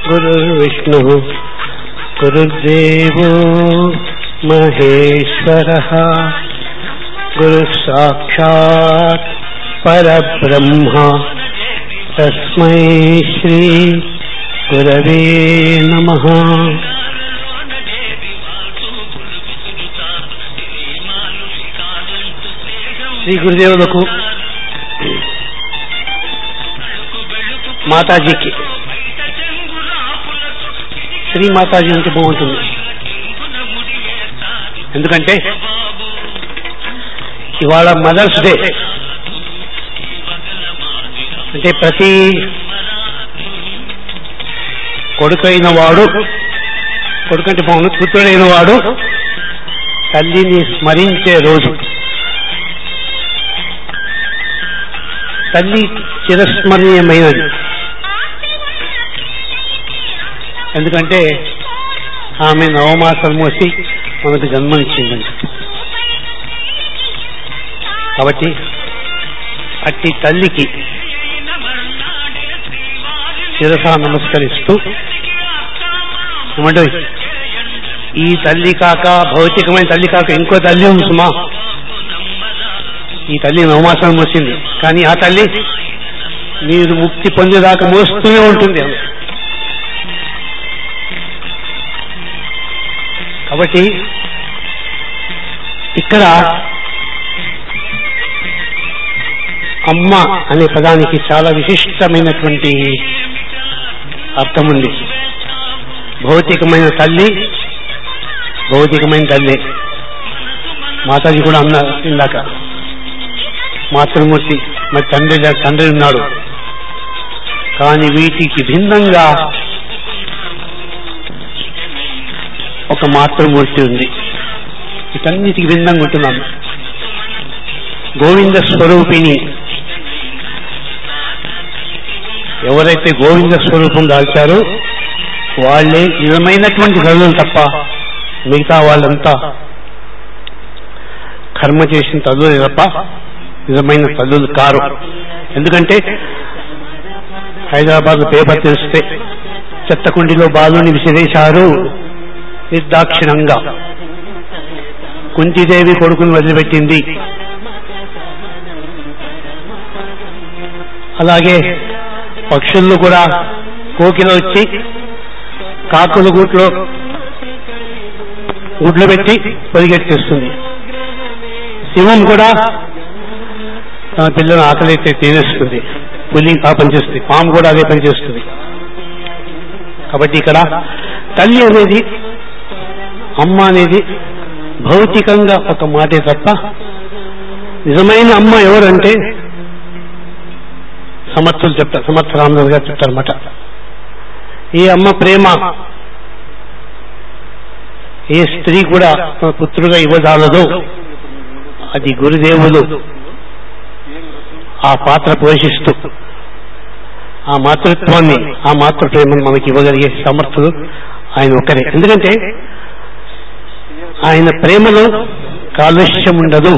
गुरुर्विष्णुः गुरुर्देवो महेश्वरः गुरुः साक्षात् परब्रह्म तस्मै श्री गुरवे नमः శ్రీ గురుదేవులకు మాతాజీకి శ్రీ మాతాజీ అంటే బాగుంటుంది ఎందుకంటే ఇవాళ మదర్స్ డే అంటే ప్రతి కొడుకైన వాడు కొడుకంటే బాగుంది పుత్రుడైన వాడు తల్లిని స్మరించే రోజు తల్లి చిరస్మరణీయమైనది ఎందుకంటే ఆమె నవమాసం మోసి మనకు జన్మనిచ్చిందని కాబట్టి అట్టి తల్లికి శిరస నమస్కరిస్తూ ఏమంటే ఈ తల్లి కాక భౌతికమైన తల్లి కాక ఇంకో తల్లి ఉంది సుమా ఈ తల్లి నవమాసం మోసింది కానీ ఆ తల్లి మీరు ముక్తి పొందేదాకా మోస్తూనే ఉంటుంది ఆమె. కాబట్టి ఇక్కడ అమ్మ అనే పదానికి చాలా విశిష్టమైనటువంటి అర్థం ఉంది భౌతికమైన తల్లి భౌతికమైన తల్లి మాతాజీ కూడా అన్నారు ఇందాక మాతృమూర్తి మరి తండ్రి లే- తండ్రి ఉన్నాడు కానీ వీటికి భిన్నంగా ఒక మాతృమూర్తి ఉంది వీటన్నిటికి భిన్నంగా ఉంటున్నాను గోవింద స్వరూపిణి ఎవరైతే గోవింద స్వరూపం దాల్చారో వాళ్ళే నిజమైనటువంటి తల్లులు తప్ప మిగతా వాళ్ళంతా కర్మ చేసిన తల్లులు తప్ప నిజమైన తల్లులు కారు ఎందుకంటే హైదరాబాద్ పేపర్ తెలిస్తే చెత్తకుండిలో బాలుని విసిరేశారు నిర్దాక్షిణంగా కుంతిదేవి కొడుకుని వదిలిపెట్టింది అలాగే పక్షుల్లో కూడా కోకిల వచ్చి కాకుల గూట్లో గుడ్లు పెట్టి పరిగెట్టేస్తుంది సింహం కూడా తన పిల్లలను ఆకలైతే తినేస్తుంది పులి ఆ పని చేస్తుంది పాము కూడా అదే పని చేస్తుంది కాబట్టి ఇక్కడ తల్లి అనేది అమ్మ అనేది భౌతికంగా ఒక మాటే తప్ప నిజమైన అమ్మ ఎవరంటే సమర్థులు చెప్తారు సమర్థ రామదాస్ గారు చెప్తారన్నమాట ఈ అమ్మ ప్రేమ ఏ స్త్రీ కూడా తన పుత్రుగా ఇవ్వజాలదో అది గురుదేవులు ఆ పాత్ర పోషిస్తూ ఆ మాతృత్వాన్ని ఆ మాతృ ప్రేమను మనకి ఇవ్వగలిగే సమర్థులు ఆయన ఒక్కరే ఎందుకంటే ఆయన ప్రేమలో కాలుష్యం ఉండదు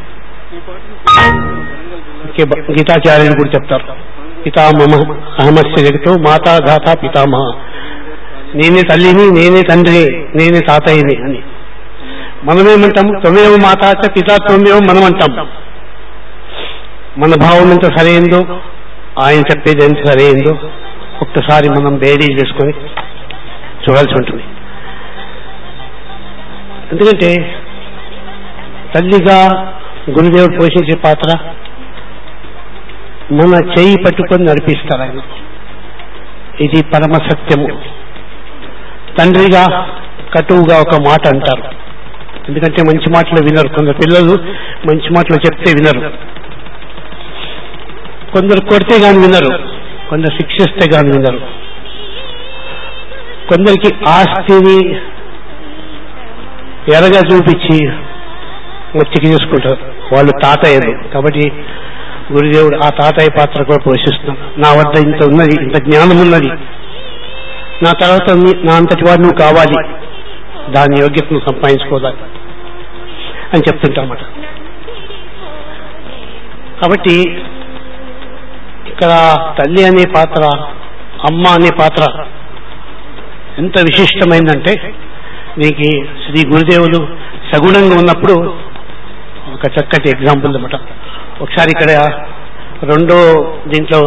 ఇంకే బ- గీతాచార్యులు కూడా చెప్తారు పితామహ అహమస్య జగతో మాతా ధాత పితామహ నేనే తల్లిని నేనే తండ్రి నేనే తాతయ్యని అని మనమేమంటాం త్వమేవ మాతాచ పితా త్వమేవ మనం అంటాం మన భావం ఎంత సరైందో ఆయన చెప్పేది ఎంత సరైందో ఒక్కసారి మనం బేడీ చేసుకొని చూడాల్సి ఉంటుంది ఎందుకంటే తల్లిగా గురుదేవుడు పోషించే పాత్ర మన చేయి పట్టుకొని నడిపిస్తారు ఆయన ఇది పరమ సత్యము తండ్రిగా కటువుగా ఒక మాట అంటారు ఎందుకంటే మంచి మాటలు వినరు కొందరు పిల్లలు మంచి మాటలు చెప్తే వినరు కొందరు కొడితే గాని వినరు కొందరు శిక్షిస్తే గాని వినరు కొందరికి ఆస్తిని ఎరగా చూపించి మచ్చికి చేసుకుంటారు వాళ్ళు తాతయ్యలు కాబట్టి గురుదేవుడు ఆ తాతయ్య పాత్ర కూడా పోషిస్తున్నాడు నా వద్ద ఇంత ఉన్నది ఇంత జ్ఞానం ఉన్నది నా తర్వాత నీ- నా అంతటి వాడు నువ్వు కావాలి దాని యోగ్యతను సంపాదించుకోవాలి అని చెప్తుంటామట కాబట్టి ఇక్కడ తల్లి అనే పాత్ర అమ్మ అనే పాత్ర ఎంత విశిష్టమైందంటే దీనికి శ్రీ గురుదేవులు సగుణంగా ఉన్నప్పుడు ఒక చక్కటి ఎగ్జాంపుల్ అనమాట ఒకసారి ఇక్కడ రెండో దీంట్లో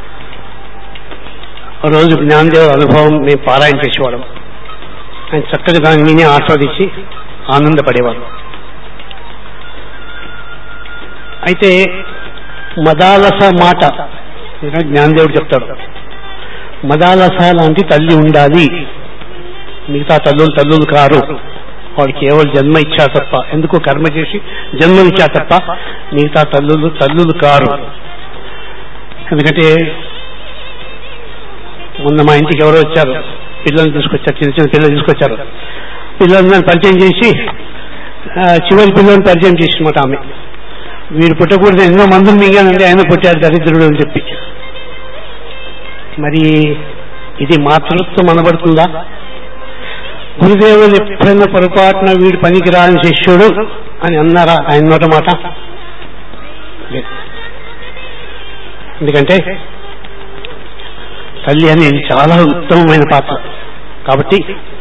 రోజు జ్ఞానదేవ అనుభవం మేము పారాయణ చేసేవాళ్ళం ఆయన చక్కగా దాన్ని విని ఆస్వాదించి ఆనందపడేవారు అయితే మదాలస మాట ఇక్కడ జ్ఞానదేవుడు చెప్తాడు మదాలస లాంటి తల్లి ఉండాలి మిగతా తల్లులు తల్లులు కారు వాడు కేవలం జన్మ ఇచ్చా తప్ప ఎందుకో కర్మ చేసి జన్మనిచ్చా తప్ప మిగతా తల్లులు తల్లులు కారు ఎందుకంటే మొన్న మా ఇంటికి ఎవరో వచ్చారు పిల్లల్ని తీసుకొచ్చారు చిన్న చిన్న పిల్లలు తీసుకొచ్చారు పిల్లల్ని పరిచయం చేసి ఆ, చివరి పిల్లల్ని పరిచయం చేసినమాట ఆమె వీడు పుట్టకూడదు ఎన్నో మందులు మింగానంటే ఆయన పుట్టాడు దరిద్రుడు అని చెప్పి మరి ఇది మాతృత్వం అనబడుతుందా గురుదేవులు ఎప్పుడైనా పొరపాటున వీడు పనికి రాని శిష్యుడు అని అన్నారా ఆయన నోట మాట లేదు. ఎందుకంటే తల్లి అనేది చాలా ఉత్తమమైన పాత్ర కాబట్టి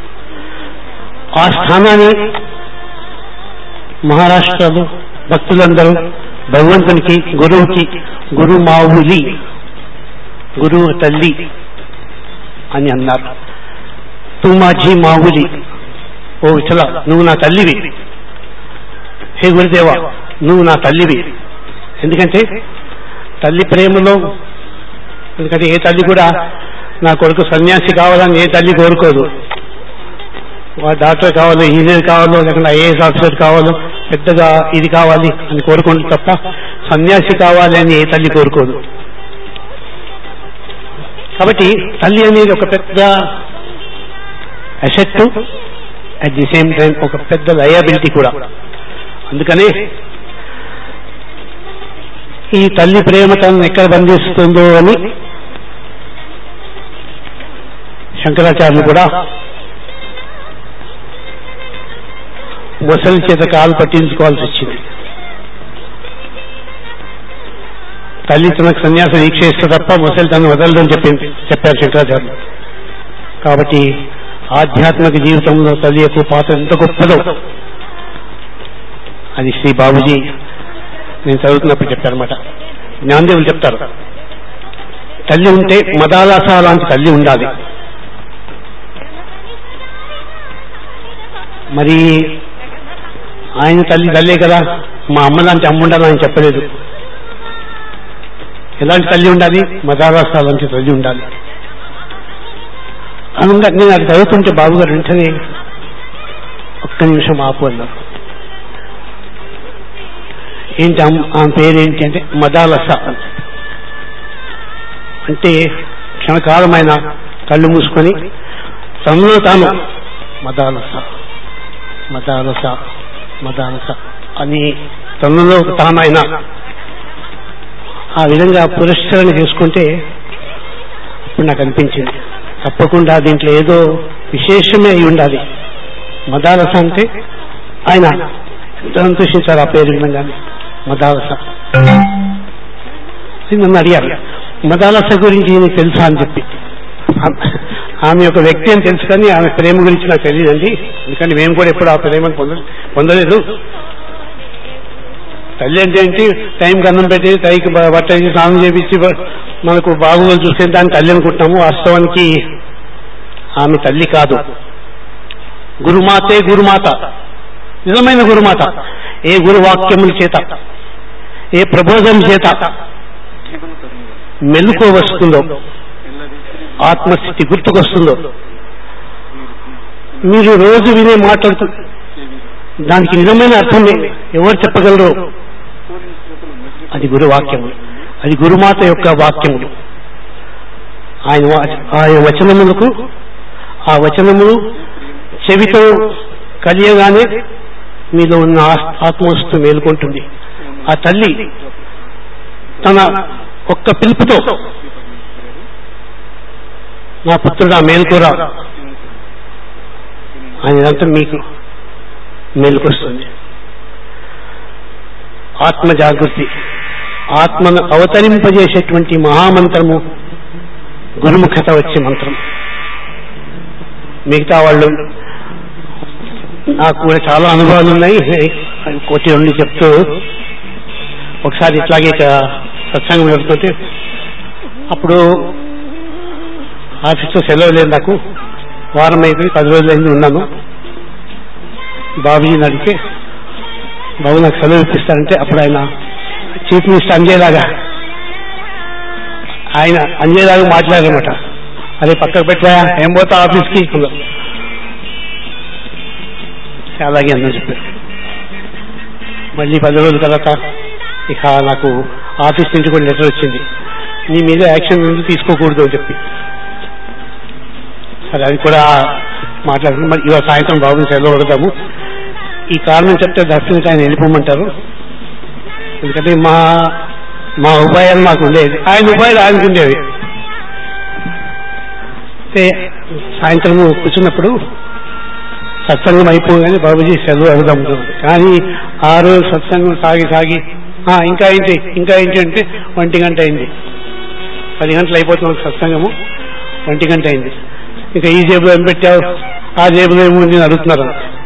ఆ స్థానాన్ని మహారాష్ట్రలో భక్తులందరూ భగవంతునికి గురువుకి గురు మావులి గురువు తల్లి అని అన్నారు తూ మాజీ మావులి ఓ విఠల నువ్వు నా తల్లివి హే గురుదేవ నువ్వు నా తల్లివి ఎందుకంటే తల్లి ప్రేమలో ఎందుకంటే ఏ తల్లి కూడా నా కొడుకు సన్యాసి కావాలని ఏ తల్లి కోరుకోదు వా- డాక్టర్ కావాలో ఇంజనీర్ కావాలో లేకుండా ఐఏఎస్ ఆఫీసర్ కావాలో పెద్దగా ఇది కావాలి అని కోరుకుంటే తప్ప సన్యాసి కావాలి అని ఏ తల్లి కోరుకోదు కాబట్టి తల్లి అనేది ఒక పెద్ద asset at the same time ఒక పెద్ద లయబిలిటీ కూడా అందుకనే ఈ తల్లి ప్రేమ తనను ఎక్కడ బంధిస్తుందో అని శంకరాచార్యులు కూడా ముసలి చేత కాలు పట్టించుకోవాల్సి వచ్చింది తల్లి తనకు సన్యాసం వీక్షిస్తే తప్ప ముసలి తను వదలదని చెప్పింది చెప్పారు శంకరాచార్యులు కాబట్టి ఆధ్యాత్మిక జీవితంలో తల్లి యొక్క పాత్ర ఎంత గొప్పదో అది శ్రీ బాబుజీ నేను చదువుతున్నప్పుడు చెప్పారన్నమాట జ్ఞానదేవులు చెప్తారు తల్లి ఉంటే మదాలాస లాంటి తల్లి ఉండాలి మరి ఆయన తల్లి తల్లే కదా మా అమ్మ లాంటి అమ్మ ఉండాలని ఆయన చెప్పలేదు ఎలాంటి తల్లి ఉండాలి మదాలాస లాంటి తల్లి ఉండాలి అనుగా నేను అది చదువుతుంటే బాబు గారు వెంటనే ఒక్క నిమిషం ఆపు అన్నారు ఏంటి అమ్మ- ఆమె పేరేంటి అంటే మదాలస అంటే క్షణకాలమైన కళ్ళు మూసుకొని తనలో తాను మదాలస మదాలస మదాలస అని తనలో తానైన ఆ విధంగా పురస్కరణ చేసుకుంటే అప్పుడు నాకు అనిపించింది తప్పకుండా దీంట్లో ఏదో విశేషమే అయి ఉండాలి మదాలస అంటే ఆయన ఎంత సంతోషించారు ఆ పేరు విధంగానే మదాలస ఇది నన్ను అడిగారు మదాలస గురించి నీకు తెలుసా అని చెప్పి ఆ- ఆమె యొక్క వ్యక్తి అని తెలుసు కానీ ఆమె ప్రేమ గురించి నాకు తెలియదండి ఎందుకంటే మేము కూడా ఎప్పుడు ఆ ప్రేమను పొంద పొందలేదు తల్లి అంటే ఏంటి టైంకి అన్నం పెట్టి టైంకి బ- బట్ట వేసి స్నానం చేపించి బ- మనకు బాగోగులు చూస్తే దాన్ని తల్లి అనుకుంటున్నాము వాస్తవానికి ఆమె తల్లి కాదు గురుమాతే గురుమాత నిజమైన గురుమాత ఏ గురువాక్యముల చేత ఏ ప్రబోధం చేత మెలుకో వస్తుందో ఆత్మస్థితి గుర్తుకొస్తుందో మీరు రోజు వినే మాట్లాడుతూ దానికి నిజమైన అర్థం ఎవరు చెప్పగలరు అది గురువాక్యములు అది గురుమాత యొక్క వాక్యములు ఆయన వా- ఆయన వచనములకు ఆ వచనములు చెవితో కలియగానే మీలో ఉన్న ఆస్- ఆత్మవస్తు మేలుకుంటుంది ఆ తల్లి తన ఒక్క పిలుపుతో నా పుత్రుడా మేల్కోరా ఆయన ఇదంతా మీకు మేలుకొస్తుంది ఆత్మ జాగృతి ఆత్మను అవతరింపజేసేటువంటి మహామంత్రము గురుముఖత వచ్చే మంత్రం మిగతా వాళ్ళు నాకు కూడా చాలా అనుభవాలు ఉన్నాయి అవి కోటి ఉండి చెప్తూ ఒకసారి ఇట్లాగే ఇక సత్సంగం జరుగుతుంటే అప్పుడు ఆఫీస్లో సెలవు లేదు నాకు వారం అయిపోయి పది రోజులు అయింది ఉన్నాను బాబుజీని అడిగితే బాబు నాకు సెలవు ఇప్పిస్తారంటే అప్పుడు ఆయన చీఫ్ మినిస్టర్ అంజేలాగా ఆయన అంజేలాగా మాట్లాడారనమాట అదే పక్కకు పెట్టా ఏం పోతా ఆఫీస్కి అన్నారు. అలాగే అన్న చెప్పారు మళ్ళీ పది రోజుల తర్వాత ఇక నాకు ఆఫీస్ నుంచి కూడా లెటర్ వచ్చింది నీ మీద యాక్షన్ ఎందుకు తీసుకోకూడదు అని చెప్పి సరే అది కూడా మాట్లాడుకుని మరి ఇవాళ సాయంత్రం బాబుని సెలవు అడుగుతాము ఈ కారణం చెప్తే దర్శనకి ఆయన వెళ్ళిపోమంటారు ఎందుకంటే మా మా ఉపాయాలు మాకు ఉండేది ఆయన ఉపాయాలు ఆయనకు ఉండేవి అయితే సాయంత్రం కూర్చున్నప్పుడు సత్సంగం అయిపోగానే బాబుజీ సెలవు అడుగుదాం కానీ ఆ రోజు సత్సంగం సాగి సాగి "ఆ, ఇంకా ఏంటి ఇంకా ఏంటి అంటే ఒంటి గంట అయింది పది గంటలు అయిపోతున్నాం సత్సంగము ఒంటి గంట అయింది ఇంకా ఈ జేబులో ఏం పెట్టావు ఆ జేబులో ఏముంది అని అడుగుతున్నారు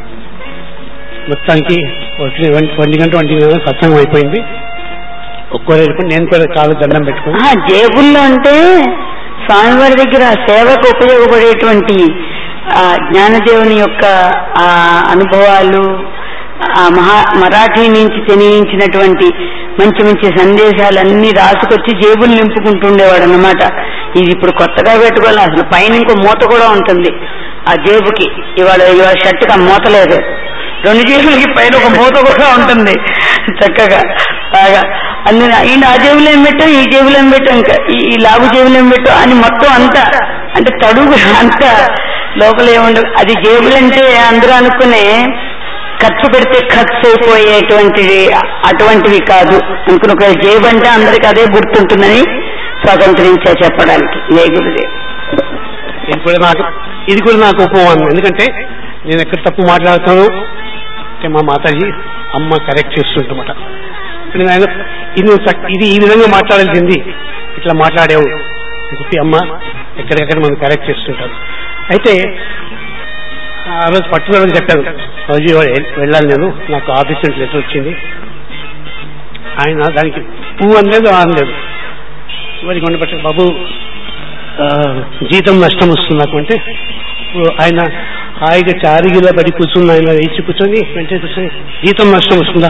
మొత్తానికి ఒంటి ఒంటి గంట ఒంటి గంట సత్సంగం అయిపోయింది ఒక్కో వెళ్ళిపోయి నేను కూడా కాలు దండం పెట్టుకుని ఆ, జేబుల్లో అంటే స్వామివారి దగ్గర సేవకు ఉపయోగపడేటువంటి ఆ జ్ఞానదేవుని యొక్క ఆ అనుభవాలు ఆ మహా మరాఠీ నుంచి తెలియించినటువంటి మంచి మంచి సందేశాలన్నీ రాసుకొచ్చి జేబులు నింపుకుంటుండేవాడు అన్నమాట ఇది ఇప్పుడు కొత్తగా పెట్టుకోవాలి అసలు పైన ఇంకో మూత కూడా ఉంటుంది ఆ జేబుకి ఇవాళ ఇవాళ షర్టుకి ఆ మూత లేదు రెండు జేబులకి పైన ఒక మూత కూడా ఉంటుంది చక్కగా బాగా అందులో ఈయన ఆ జేబులో ఏం పెట్టాం ఈ జేబులో ఏం పెట్టాం ఇంకా ఈ ఈ లాగు జేబులో ఏం పెట్టాం అని మొత్తం అంతా అంటే తడుగు అంతా లోపల ఏముండదు అది జేబులంటే అందరూ అనుకునే ఖర్చు పెడితే ఖర్చు అయిపోయేటువంటివి అటువంటివి కాదు అనుకుని ఒక జేబు అంటే అందరికి అదే గుర్తుంటుందని స్వాతంత్రించా చెప్పడానికి జయ గురుదేవ్ ఇది కూడా నాకు ఇది కూడా నాకు ఉపమానం ఎందుకంటే నేను ఎక్కడ తప్పు మాట్లాడతాను అంటే మా మాతాజీ అమ్మ కరెక్ట్ చేస్తుంటమాట ఇప్పుడు నేను ఆయన ఇది నువ్వు చక్- ఇది ఈ విధంగా మాట్లాడాల్సింది ఇట్లా మాట్లాడేవు అని చెప్పి అమ్మ ఎక్కడెక్కడ మనం కరెక్ట్ చేస్తుంటారు అయితే ఆ రోజు పట్టుదలని చెప్పాను రోజు వెళ్ళాలి నేను నాకు ఆఫీస్ నుంచి లెటర్ వచ్చింది ఆయన దానికి పువ్వు అనలేదు అనలేదు మరి కొండ పెట్ట బాబు ఆ, జీతం నష్టం వస్తుంది నాకు అంటే ఇప్పుడు ఆయన హాయిగా చారిగిలా పడి కూర్చుని ఆయన వేసి కూర్చొని వెంటనే కూర్చొని జీతం నష్టం వస్తుందా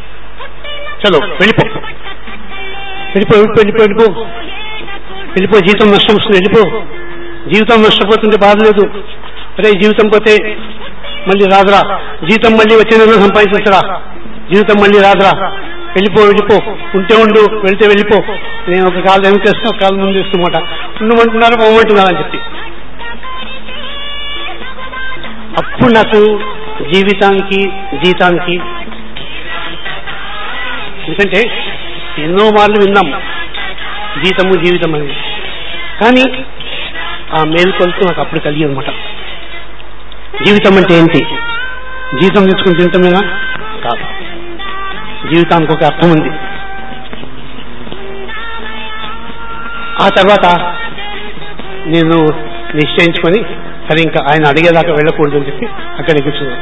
చలో వెళ్ళిపో వెళ్ళిపో వెళ్ళిపో వెళ్ళిపో వెళ్ళిపో వెళ్ళిపో జీతం నష్టం వస్తుంది వెళ్ళిపో జీవితం నష్టపోతుంటే బాధ లేదు అరే జీవితం పోతే మళ్ళీ రాదురా జీతం మళ్ళీ వచ్చే నెలలో సంపాదించరా జీవితం మళ్ళీ రాదురా వెళ్ళిపో వెళ్ళిపో ఉంటే ఉండు వెళ్తే వెళ్ళిపో నేను ఒక కాలు వెనకేస్తా ఒక కాలు ముందు ఇస్తున్నమాట ఉండమంటున్నారు పోమంటున్నారు అని చెప్పి అప్పుడు నాకు జీవితానికి జీతానికి ఎందుకంటే ఎన్నో మార్లు విన్నాం జీతము జీవితం అని కానీ ఆ మేలుకొలుతూ నాకు అప్పుడు కలిగి అనమాట జీవితం అంటే ఏంటి జీతం తెచ్చుకుని తింటమేనా కాదు జీవితానికి ఒక అర్థం ఉంది ఆ తర్వాత నేను నిశ్చయించుకొని సరే ఇంకా ఆయన అడిగేదాకా వెళ్ళకూడదు అని చెప్పి అక్కడికి కూర్చున్నాను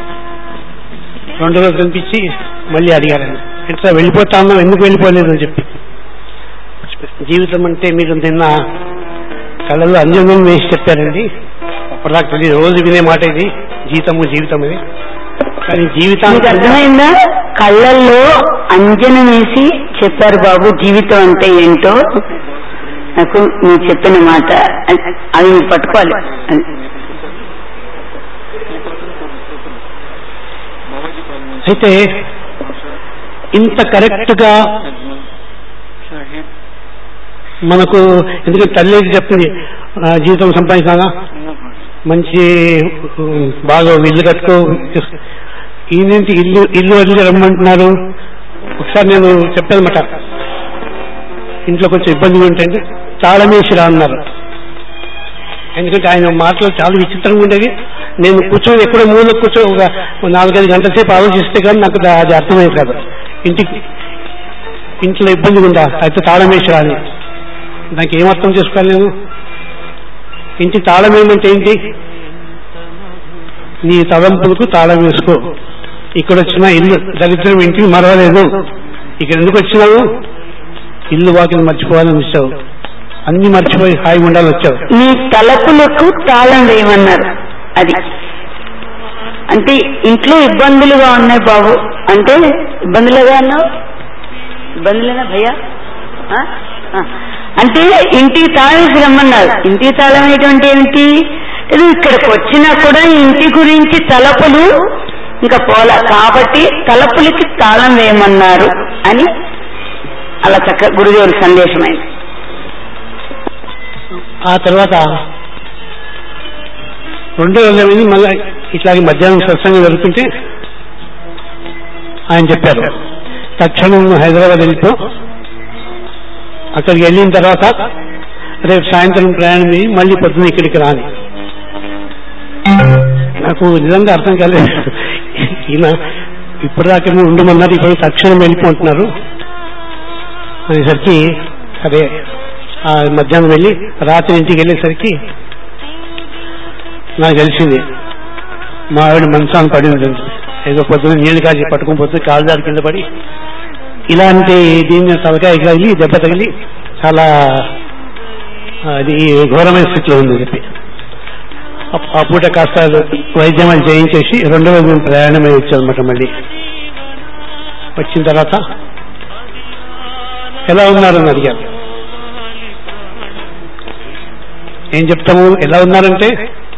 రెండు రోజులు కనిపించి మళ్ళీ అడిగారని ఇట్లా వెళ్ళిపోతాను ఎందుకు వెళ్ళిపోలేదు అని చెప్పి జీవితం అంటే మీరు నిన్న కళ్ళల్లో అంజనం వేసి చెప్పారండి అప్పటిదాకా తెలియదు రోజు వినే మాట ఇది జీతము జీవితం ఇది కానీ మీకు జీవితానికి అర్థమైందా కళ్ళల్లో అంజనం వేసి చెప్పారు బాబు జీవితం అంటే ఏంటో నాకు మీరు చెప్పిన మాట అది- అది మీరు పట్టుకోవాలి అది. అయితే ఇంత కరెక్ట్ గా మనకు ఎందుకంటే తల్లి చెప్పింది ఆ, జీవితం సంపాదించాలా మంచి ఉమ్, బాగా ఇల్లు కట్టుకో ఈయనంటి ఇల్లు ఇల్లు వదిలి రమ్మంటున్నారు ఒకసారి నేను చెప్పానమాట ఇంట్లో కొంచెం ఇబ్బందిగా ఉంటే తాళమేసిరా అన్నారు ఎందుకంటే ఆయన మాటలు చాలా విచిత్రంగా ఉండేది నేను కూర్చొని ఎక్కడో మూల కూర్చో ఒక నాలుగైదు గంటల సేపు ఆలోచిస్తే కానీ నాకు దా- అది అర్థమయ్యేది కాదు ఇంటికి ఇంట్లో ఇబ్బందిగా ఉందా అయితే తాళం వేసి రాని దానికి ఏం అర్థం చేసుకోవాలి నేను ఇంటి తాళం ఏమంటే ఏంటి నీ తలంపులకు తాళం వేసుకో ఇక్కడ వచ్చిన ఇల్లు దరిద్రం ఇంటికి మరవలేదు ఇక్కడ ఎందుకు వచ్చినావు ఇల్లు వాకిలు మర్చిపోవాలని వచ్చావు అన్ని మర్చిపోయి హాయిగా ఉండాలని వచ్చావు నీ తలపులకు తాళం వేయమన్నారు అది అంటే ఇంట్లో ఇబ్బందులుగా ఉన్నాయి బాబు అంటే ఇబ్బందులుగా అన్నావు ఇబ్బందులేనా భయ్యా ఆ? ఆ. అంటే ఇంటికి తాళం వేసి రమ్మన్నారు ఇంటికి తాళం వేయటం ఏమిటి ఏదో ఇక్కడికి వచ్చినా కూడా ఇంటి గురించి తలపులు ఇంకా పోలా కాబట్టి తలపులకి తాళం వేయమన్నారు అని అలా చక్క గురుదేవుడి సందేశమైంది ఆ తర్వాత రెండో రోజు ఏమైంది మళ్ళీ ఇట్లాగే మధ్యాహ్నం సత్సంగం జరుగుతుంటే ఆయన చెప్పారు తక్షణం నువ్వు హైదరాబాద్ వెళ్ళిపో అక్కడికి వెళ్ళిన తర్వాత రేపు సాయంత్రం ప్రయాణం అయ్యి మళ్ళీ పొద్దున ఇక్కడికి రాని నాకు నిజంగా అర్థం కాలేదు ఈయన ఇప్పటిదాకా మీరు ఉండమన్నారు ఇప్పుడు తక్షణం వెళ్ళిపోతున్నారు అనేసరికి సరే ఆ మధ్యాహ్నం వెళ్ళి రాత్రి ఇంటికి వెళ్ళేసరికి నాకు తెలిసింది మా ఆవిడ మంచాన్ని పడింది ఏదో పొద్దున నీళ్లు కాచి పట్టుకుని పోతే కాలుదారి కింద పడి ఇలాంటి దీన్ని తలకాయ తగిలి దెబ్బ తగిలి చాలా అది ఘోరమైన స్థితిలో ఉంది చెప్పి ఆ- ఆ పూట కాస్త వైద్యం అది చేయించేసి రెండో రోజు మేము ప్రయాణమై వచ్చామన్నమాట మళ్ళీ వచ్చిన తర్వాత ఎలా ఉన్నారని అడిగారు ఏం చెప్తాము ఎలా ఉన్నారంటే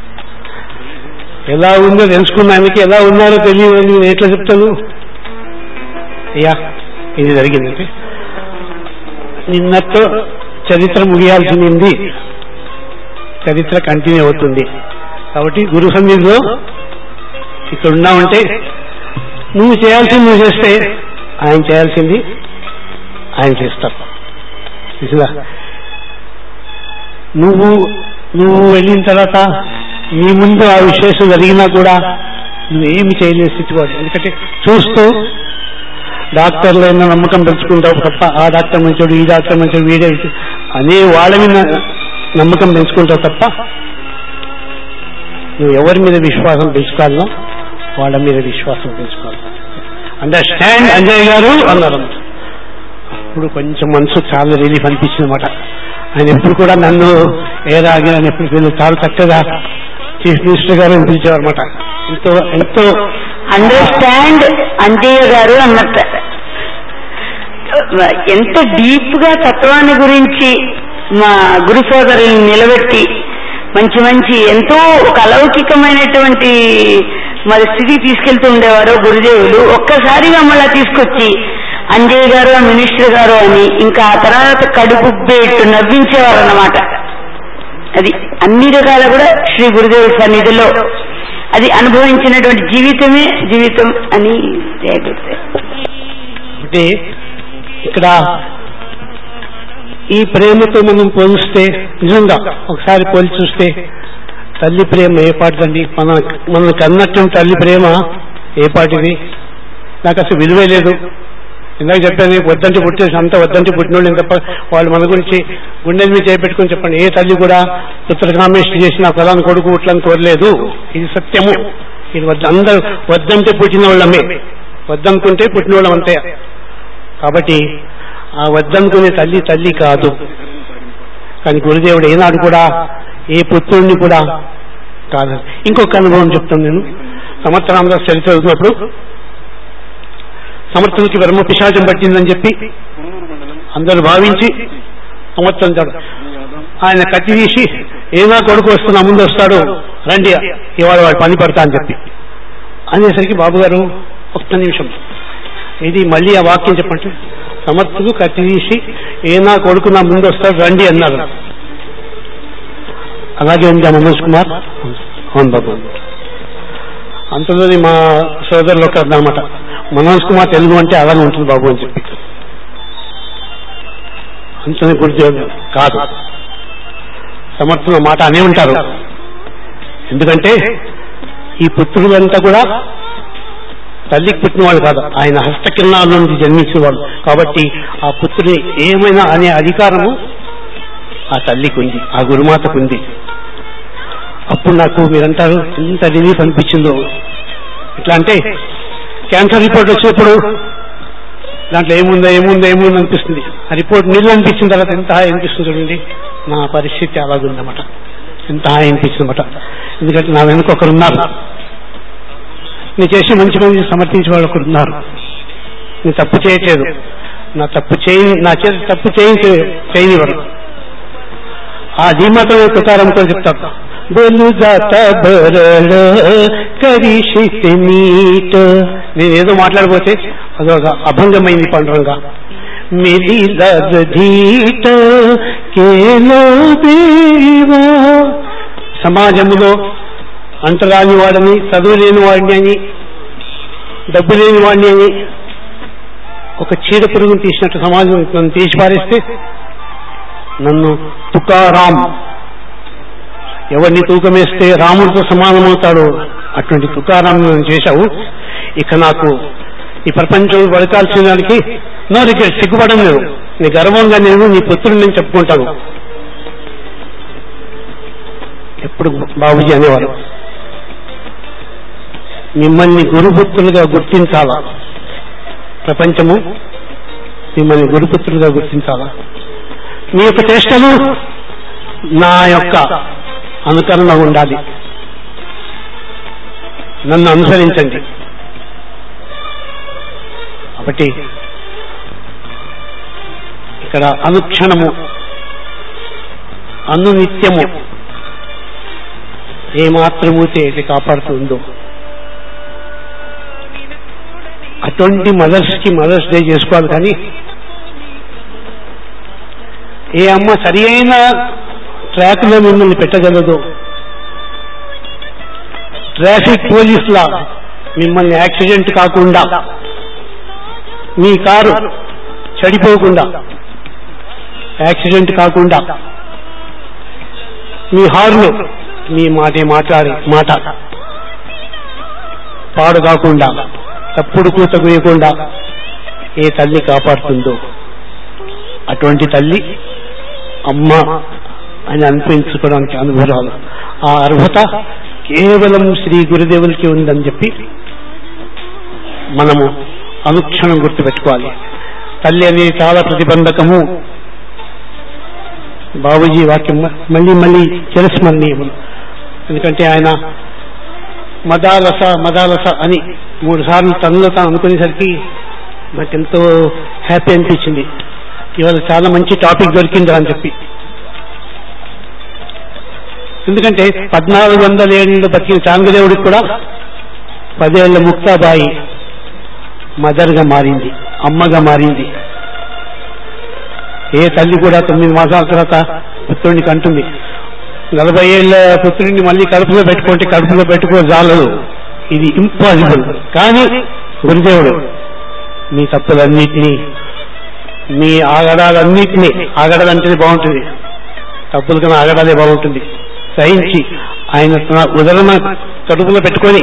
ఎలా ఉందో తెలుసుకున్న ఆయనకి ఎలా ఉన్నారో తెలియదు అని నేను ఎట్లా చెప్తాను అయ్యా ఇది జరిగిందంటే నిన్నతో చరిత్ర ముగియాల్సింది చరిత్ర కంటిన్యూ అవుతుంది కాబట్టి గురు సన్నిధిలో ఇక్కడ ఉన్నామంటే నువ్వు చేయాల్సింది నువ్వు చేస్తే ఆయన చేయాల్సింది ఆయన చేస్తారు చూసినా నువ్వు నువ్వు వెళ్ళిన తర్వాత నీ ముందు ఆ విశేషం జరిగినా కూడా నువ్వేమి చేయలేని స్థితి వాడు ఎందుకంటే చూస్తూ డాక్టర్లు అయినా నమ్మకం పెంచుకుంటావు తప్ప ఆ డాక్టర్ మంచోడు ఈ డాక్టర్ మంచోడు వీడే అనే వాళ్ళ మీద నమ్మకం పెంచుకుంటావు తప్ప నువ్వు ఎవరి మీద విశ్వాసం పెంచుకోవాలనో వాళ్ళ మీద విశ్వాసం పెంచుకోవాలి అండర్స్టాండ్ అంజయ్ గారు అన్నారు ఇప్పుడు కొంచెం మనసు చాలా రిలీఫ్ అనిపించింది అనమాట ఆయన ఎప్పుడు కూడా నన్ను ఏ రాగి అని ఎప్పుడు పిల్లలు చాలా చక్కగా చీఫ్ మినిస్టర్ గారు అని పిలిచేవారు అనమాట ఎంతో ఎంతో అండర్స్టాండ్ అంజయ్య గారు అన్నట్ట ఎంత డీప్ గా తత్వాన్ని గురించి మా గురు సోదరుల్ని నిలబెట్టి మంచి మంచి ఎంతో ఒక అలౌకికమైనటువంటి మరి స్థితికి తీసుకెళ్తూ ఉండేవారు గురుదేవులు ఒక్కసారిగా మళ్ళా తీసుకొచ్చి అంజయ్ గారు ఆ మినిస్టర్ గారు అని ఇంకా ఆ తర్వాత కడుపు బేట్టు నవ్వించేవారు అన్నమాట అది అన్ని రకాల కూడా శ్రీ గురుదేవుడి సన్నిధిలో అది అనుభవించినటువంటి జీవితమే జీవితం అని జయగురుదేవ్ అంటే ఇక్కడ ఈ ప్రేమతో మనం పోలిస్తే నిజంగా ఒకసారి పోల్చి చూస్తే తల్లి ప్రేమ ఏ పాటిదండి మన మనకు అన్నట్టు తల్లి ప్రేమ ఏ పాటిది నాకు అసలు విలువే లేదు ఇందాక చెప్పాను వద్దంటే పుట్టేసి అంత వద్దంటే పుట్టినోళ్ళు తప్ప వాళ్ళు మన గురించి గుండెల మీద చేపెట్టుకుని చెప్పండి ఏ తల్లి కూడా పుత్ర కామేష్టి చేసి నా ప్రధాన కొడుకు పుట్లని కోరలేదు ఇది సత్యము ఇది వద్ద అందరూ వద్దంటే పుట్టిన వాళ్ళమే వద్దనుకుంటే పుట్టిన వాళ్ళం అంతే కాబట్టి ఆ వద్దనుకునే తల్లి తల్లి కాదు కానీ గురుదేవుడు ఏనాడు కూడా ఏ పుత్రుడిని కూడా కాదు ఇంకొక అనుభవం చెప్తాను నేను సమర్థ రామదాస్ చరిత్ర చదువుతున్నప్పుడు సమర్థులకి బ్రహ్మ పిశాచం పట్టిందని చెప్పి అందరూ భావించి సంవత్సరం చాడు ఆయన కత్తి తీసి ఏనా కొడుకు వస్తున్నా ముందు వస్తాడు రండి ఇవాళ వాడు పని పడతా అని చెప్పి అనేసరికి బాబు గారు ఒక్క నిమిషం ఇది మళ్ళీ ఆ వాక్యం చెప్పండి సమర్థుడు కత్తి తీసి ఏనా కొడుకు నా ముందు వస్తాడు రండి అన్నారు అలాగే ఉంది మనోజ్ కుమార్ అవును బాబు అంతలోని మా సోదరులు ఒక అనమాట మనోజ్ కుమార్ తెలుగు అంటే అలాగే ఉంటుంది బాబు అని చెప్పి అంతనే గురుదేవుడు కాదు సమర్థన మాట అనే ఉంటారు ఎందుకంటే ఈ పుత్రులంతా కూడా తల్లికి పుట్టిన వాళ్ళు కాదు ఆయన హస్తకిరణాల నుండి జన్మించిన వాళ్ళు కాబట్టి ఆ పుత్రుని ఏమైనా అనే అధికారము ఆ తల్లికి ఉంది ఆ గురుమాతకు ఉంది అప్పుడు నాకు మీరంటారు ఎంత రిలీఫ్ అనిపించిందో ఇట్లా అంటే క్యాన్సర్ రిపోర్ట్ వచ్చినప్పుడు దాంట్లో ఏముందో ఏముందో ఏముందో అనిపిస్తుంది ఆ రిపోర్ట్ నీళ్ళు అనిపించిన తర్వాత ఎంత హాయి అనిపిస్తుంది చూడండి నా పరిస్థితి అలాగుందన్నమాట ఎంత హాయి అనిపించింది అనమాట ఎందుకంటే నా వెనుక ఒకరు ఉన్నారు నేను చేసి మంచి మంచి సమర్థించే వాళ్ళు ఒకరు ఉన్నారు నేను తప్పు చేయట్లేదు నా తప్పు చేయి నా చేతి తప్పు చేయించి చేయనివ్వరు ఆ ధీమాతో తుకారం కూడా చెప్తారు బోలు జాత బరళ కరిషిత్ నీట నేను ఏదో మాట్లాడబోతే అదొక అభంగమైంది పండురంగా మిలిలధీట కేలో దేవా సమాజంలో అంటరాని వాడని చదువు లేని వాడిని అని డబ్బు లేని వాడిని అని ఒక చీడ పురుగును తీసినట్టు సమాజం నన్ను తీసి పారేస్తే నన్ను తుకారాం ఎవరిని తూకమేస్తే రాముడితో సమానమవుతాడు అటువంటి తుకారాం నన్ను చేశావు ఇక నాకు ఈ ప్రపంచం బతకాల్సిన దానికి నో రిగ్రెట్ సిగ్గుపడం లేదు నీ గర్వంగా నేను నీ పుత్రుడిని నేను చెప్పుకుంటాను ఎప్పుడు బాబుజీ అనేవారు మిమ్మల్ని గురుపుత్రులుగా గుర్తించాలా ప్రపంచము మిమ్మల్ని గురుపుత్రులుగా గుర్తించాలా మీ యొక్క చేష్టలు నా యొక్క అనుకరణ ఉండాలి నన్ను అనుసరించండి కాబట్టి ఇక్కడ అనుక్షణము అనునిత్యము ఏమాత్రము చేసి కాపాడుతుందో అటువంటి మదర్స్ కి మదర్స్ డే చేసుకోవాలి కానీ ఏ అమ్మ సరి అయిన ట్రాక్ లో మిమ్మల్ని పెట్టగలదు ట్రాఫిక్ పోలీసులా మిమ్మల్ని యాక్సిడెంట్ కాకుండా మీ కారు చెడిపోకుండా యాక్సిడెంట్ కాకుండా మీ హార్న్ మీ మాటే మాట్లాడే మాట పాడు కాకుండా తప్పుడు కూత వేయకుండా ఏ తల్లి కాపాడుతుందో అటువంటి తల్లి అమ్మ అని అనిపించుకోవడానికి అనుభవాలు ఆ అర్హత కేవలం శ్రీ గురుదేవులకి ఉందని చెప్పి మనము అనుక్షణం గుర్తుపెట్టుకోవాలి తల్లి అనేది చాలా ప్రతిబంధకము బాబుజీ వాక్యం మళ్ళీ మళ్ళీ చిరస్మరణీయములు ఎందుకంటే ఆయన మదాలస మదాలస అని మూడు సార్లు తనలో తాను అనుకునేసరికి నాకెంతో హ్యాపీ అనిపించింది ఇవాళ చాలా మంచి టాపిక్ దొరికిందా అని చెప్పి ఎందుకంటే పద్నాలుగు వందల ఏళ్ళు బతికిన చాంగదేవుడికి కూడా పదేళ్ల ముక్తాబాయి మదర్గా మారింది అమ్మగా మారింది ఏ తల్లి కూడా తొమ్మిది మాసాల తర్వాత పుత్రుడిని కంటుంది నలభై ఏళ్ళ పుత్రుడిని మళ్ళీ కడుపులో పెట్టుకుంటే కడుపులో పెట్టుకో జాలదు ఇది ఇంపాసిబుల్ కానీ గురుదేవుడు మీ తప్పులన్నిటినీ మీ ఆగడాలన్నిటినీ ఆగడాలంటేనే బాగుంటుంది తప్పుల కన్నా ఆగడాలే బాగుంటుంది సహించి ఆయన తన ఉదరణ కడుపులో పెట్టుకొని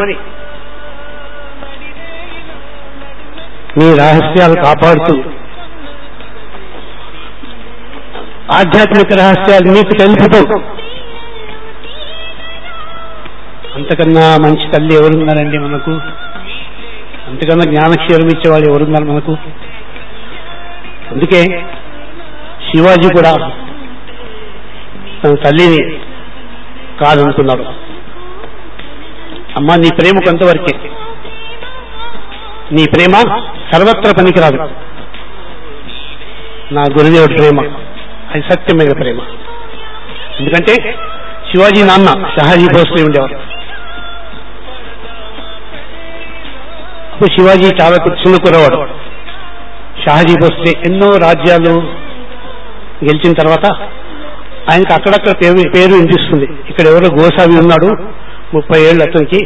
మీ రహస్యాలు కాపాడుతూ ఆధ్యాత్మిక రహస్యాలు మీకు తెలుపుతూ అంతకన్నా మంచి తల్లి ఎవరున్నారండి మనకు అంతకన్నా జ్ఞానక్షీరం ఇచ్చేవాళ్ళు ఎవరున్నారు మనకు అందుకే శివాజీ కూడా తన తల్లిని కాదనుకున్నాడు అమ్మ నీ ప్రేమ కొంతవరకే నీ ప్రేమ సర్వత్ర పనికిరాదు నా గురుదేవుడి ప్రేమ అది సత్యమైన ప్రేమ ఎందుకంటే శివాజీ నాన్న షహాజీ భోస్లే ఉండేవారు అప్పుడు శివాజీ చాలా చిన్న కురవాడు షాజీ భోస్లే ఎన్నో రాజ్యాలు గెలిచిన తర్వాత ఆయనకు అక్కడక్కడ పేరు పేరు వినిపిస్తుంది ఇక్కడ ఎవరో గోసావి ఉన్నాడు ముప్పై ఏళ్ళు అతనికి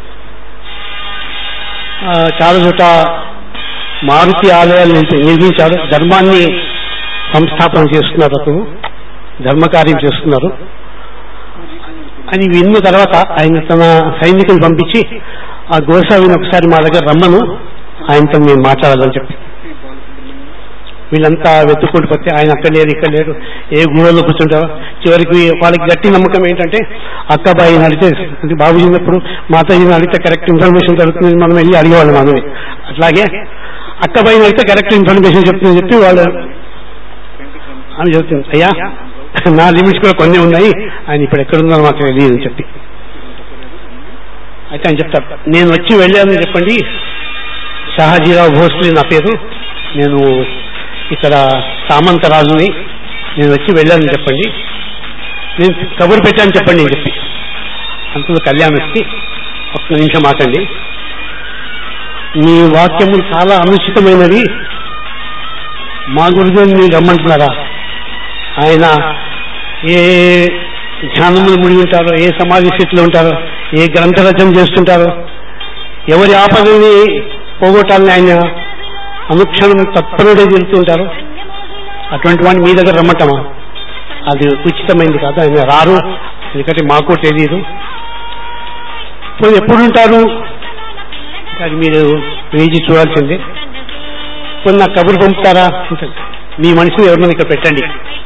ఆ, చాలా చోట మారుతి ఆలయాలు నిర్మి- నిర్మించాడు ధర్మాన్ని సంస్థాపన చేస్తున్నారు అతను ధర్మకార్యం చేస్తున్నారు అని విన్న తర్వాత ఆయన తన సైనికులు పంపించి ఆ గోసావిని ఒకసారి మా దగ్గర రమ్మను ఆయనతో మేము మాట్లాడాలని చెప్పి వీళ్ళంతా వెతుక్కుంటూ పోతే ఆయన అక్కడ లేరు ఇక్కడ లేరు ఏ గుహలో కూర్చుంటారో చివరికి వాళ్ళకి గట్టి నమ్మకం ఏంటంటే అక్కబాయిని అడిగితే అంటే బాబుజీ ఉన్నప్పుడు మాతాజీని అడిగితే కరెక్ట్ ఇన్ఫర్మేషన్ దొరుకుతుంది మనం వెళ్ళి అడిగేవాళ్ళం మనమే అట్లాగే అక్కబాయిని అడిగితే కరెక్ట్ ఇన్ఫర్మేషన్ చెప్తుందని చెప్పి వాళ్ళు అని చెప్తుంది అయ్యా నా లిమిట్స్ కూడా కొన్ని ఉన్నాయి ఆయన ఇప్పుడు ఎక్కడున్నారో మాకు తెలియదు అని చెప్పి అయితే ఆయన చెప్తారు నేను వచ్చి వెళ్ళానని చెప్పండి షాహాజీరావు భోస్లే నా పేరు నేను ఇక్కడ సామంతరాజుని నేను వచ్చి వెళ్ళానని చెప్పండి నేను కబురు పెట్టాను చెప్పండి అని చెప్పి అంతలో కళ్యాణ్ వచ్చి ఒక్క నిమిషం ఆకండి మీ వాక్యములు చాలా అనుచితమైనవి మా గురుదేవుని మీరు రమ్మంటున్నారా ఆయన ఏ ధ్యానములు ముడి ఉంటారో ఏ సమాధి స్థితిలో ఉంటారో ఏ గ్రంథ రచన చేస్తుంటారో ఎవరి ఆపదని పోగొట్టాలని ఆయన అనుక్షణం తత్పరుడే తిరుగుతుంటారు అటువంటి వాడిని మీ దగ్గర రమ్మటమా అది ఉచితమైంది కాదు ఆయన రారు ఎందుకంటే మాకు తెలియదు పోయి ఎప్పుడు ఉంటారు అది మీరు వేచి చూడాల్సిందే పోయి నాకు కబురు పంపుతారా మీ మనిషిని ఎవరినైనా ఇక్కడ పెట్టండి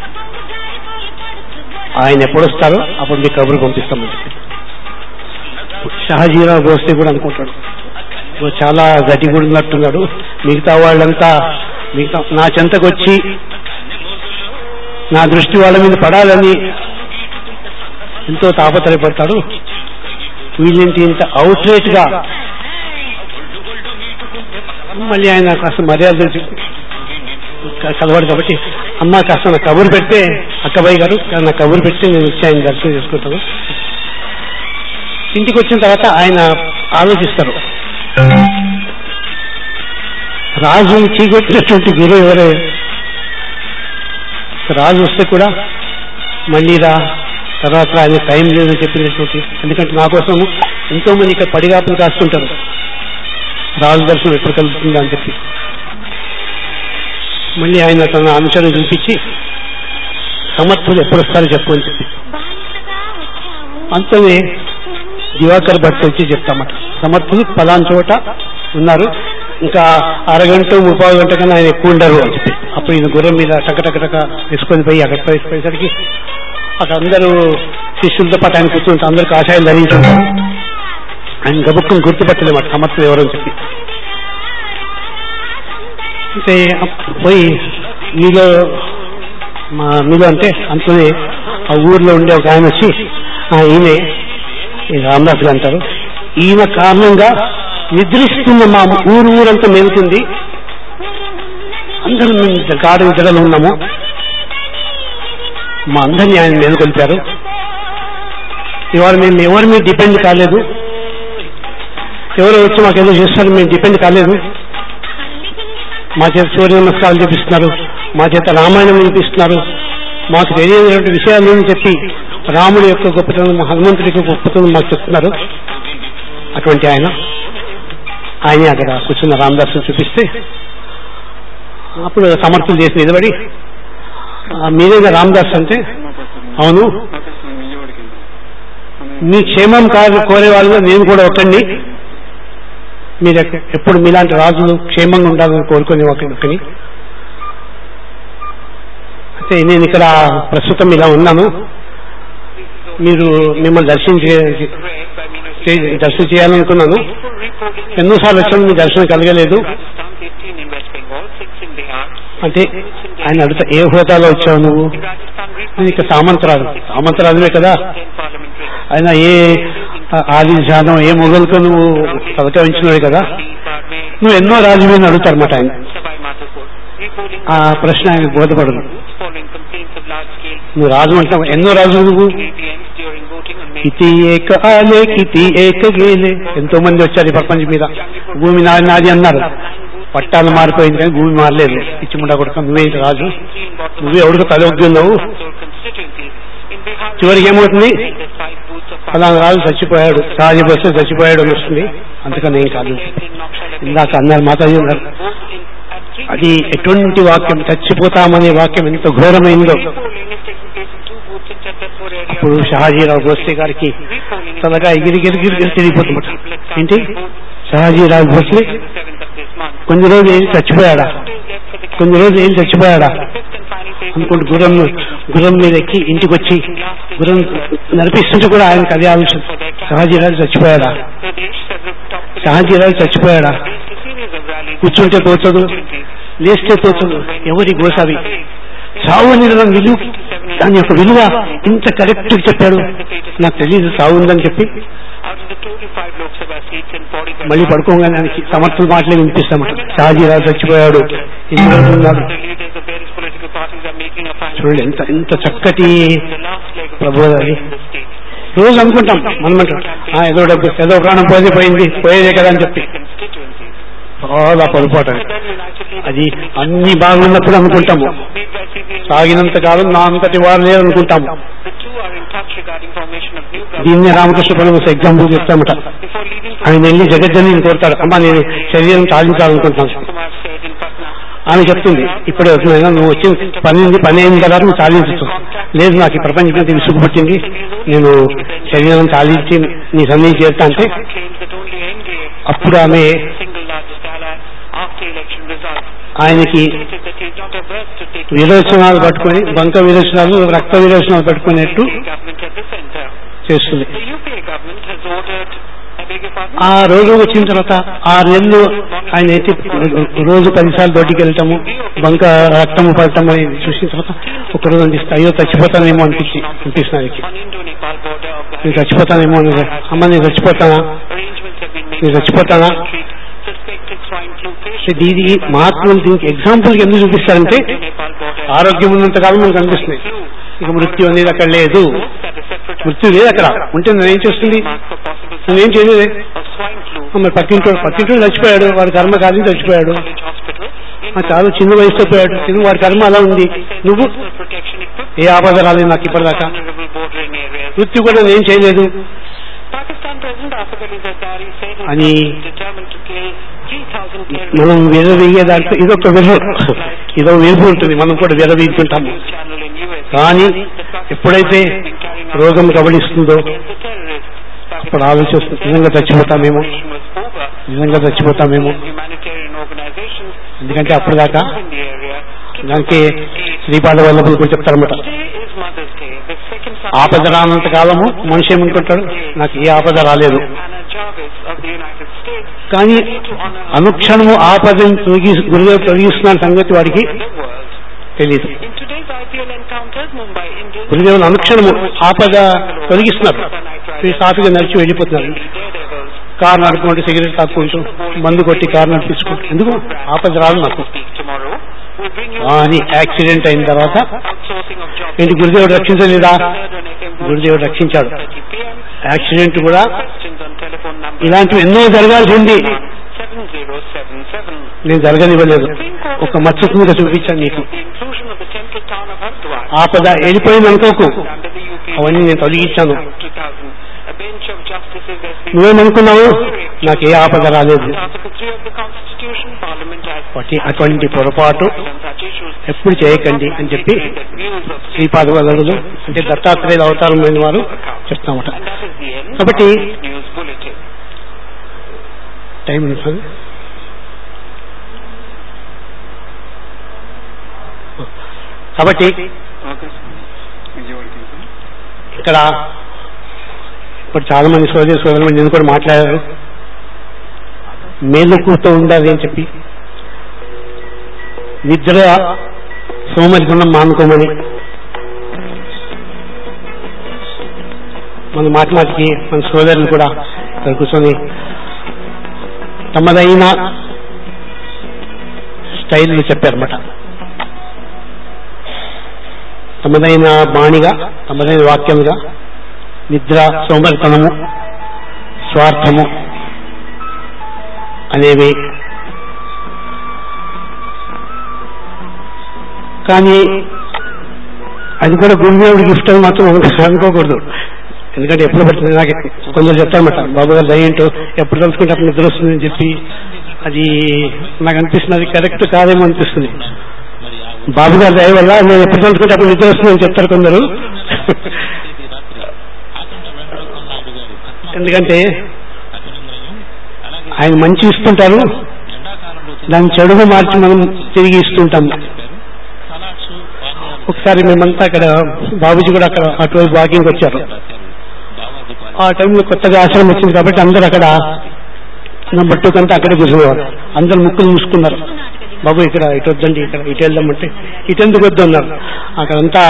ఆయన ఎప్పుడు వస్తారో అప్పుడు మీకు కబురు పంపిస్తామని చెప్పి షాజీరావు గోస్తే కూడా అనుకుంటాడు ఇగో చాలా గట్టిగుడినట్టున్నాడు మిగతా వాళ్ళంతా మిగతా నా చెంతకు వచ్చి నా దృష్టి వాళ్ళ మీద పడాలని ఎంతో తాపత్రయపడతాడు వీళ్ళంటి ఇంత అవుట్రేట్ గా మళ్ళీ ఆయన కాస్త మర్యాద కలవాడు కాబట్టి అమ్మ కాస్త నా కబురు పెడితే అక్కబాయి గారు నా కబురు పెడితే నేను వచ్చి ఆయన దర్శనం చేసుకుంటాను ఇంటికి వచ్చిన తర్వాత ఆయన ఆలోచిస్తారు రాజుని చీకొట్టినటువంటి గురువు ఎవరే రాజు వస్తే కూడా మళ్ళీ రా తర్వాత ఆయన టైం లేదని చెప్పినటువంటి ఎందుకంటే నా కోసం ఎంతో మంది ఇక్కడ పడిగాపులు కాస్తుంటారు రాజు దర్శనం ఎప్పుడు కలుగుతుందా అని చెప్పి మళ్ళీ ఆయన తన అంశాన్ని చూపించి సమర్థులు ఎప్పుడు వస్తారో చెప్పు అని చెప్పి అంతనే దివాకర్ భట్ వచ్చి చెప్తామట సమర్థులు పలాన్ చోట ఉన్నారు ఇంకా అరగంట ముప్పై గంట కన్నా ఆయన ఎక్కువ ఉండరు అని చెప్పి అప్పుడు ఈయన గుర్రం మీద టకటకటక వేసుకొని పోయి అక్కడ వేసిపోయేసరికి అక్కడ అందరూ శిష్యులతో పాటు ఆయన కూర్చుంటే అందరు కాషాయాలు ధరించుంటారు ఆయన గబుక్కుని గుర్తుపట్టలేమాట సమర్థులు ఎవరని చెప్పి అంటే పోయి మీలో మా మీలో అంటే అంతనే ఆ ఊర్లో ఉండే ఒక ఆయన వచ్చి "ఆ, ఈయనే ఈ రామదాస్ గారు అంటారు ఈయన కారణంగా నిద్రిస్తున్న మా ఊరు ఊరంతా మెలుతుంది అందరం మేము గాఢ నిద్రలో ఉన్నాము మా అందరినీ ఆయన మేలుకొల్పారు ఇవాళ మేము ఎవరి మీద డిపెండ్ కాలేదు ఎవరు వచ్చి మాకు ఏదో చేస్తారు మేము డిపెండ్ కాలేదు మా చేత సూర్య నమస్కారాలు చూపిస్తున్నారు మా చేత రామాయణం వినిపిస్తున్నారు మాకు తెలియనటువంటి విషయాలను చెప్పి రాముడి యొక్క గొప్పతనం హనుమంతుడి యొక్క గొప్పతనం మాకు చెప్తున్నారు అటువంటి ఆయన ఆయన అక్కడ కూర్చున్న రామదాసు చూపిస్తే అప్పుడు సమర్థులు చేసి నిలబడి "ఆ, మీరేగా రామదాస్ అంటే అవును మీ క్షేమం కాదు కోరే వాళ్ళు నేను కూడా ఒకండి మీరు ఎక్క- ఎప్పుడు మీలాంటి రాజులు క్షేమంగా ఉండాలని కోరుకునే ఒకని అయితే నేను ఇక్కడ ప్రస్తుతం ఇలా ఉన్నాను మీరు మిమ్మల్ని దర్శించే చే- దర్శనం చేయాలనుకున్నాను ఎన్నోసార్లు వచ్చాను మీ దర్శనం కలగలేదు అంటే ఆయన అడుగుతా ఏ హోదాలో వచ్చావు నువ్వు నేను ఇక సామంతరాజు సామంతరాజువే కదా ఆయన ఏ ఆ- ఆది శాతం ఏ మొగలతో నువ్వు ప్రవచించినవి కదా నువ్వు ఎన్నో రాజులను అడుగుతారన్నమాట ఆయన ఆ ప్రశ్న ఆయన బోధపడదు నువ్వు రాజు అంటావు ఎన్నో రాజులు నువ్వు ఇతి ఏక ఆలే కితి ఏక గేలే ఎంతో మంది వచ్చారు ఈ ప్రపంచం మీద భూమి నాది నాది అన్నారు పట్టాలు మారిపోయింది కానీ భూమి మారలేదు పిచ్చి ముండా కొడుకు నువ్వే రాజు నువ్వే ఎవరికి తలొగ్గున్నావు చివరికి ఏమవుతుంది అలా రాజు చచ్చిపోయాడు రాజు బస్సు చచ్చిపోయాడు అని వస్తుంది అందుకని ఏం కాదు ఇందాక అన్నారు మాతాజీ ఉన్నారు అది ఎటువంటి వాక్యం చచ్చిపోతామనే వాక్యం ఎంత ఘోరమైందో ఇప్పుడు షహాజీరావు భోస్లే గారికి తలగా ఎగిరి గిరిగిరి తిరిగిపోతున్నమాట ఏంటి షహాజీరావు భోస్లే కొన్ని రోజులు చచ్చిపోయాడా కొన్ని రోజులు ఏం చచ్చిపోయాడా fifth and final phase అనుకుంటూ గుర్రం గుర్రం మీద ఎక్కి ఇంటికి వచ్చి గుర్రం నడిపిస్తుంటే కూడా ఆయనకు అదే ఆలోచన షాజీరాజు చచ్చిపోయాడా Pradesh, several top షాజీరాజు చచ్చిపోయాడా a series of rallies కూర్చుంటే పోతాడు లేస్తే పోతాడు ఎవరి గోసావి సావు అనేది దాని విలువ దాని యొక్క విలువ ఇంత కరెక్ట్ చెప్పాడు నాకు తెలియదు సావు ఉందని చెప్పి out of the total five Lok Sabha seats and 40 మళ్ళీ పడుకోగానే ఆయనకి సమర్థుల మాటలే వినిపిస్తామట షాజీరాజు చచ్చిపోయాడు ఇన్ని రోజులు ఉన్నాడు the leaders of various political parties are making a final చూడండి ఎంత ఎంత చక్కటి the last leg of ప్రబోధాలి the state. రోజు అనుకుంటాం మనమంటాం "ఆ, ఏదో డబ్బు ఏదో ప్రాణం పోతే పోయింది పోయేదే కదా అని చెప్పి Constituencies. చాలా పొరపాటు అది. But then united leaders అది అన్ని బాగున్నప్పుడు అనుకుంటాము made by CPM, సాగినంత కాలం నా అంతటి వారు లేరు అనుకుంటాము the two are in touch regarding formation of new government. దీన్ని రామకృష్ణ పరమహంస ఎగ్జాంపుల్ చెప్తామట Before leaving ఆయన వెళ్ళి జగజ్జని కోరుతాడు అమ్మా నేను శరీరం చాలించాలనుకుంటున్నాను Kumar said in Patna, ఆమె చెప్తుంది ఇప్పుడే వస్తున్నాయినా నువ్వు వచ్చి పని ఉంది పని అయిన తర్వాత నువ్వు చాలించచ్చు లేదు నాకు ఈ ప్రపంచం అంతా విసుగు పుట్టింది నేను శరీరం చాలించి నీ సన్నిధి చేస్తా అంటే Kumar claims that only NDA అప్పుడు ఆమె single largest ally after election results. ఆయనకి Stated that he is not averse to taking విరోచనాలు పట్టుకొని బంక విరోచనాలు రక్త విరోచనాలు పట్టుకునేట్టు the government at the center. చేస్తుంది The UPA government has ordered, I beg your pardon, ఆ రోజు వచ్చిన తర్వాత ఆరు నెలలు ఆయన అయితే రోజు పదిసార్లు బయటికి వెళ్ళటము బంక రక్తము పడటం అనేది చూసిన తర్వాత ఒక రోజు అనిపిస్తుంది అయ్యో చచ్చిపోతానేమో అనిపించి అనిపిస్తుంది ఆయనకి on Indo-Nepal border of the నేను చచ్చిపోతానేమో అని అమ్మ నేను చచ్చిపోతానా arrangements have been made నేను చచ్చిపోతానా to treat suspected swine flu అంటే patients దీనికి మహాత్ములు దీనికి ఎగ్జాంపుల్ ఎందుకు చూపిస్తారంటే Nepal border. ఆరోగ్యం ఉన్నంత కాలం మనకు అనిపిస్తుంది ఇక మృత్యు అనేది అక్కడ లేదు That a separate మృత్యు లేదు అక్కడ ఉంటే నేనేం చేస్తుంది mark for possible నేనేం చేయలేదు of swine flu మరి పక్కింటో పక్కింటో చచ్చిపోయాడు వాడి కర్మ కాదు చచ్చిపోయాడు college hospital in ఆ చాలా చిన్న వయసుతో పోయాడు చిన్న వాడి కర్మ అలా ఉంది నువ్వు personal protection equipment ఏ ఆపద రాలేదు నాకు ఇప్పటిదాకా vulnerable bordering areas. మృత్యు కూడా నేను చేయలేదు Pakistan President Asif Ali Zardari said he అని is determined to kill 3,000 terrorists. మనం విరవీగే దాంట్లో ఇదొక విర్ర ఇదో వేపు ఉంటుంది మనం కూడా విరవీగుతుంటాము News channel in US. కానీ ఎప్పుడైతే రోగం కబలిస్తుందో Against the terrorists. అప్పుడు ఆలోచిస్తుంది నిజంగా చచ్చిపోతామేమో Operation was over. నిజంగా చచ్చిపోతామేమో Humanitarian organizations ఎందుకంటే అప్పటిదాకా in the area to దానికి provide aid. శ్రీపాద వల్లభులు కూడా చెప్తారన్నమాట Today is Mother's Day, the second ఆపద రానంత కాలము మనిషి ఏమనుకుంటాడు నాకు ఏ ఆపద రాలేదు Anna Jarvis of the United States కానీ అనుక్షణము ఆపదను తొలగి గురుదేవు తొలగిస్తున్న సంగతి వాడికి the world. తెలియదు In today's IPL encounters, Mumbai Indians గురుదేవుని అనుక్షణము ఆపద తొలగిస్తున్నారు వీళ్ళు సాఫీగా నడిచి వెళ్ళిపోతున్నారు Daredevils కారు నడుపుకుంటూ సిగరెట్ తాక్కుంటూ మందు కొట్టి కారు నడిపించుకుంటూ ఎందుకు ఆపద రాదు నాకు speak tomorrow. We'll bring you అని యాక్సిడెంట్ అయిన తర్వాత outsourcing of jobs. ఏంటి గురుదేవుడు రక్షించలేదా Third on FM గురుదేవుడు రక్షించాడు 30 p.m. యాక్సిడెంట్ కూడా Questions on telephone number ఇలాంటివి ఎన్నో జరగాల్సి ఉంది 7077. నేను జరగనివ్వలేదు ఒక మచ్చ మీద చూపించాను నీకు The inclusion of the temple town of Hardwar ఆపద వెళ్ళిపోయింది అనుకోకు under the UP అవన్నీ నేను తొలగించాను 2000. A bench of justices has been నువ్వేమనుకున్నావు నాకు ఏ ఆపద రాలేదు Article 3 of the Constitution, Parliament has వాటి అటువంటి పొరపాటు on such issues. ఎప్పుడు చేయకండి అని చెప్పి that views of శ్రీపాద వల్లభులు అంటే దత్తాత్రేయుల అవతారమైన వారు చెప్తామట and that is the end కాబట్టి of this news bulletin. Time ఉంది సార్ కాబట్టి ఇక్కడ ఇప్పుడు చాలా మంది సోదరి సోదరులు నేను కూడా మాట్లాడారు మేలుకుతో ఉండాలి అని చెప్పి నిద్ర సోమరితనం మానుకోమని మన మాటి మాటికి మన సోదరులు కూడా ఇక్కడ కూర్చొని తమదైన స్టైల్ చెప్పారన్నమాట తమదైన బాణిగా తమదైన వాక్యముగా నిద్ర సోమరితనము స్వార్థము అనేవి కానీ అది కూడా గురుదేవుడి గిఫ్ట్ అని మాత్రం అనుకోకూడదు ఎందుకంటే ఎప్పుడు పడుతుంది నాకు కొందరు చెప్తారన్నమాట బాబు గారు దయ్యంటో ఎప్పుడు తలుచుకుంటే అప్పుడు నిద్ర వస్తుందని చెప్పి అది నాకు అనిపిస్తుంది అది కరెక్ట్ కాదేమో అనిపిస్తుంది బాబు గారి దయ వల్ల నేను ఎప్పుడు తలుచుకుంటే అప్పుడు నిద్ర వస్తుందని చెప్తారు కొందరు ఎందుకంటే ఆయన మంచి ఇస్తుంటారు దాన్ని చెడుగా మార్చి మనం తిరిగి ఇస్తుంటాం సలాడ్స్ పానీయాలు ఒకసారి మేమంతా అక్కడ బాబుజీ కూడా అక్కడ అటువైపు వాకింగ్ వచ్చారు రాశారు బావాజీ పాని ఆ టైంలో కొత్తగా ఆశ్రమం వచ్చింది కాబట్టి అందరూ అక్కడ నెంబర్ టూ కంతా అక్కడే కూర్చునేవారు అందరు ముక్కులు మూసుకున్నారు బాబు ఇక్కడ ఇటు వద్దండి ఇక్కడ ఇటు వెళ్దామంటే ఇటు ఎందుకు వద్దు అన్నారు అక్కడంతా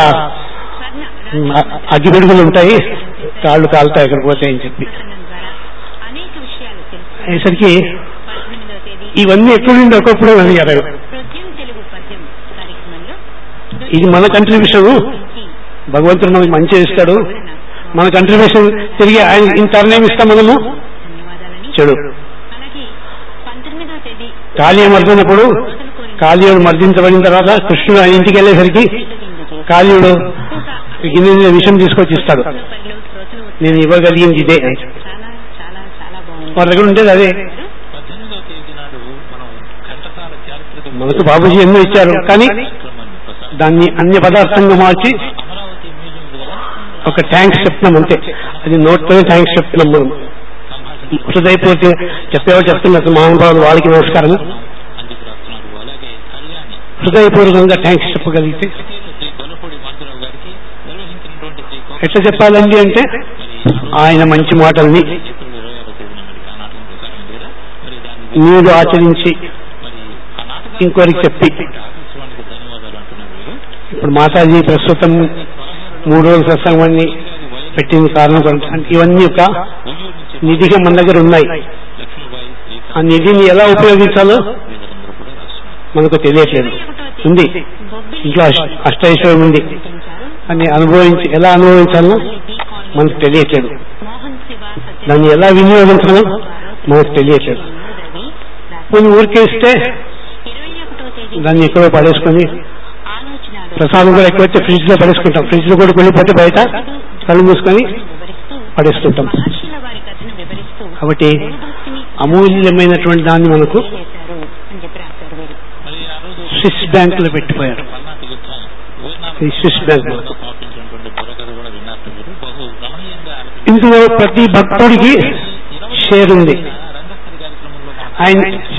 ఉమ్, అ- అగ్గి పెడుగులు ఉంటాయి కాళ్ళు కాలుతాయి అక్కడికి పోతాయి అని చెప్పి ద్వారా అనేక విషయాలు తెలుసు అయ్యేసరికి పద్దెనిమిదవ తేదీ ఇవన్నీ ఎక్కడి నుండి ఒకప్పుడు అడిగారు ప్రత్యం తెలుగు పద్యం కార్యక్రమంలో ఇది మన కంట్రిబ్యూషన్ గురించి భగవంతుడు మనకు మంచి ఇస్తాడు వివరణ మన కంట్రిబ్యూషన్ తిరిగి ఆయన ఇంత నిర్ణయం ఇస్తాం మనము ధన్యవాదాలని చెడు అలాగే పంతొమ్మిదవ తేదీ కాళీ మర్దినప్పుడు రోజులు కోరిన కాళీయుడు మర్దించబడిన తర్వాత కృష్ణుడు ఆయన ఇంటికి వెళ్ళేసరికి కాళీయుడు గిన్నె విషయం తీసుకొచ్చి ఇస్తాడు పనిలో శ్రోతలు నేను ఇవ్వగలిగింది ఇదే అని. చాలా చాలా చాలా బాగుంది వాళ్ళ దగ్గర ఉండేది అదే పద్దెనిమిదవ తేదీ నాడు మనం ఘంటసాల చారిత్రక మనకు బాబుజీ ఎన్నో ఇచ్చారు కానీ కార్యక్రమాన్ని ప్రసారం దాన్ని అన్య పదార్థంగా మార్చి అమరావతి మ్యూజియం ఉంది కదా ఒక ట్యాంక్స్ చెప్తున్నాం అంతే అది నోట్తోనే ట్యాంక్స్ చెప్తున్నాం మనం సంభాషణ హృదయపూర్తి చెప్పేవాళ్ళు చెప్తున్నారు మహానుభావులు వాళ్ళకి నమస్కారం అందుకు రాస్తున్నారు అలాగే కళ్యాణి హృదయపూర్వకంగా ట్యాంక్స్ చెప్పగలిగితే శ్రీ గొల్లపూడి మంత్రురావు గారికి నిర్వహించినటువంటి శ్రీ కోక ఎట్లా చెప్పాలండి అంటే మరి ఆయన మంచి మాటల్ని ఏప్రిల్ ఇరవై ఆరో తేదీన మరి ఆ నాటకం ప్రసారం అయింది కదా మరి దాని మీరు ఆచరించి మరి ఆ నాటకం ఇంకోరికి చెప్పి ఆకాశవాణికి ధన్యవాదాలు అంటున్నారు వీరు ఇప్పుడు మాతాజీ ప్రస్తుతం మూడు రోజుల సత్సంగాన్ని పెట్టిన కారణం కొరకు అంటే ఇవన్నీ ఒక ఉయ్యూరు నుంచి నిధిగా మన దగ్గర ఉన్నాయి లక్ష్మీబాయి శ్రీకాంత్ ఆ నిధిని ఎలా ఉపయోగించాలో వీళ్ళందరూ కూడా రాస్తున్నారు మనకు తెలియట్లేదు ఉంది ఇంట్లో అష్ట- అష్టైశ్వర్యం ఉంది అని అనుభవించి ఎలా అనుభవించాలో మనకు తెలియట్లేదు మోహన్ శివ సత్య దాన్ని ఎలా వినియోగించాలో మనకు తెలియట్లేదు రవి కొన్ని ఊరికే ఇస్తే ఇరవై ఒకటో తేదీ దాన్ని ఎక్కడో పడేసుకొని ఆలోచనలు ప్రసాదం కూడా ఎక్కువైతే ఫ్రిడ్జ్ లో పడేసుకుంటాం ఫ్రిడ్జ్ లో కూడా వెళ్ళిపోతే బయట కళ్ళు మూసుకొని వివరిస్తూ పడేస్తుంటాం మహర్షుల వారి కథను వివరిస్తూ కాబట్టి దూరదృష్టిని అమూల్యమైనటువంటి దాన్ని మనకు చేశారు అని చెప్పి రాశారు వీరు మరి ఆ రోజు స్విస్ బ్యాంక్ లో పెట్టిపోయారు పల్నాటి యుద్ధం ఈ స్విస్ బ్యాంక్ లో. స్థాపించినటువంటి బుర్రకథ కూడా విన్నారు మీరు బహు రమణీయంగా అనిపించింది ఇందులో ప్రతి భక్తుడికి షేర్ ఉంది రంగస్థలి కార్యక్రమంలో మనం ఆయన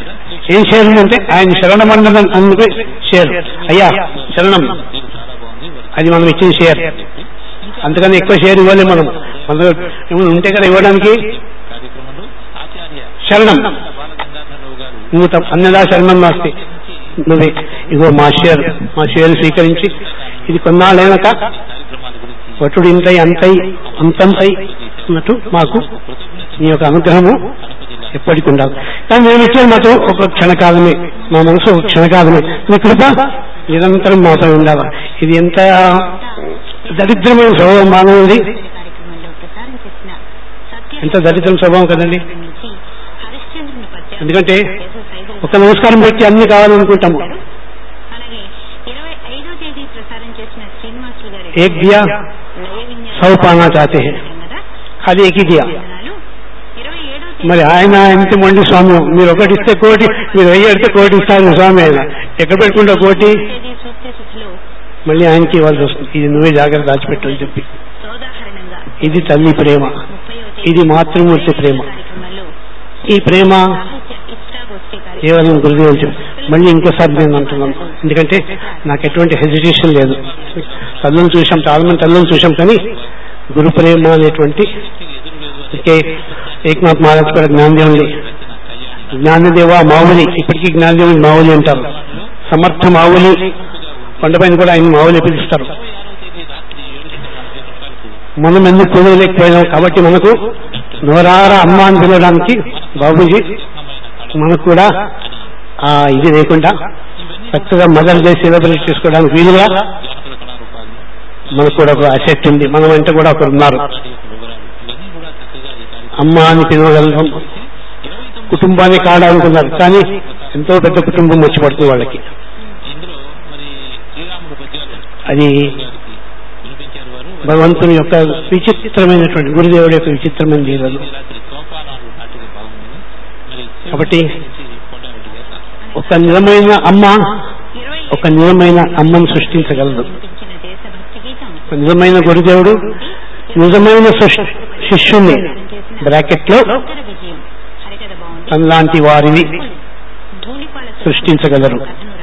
ఏం షేర్ ఉందంటే ఆయన శరణ మండలం అందుకు షేర్ అయ్యా శరణం తీరు చాలా బాగుంది వారి అది మనం ఇచ్చిన షేర్ అంతకన్నా ఎక్కువ షేర్ ఇవ్వలేము మనం మన దగ్గర ఏమైనా ఉంటే కదా ఇవ్వడానికి కార్యక్రమంలో ఆచార్య శరణం బాలగంగాధరరావు గారు నువ్వు తప్ప- అన్నదా శరణం నాస్తి నువ్వే ఇగో మా షేర్ మా షేర్ స్వీకరించి ఇది కొన్నాళ్ళైనాక కార్యక్రమాల గురించి వటుడు ఇంతై అంతై అంతంతై అన్నట్టు మాకు నీ యొక్క అనుగ్రహము ఎప్పటికి ఉండాలి కానీ మేము ఇచ్చేది మాత్రం ఒక క్షణకాలమే మా మనసు ఒక క్షణకాలమే నీ కృప నిరంతరం మాపై ఉండాలి ఇది ఎంత దరిద్రమైన స్వభావం మానవుడి కార్యక్రమంలో ప్రసారం చేసిన సత్య ఎంత దరిద్రం స్వభావం కదండి నుంచి హరిశ్చంద్రుని పద్యం ఎందుకంటే సైదులు ఒక నమస్కారం పెట్టి అన్ని కావాలనుకుంటాము అలాగే ఇరవై ఐదో తేదీ ప్రసారం చేసిన శ్రీనివాసులు గారి ఏక్ దియా లయ విన్యాసం సౌ పానా చాతే హై. కదా ఖాళీ ఏకి దియా వందనాలు ఇరవై ఏడో మరి ఆయన ఇంటి మొండి స్వామి మీరు ఒకటి ఇస్తే కోటి మీరు వెయ్యి ఇస్తే కోటి ఇస్తాను స్వామి ఆయన ఎక్కడ పెట్టుకుంటా కోటి తేదీ సూక్తి సుఖిలో మళ్ళీ ఆయనకి ఇవ్వాల్సి వస్తుంది ఇది నువ్వే జాగ్రత్త దాచిపెట్టు అని చెప్పి సోదాహరణంగా ఇది తల్లి ప్రేమ ముప్పయో ఇది మాతృమూర్తి ప్రేమ కార్యక్రమంలో ఈ ప్రేమ సాహిత్య ఇష్టాగోష్ఠి కార్యక్రమం కేవలం గురుదేవులు చెప్పి మళ్ళీ ఇంకోసారి నేను అంటున్నాను ఎందుకంటే నాకు ఎటువంటి హెజిటేషన్ లేదు తల్లులను చూసాం చాలా మంది తల్లులను చూసాం కానీ గురు ప్రేమ అనేటువంటి ఇంకే ఏకనాథ్ మహారాజ్ కూడా జ్ఞానదేవుని జ్ఞానదేవ మావులి ఇప్పటికీ జ్ఞానదేవుని మావులి అంటారు సమర్థ మావులి కొండపైన కూడా ఆయన మావులి పిలుస్తారు మనం ఎందుకు పిలవలేకపోయినాం కాబట్టి మనకు నోరార అమ్మ అని పిలవడానికి బాబుజీ మనకు కూడా ఆ ఇది లేకుండా చక్కగా మదర్ డే సెలబ్రేట్ చేసుకోవడానికి వీలుగా జానపద కళారూపాలు మనకు కూడా ఒక అసెట్ ఉంది మనం వెంట కూడా ఒకరు ఉన్నారు వాటి యొక్క వివరాలు ఇవన్నీ కూడా చక్కగా ఈ కార్యక్రమం అమ్మ అని పిలవగలగం ఇరవై తొమ్మిది కుటుంబాన్ని కాడాలనుకున్నారు కానీ ఎంతో పెద్ద కుటుంబం వచ్చి పడుతుంది వాళ్ళకి ఇందులో మరి శ్రీరాముడు పద్యాలు అది గారికి వినిపించారు వారు భగవంతుని యొక్క విచిత్రమైనటువంటి గురుదేవుడి యొక్క విచిత్రమైన లీలలు రాత్రి సోపానాలు నాటిక బాగుంది మరి కాబట్టి నుంచి కొండారెడ్డి గారు రాశారు. ఒక నిజమైన అమ్మ ఇరవై ఒక నిజమైన అమ్మను సృష్టించగలదు వినిపించిన దేశభక్తి గీతం ఒక నిజమైన గురుదేవుడు నిజమైన సృష్- శిష్యుణ్ణి బ్రాకెట్ లో ఉత్తర విజయం హరికథ బాగుంది తనలాంటి వారిని ధూళిపాల సృష్టించగలరు కథను రక్తికట్టి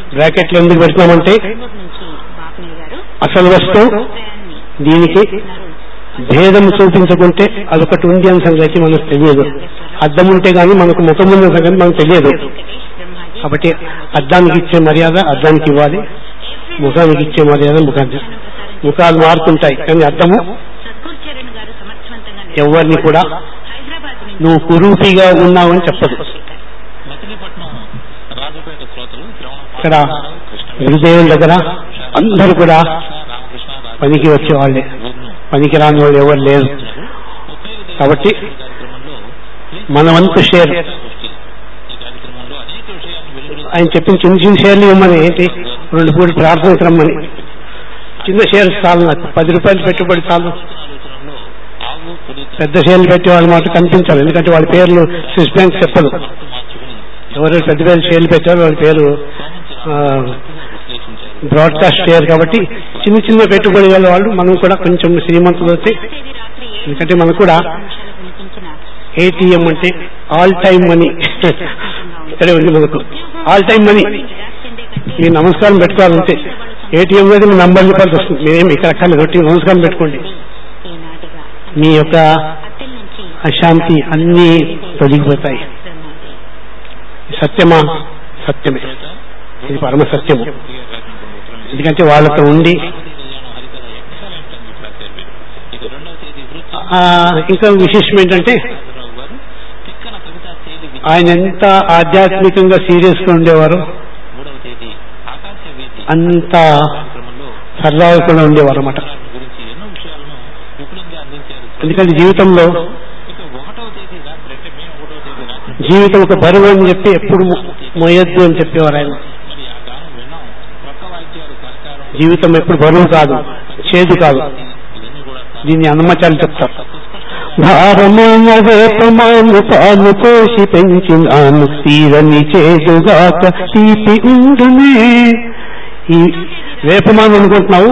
బ్రాకెట్లు ఎందుకు పెడుతున్నామంటే బెంగళూరు నుంచి బాపనయ్య గారు అసలు వస్తువు అభిప్రాయాన్ని దీనికి ఉన్నారు. భేదం చూపించకుంటే అదొకటి ఉంది అనే సంగతి మనకు తెలియదు అద్దం ఉంటే గానీ మనకు ముఖం ఉన్న సంగతి మనకు తెలియదు వెంకటేష్ బ్రహ్మాజీ కాబట్టి అద్దానికి ఇచ్చే మర్యాద అద్దానికి ఇవ్వాలి ముఖానికి ఇచ్చే మర్యాద ముఖానికి ముఖాలు మారుతుంటాయి కానీ అద్దము సద్గురు చరణ్ గారు సమర్థవంతంగా ఎవరిని కూడా హైదరాబాద్ నుంచి నువ్వు కురూపిగా ఉన్నావని చెప్పదు మచిలీపట్నం రాజుపేట శ్రోతలు శ్రవణ ఇక్కడ కృష్ణ గురుదేవుల దగ్గర అందరూ కూడా రామకృష్ణ రాజు పనికి వచ్చేవాళ్ళే విష్ణు పనికి రాని వాళ్ళు ఎవరు లేరు ముప్పై ఐదు కాబట్టి కార్యక్రమంలో మన వంతు షేర్ సృష్టి ఈ కార్యక్రమంలో అనేక విషయాలను వెలుగులో ఆయన చెప్పిన చిన్న చిన్న షేర్లు ఇవ్వమని ఏంటి రెండు పూట ప్రార్థనకు రమ్మని చిన్న షేర్ చాలు నాకు పది రూపాయలు పెట్టుబడి చాలు ఆలోచనలో ఆవు పులిత పెద్ద షేర్లు పెట్టే వాళ్ళ మాట కనిపించాలి ఎందుకంటే వాళ్ళ పేర్లు స్విస్ బ్యాంక్ చెప్పదు మార్చుకుని ఎవరు పెద్ద పెద్ద షేర్లు పెట్టారో వాళ్ళ పేరు ఆ, విశ్లేషించారు బ్రాడ్కాస్ట్ షేర్ కాబట్టి చిన్న చిన్న పెట్టుబడి గల వాళ్ళు మనం కూడా కొంచెం శ్రీమంతులు అయితే తేదీ రాత్రి ఏడు ఎందుకంటే మనకు కూడా నిమిషాలకు వినిపించిన ఏటీఎం అంటే ఆల్ టైమ్ మనీ ఇక్కడే ఉంది మనకు ఆల్ టైమ్ మనీ నిరాశ చెందే కంటే మీ నమస్కారం పెట్టుకోవాలంటే ఏటీఎం మీద మీ నంబర్ చెప్పాల్సి వస్తుంది మీరేం ఇక్కడ అక్కడ కొట్టి నమస్కారం పెట్టుకోండి ఈనాటిగా మీ యొక్క అత్తెల నుంచి అశాంతి అన్నీ తొలగిపోతాయి బ్రహ్మాజీ సత్యమా సత్యమే ఇది పరమ సత్యము ఎందుకంటే వాళ్ళతో ఉండి ఆ, ఇంకా విశేషం ఏంటంటే ఆయన ఎంత ఆధ్యాత్మికంగా సీరియస్ గా ఉండేవారు మూడవ తేదీ ఆకాశ వీధి అంత కార్యక్రమంలో సరదాగా కూడా ఉండేవారు అన్నమాట గురించి ఎన్నో విషయాలను విపులంగా అందించారు ఎందుకంటే జీవితంలో ఇక ఒకటవ తేదీ రాత్రి అంటే మే ఒకటవ తేదీ రాత్రి జీవితం ఒక బరువు అని చెప్పి ఎప్పుడు మొ- మోయొద్దు అని చెప్పేవారు ఆయన మరి ఆ గానం విన్నాం ప్రక్క వాయిద్యాలు సహకారం జీవితం ఎప్పుడు బరువు కాదు చేదు కాదు ఇవన్నీ కూడా దీన్ని అన్నమచాలు చెప్తారు సుస్పష్టంగా భారమైన వేపమాను పాలు పోసి పెంచినాను తీరని చేదుగాక తీపి ఉండునే ఈ వేపమాను అనుకుంటున్నావు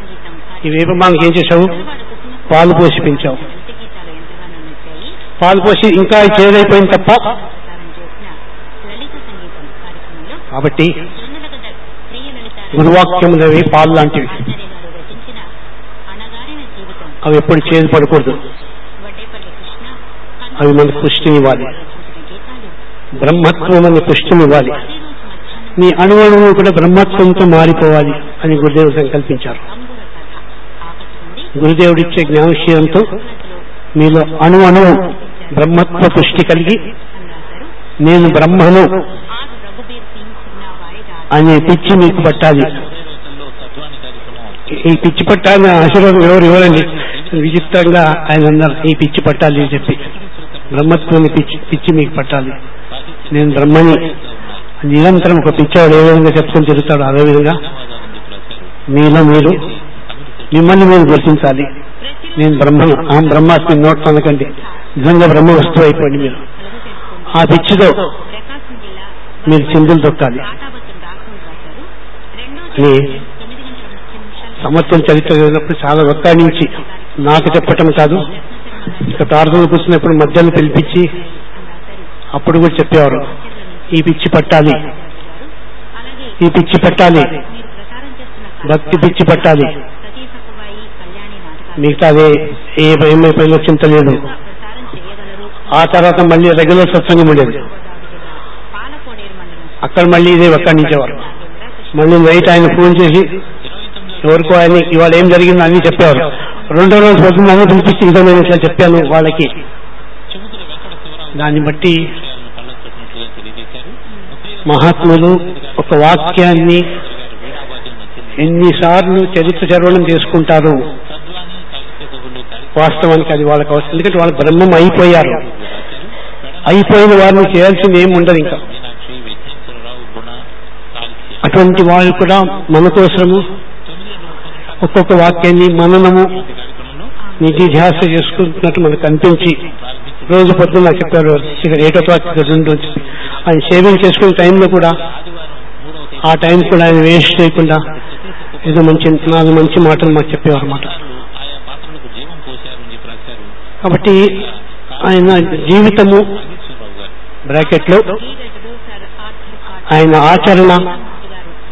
ఈ వేపమానికి ఏం చేశావు పాలు పోసి పెంచావు లలిత గీతాలు ఎంతగానో నచ్చాయి పాలు పోసి ఇంకా చేదైపోయింది తప్ప ప్రసారం చేసిన లలిత సంగీతం కార్యక్రమంలో కాబట్టి శృంగలగద ప్రియ లలిత గురువాక్యములవి పాలు లాంటివి ఆచార్య గారు రచించిన అణగారిన జీవితం అవి ఎప్పుడు చేదు పడకూడదు వడ్డేపల్లి కృష్ణ అవి మనకు పుష్టినివ్వాలి రచించిన గీతాలు బ్రహ్మత్వం అనే పుష్టినివ్వాలి అదే రోజు మధ్యాహ్నం నీ అణువణువు కూడా బ్రహ్మత్వంతో మారిపోవాలి అని గురుదేవుడు సంకల్పించారు అంబుర కథ ఆకట్టుకుంది గురుదేవుడిచ్చే జ్ఞానశీలంతో ఉన్నతలో మీలో అణు అణువు బ్రహ్మత్వ పుష్టి కలిగి అని రాశారు నేను బ్రహ్మను ఆర్ రఘుబీర్ సింగ్ సిన్హా వాయిదా అనే పిచ్చి మీకు పట్టాలి ఉదయవేతల్లో సద్వాని కార్యక్రమం ఈ పిచ్చి పట్టాలని ఆశీర్వాదం ఎవరు ఇవ్వరండి విచిత్రంగా ఆయన అన్నారు ఈ పిచ్చి పట్టాలి అని చెప్పి బ్రహ్మత్వాన్ని పిచ్చి పిచ్చి మీకు పట్టాలి నేను బ్రహ్మని నిరంతరం ఒక పిచ్చవాడు ఏ విధంగా చెప్పుకొని తిరుగుతాడు అదే విధంగా ధన్యవాదాలని చెప్పి రాశారు మీలో మీరు మిమ్మల్ని మీరు గుర్తించాలి నేను బ్రహ్మను ఆ బ్రహ్మాస్మి నోట్ అనకండి నిజంగా బ్రహ్మ వస్తువు అయిపోయింది మీరు కలుగు చేసుకుంది ఆ పిచ్చితో ప్రకాశం జిల్లా మీరు చిందులు తొక్కాలి తాటాబత్తులు రాఘవులు రాశారు రెండో అని తేదీ తొమ్మిది గంటల ముప్పై నిమిషాలు సమత్వం చరిత్ర చదివినప్పుడు చాలా ఒత్తాడించి నాకు చెప్పటం కాదు ఇక ప్రార్థన కూర్చున్నప్పుడు మధ్యలో పిలిపించి అని రాశారు అప్పుడు కూడా చెప్పేవారు ఈ పిచ్చి పట్టాలి గారు అలాగే ఈ పిచ్చి పట్టాలి మీరు ప్రసారం చేస్తున్న భక్తి పిచ్చి పట్టాలి సతీ సక్కుబాయి కళ్యాణి నాటకాలు మిగతాదే ఏ ఏమైపోయినా చింత లేదు ప్రసారం చేయగలరు ఆ తర్వాత మళ్ళీ రెగ్యులర్ సత్సంగం ఉండేది గోదావరి జిల్లా పాలకోడేరు మండలం అక్కడ మళ్ళీ ఇదే ఒక్కడించేవారు నాగేంద్ర కృష్ణ మళ్ళీ నైట్ ఆయన ఫోన్ చేసి ఎవరికో ఆయన ఇవాళ ఏం జరిగిందో అన్ని చెప్పేవారు రెండో రోజు పొద్దున్న అన్ని పిలిపించి ఇదో నేను ఇట్లా చెప్పాను వాళ్ళకి చెబుతుల వెంకట శివరావు దాన్ని బట్టి విషయాలను కళ్ళొచ్చినట్లుగా తెలియజేశారు ముప్పై ఐదు మహాత్ములు ఒక వాక్యాన్ని గారు వీణావాద్యం వచ్చింది ఎన్నిసార్లు చరిత్ర చరవణం చేసుకుంటారు సద్వాని సాహిత్య కవులు కార్యక్రమం వాస్తవానికి అది వాళ్ళకి అవసరం ఎందుకంటే వాళ్ళు బ్రహ్మం అయిపోయారు రాశారు పెడ అయిపోయిన వారిని చేయాల్సింది ఏం ఉండదు ఇంకా మీనాక్షి విఘ్నేశ్వరరావు గుణ సాహిత్య అటువంటి వాళ్ళు కూడా మన కోసము తొమ్మిది గంటల ముప్పై నిమిషాలు ఒక్కొక్క వాక్యాన్ని మననము కార్యక్రమంలో నిధిధ్యాస చేసుకుంటున్నట్టు మనకు కనిపించి ప్రారంభించి రోజు పొద్దున్న చెప్పారు ఇక్కడ ఎయిట్ ఓ క్లాక్ ఇక్కడ రెండు వచ్చి ఆయన షేవింగ్ చేసుకునే టైంలో కూడా ఆదివారం మూడవ తేదీ ఆ టైం కూడా ఆయన వేస్ట్ చేయకుండా ఏదో మంచి నాలుగు మంచి మాటలు మాకు చెప్పేవారు అనమాట సార్లు ఆయా పాత్రలకు జీవం పోశారని చెప్పి రాశారు కాబట్టి ఆయన జీవితము నాగేశ్వరరావు గారు బ్రాకెట్ లో గీగటడు సర్ ఆర్థర్ కాట్ ఆయన ఆచరణ మూర్తి గారు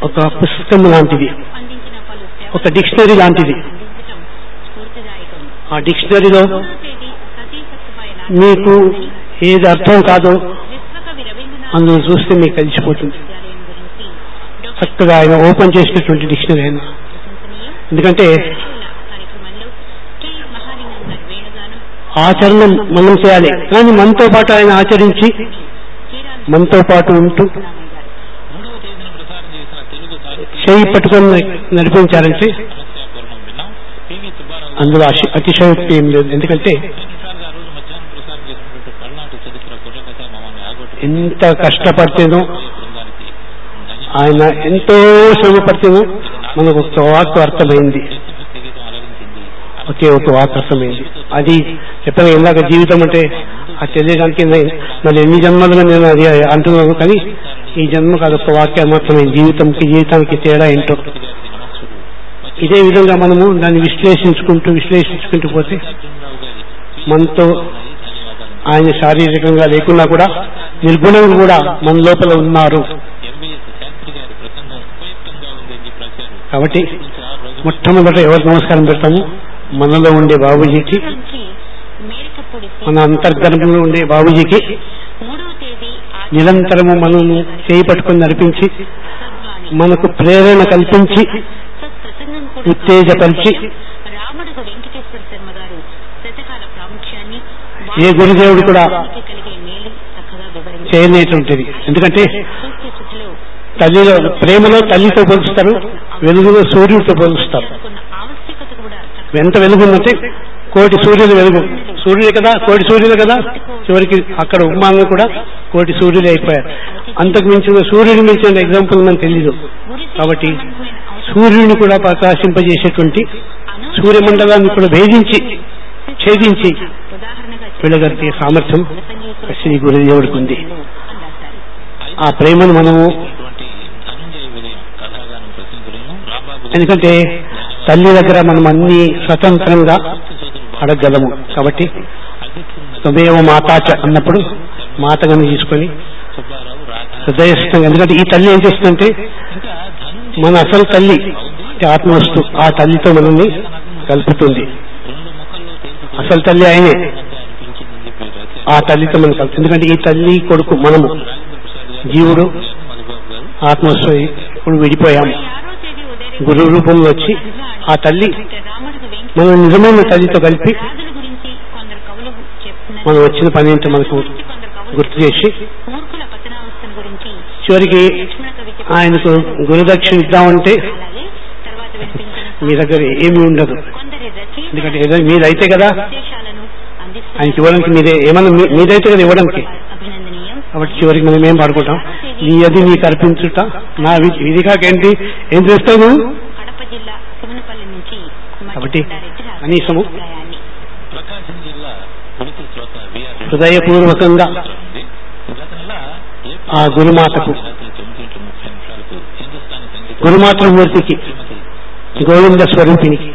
ఒక పుస్తకం లాంటిది అందించిన పలు సేవలు ఒక డిక్షనరీ లాంటిది అందించడం స్ఫూర్తిదాయకం ఆ డిక్షనరీలో మూడో తేదీ సతీ సత్యబాయి నాటి మీకు ఏది అర్థం కాదో విశ్వకవి రవీంద్రనాథ్ అందులో చూస్తే మీకు తెలిసిపోతుంది విద్యాలయం గురించి డాక్టర్ చక్కగా ఆయన ఓపెన్ చేసినటువంటి డిక్షనరీ ఆయన ప్రశంసనీయం ఎందుకంటే ఇటీవల కార్యక్రమంలో కె మహాలింగం గారి వేణుగానం ఆచరణ మనం చేయాలి కానీ మనతో పాటు ఆయన ఆచరించి చీరాల మనతో పాటు ఉంటూ రామయ్య గారు మూడవ తేదీన ప్రసారం చేసిన తెలుగు సాహిత్య చేయి పట్టుకొని నడిపించారంటే సమస్యాపూర్ణం విన్నాం పివి సుబ్బారావు అందులో అతి- అతిశయోక్తి ఏం లేదు ఎందుకంటే రెండు నిమిషాలుగా ఆ రోజు మధ్యాహ్నం ప్రసారం చేసినటువంటి పల్నాటి చరిత్ర కుర్రకథ మమ్మల్ని ఆగొట్టు ఎంత కష్టపడితేనో బృందానికి ధన్యవాదాలు ఆయన ఎంతో శ్రమ పడితేనో మనకు ఒక వార్త అర్థమైంది దేశభక్తి గీతం అలరించింది ఒకే ఒక వార్త అర్థమైంది అది చెప్పాను ఇందాక జీవితం అంటే అది తెలియడానికి నే- మరి ఎన్ని జన్మలుగా నేను అది అంటున్నాను కానీ ఈ జన్మకు అదొక వాక్యం మాత్రమే జీవితంకి జీవితానికి తేడా ఏంటో గారికి నమస్సులు ఇదే విధంగా మనము దాన్ని విశ్లేషించుకుంటూ విశ్లేషించుకుంటూ పోతే అర్జునరావు గారి మనతో ధన్యవాదాలు ఆయన శారీరకంగా లేకున్నా కూడా నిర్గుణంగా కూడా మన లోపల ఉన్నారు ఎంబీఎస్ శాస్త్రి గారి ప్రసంగం ఉపయుక్తంగా ఉంది అని చెప్పి రాశారు కాబట్టి గురించి ఆరు రోజులు మొట్టమొదట ఎవరికి నమస్కారం పెడతాము మనలో ఉండే బాబూజీకి నుంచి మేరకపూడి మన అంతర్గర్భంలో ఉండే బాబూజీకి మూడవ తేదీ నిరంతరము మనము చేయి పట్టుకొని నడిపించి సద్వాణి మనకు ప్రేరణ కల్పించి సత్ప్రసంగం కూడా ఉత్తేజపరిచి రాముడుకు వెంకటేశ్వర శర్మ గారు శతకాల ప్రాముఖ్యాన్ని ఏ గురుదేవుడు కూడా వారికి కలిగే మేలు చక్కగా వివరించారు చేయనేటువంటిది ఎందుకంటే సూక్తి శుద్ధిలో తల్లిలో ప్రేమలో తల్లితో పోలుస్తారు వెలుగులో సూర్యుడితో పోలుస్తారు చదువుకున్న ఆవశ్యకత కూడా చక్కగా ఎంత వెలుగుందంటే కోటి సూర్యులు వెలుగు సూర్యుడే కదా కోటి సూర్యులు కదా చివరికి అక్కడ ఉమ్మాలను కూడా కోటి సూర్యులు అయిపోయారు అంతకు మించిన సూర్యుడిని మించిన ఎగ్జాంపుల్ మనకు తెలీదు గురి కాబట్టి సంబంధమైన అవసరం సూర్యుడిని కూడా ప్రకాశింపజేసేటువంటి అనవసరమైన సూర్యమండలాన్ని కూడా భేదించి ఛేదించి ఉదాహరణగా వెళ్ళగలిగే సామర్థ్యం శ్రీ గురుదేవుడికి ఉంది అని రాశారు ఆ ప్రేమను మనము ఇటువంటి ధనంజయ విజయం కథాగానం ప్రసిద్ధులను రాంబాబు గారు ఎందుకంటే తల్లి దగ్గర మనం అన్ని స్వతంత్రంగా పూర్తి సోదరులు అడగగలము కాబట్టి అధ్యక్షులు త్వమేవ మాతాచ అన్నప్పుడు మాతగాని తీసుకొని సుబ్బారావు రాధ హృదయస్థంగా ఎందుకంటే ఈ తల్లి ఏం చేస్తుందంటే ఇంకా ధనంజయ మన అసలు తల్లి అంటే ఆత్మవస్తు ఆ తల్లితో మనల్ని కలుపుతుంది రెండు ముఖంలో తేల్చి అసలు తల్లి ఆయనే అనిపించిందని చెప్పి రాశారు ఆ తల్లితో మనం కలుపు ఎందుకంటే ఈ తల్లి కొడుకు మనము రాజేంద్ర ప్రసాద్ గారు జీవుడు మధుబాబు గారు ఆత్మవస్తు ఇప్పుడు విడిపోయాము ఆరో తేదీ ఉదయం గురు రూపంలో వచ్చి ఆ తల్లి రాముడికి వెంకట మనం నిజమైన తల్లితో కలిపి రాజుల గురించి కొందరు కవులు చెప్తున్నారు మనం వచ్చిన పని ఏంటో మనకు గురించి కొందరు కవులు గుర్తు చేసి మూర్ఖుల పతనావస్థను గురించి చివరికి లక్ష్మణ కవి చెప్పిన ఆయనకు గురుదక్షిణ ఇద్దామంటే అలాగే తర్వాత వినిపించిన మీ దగ్గర ఏమీ ఉండదు కొందరి రచయిత ఎందుకంటే ఏదో మీదైతే కదా విశేషాలను అందిస్తున్నారు ఆయనకి ఇవ్వడానికి మీదే ఏమన్నా మీ- మీదైతే కదా ఇవ్వడానికి అభినందనీయం కాబట్టి చివరికి మనం ఏం పాడుకుంటాం నీ అది నీకు అర్పించుట నా వి- ఇది కాకేంటి ఏం చేస్తావు నువ్వు కడప జిల్లా సుమనపల్లి నుంచి కాబట్టి మట్టికొండారెడ్డి రాసిన కనీసము అభిప్రాయాన్ని. ప్రకాశం జిల్లా ఉడికి శ్రోత విఆర్ హృదయపూర్వకంగా ఉంది గత నెల ఏప్రిల్ ఆ గురుమాతకు రాత్రి తొమ్మిది గంటల ముప్పై నిమిషాలకు హిందుస్థానీ సంగీతం గురుమాతృమూర్తికి శ్రీమతి గోవింద స్వరూపినికి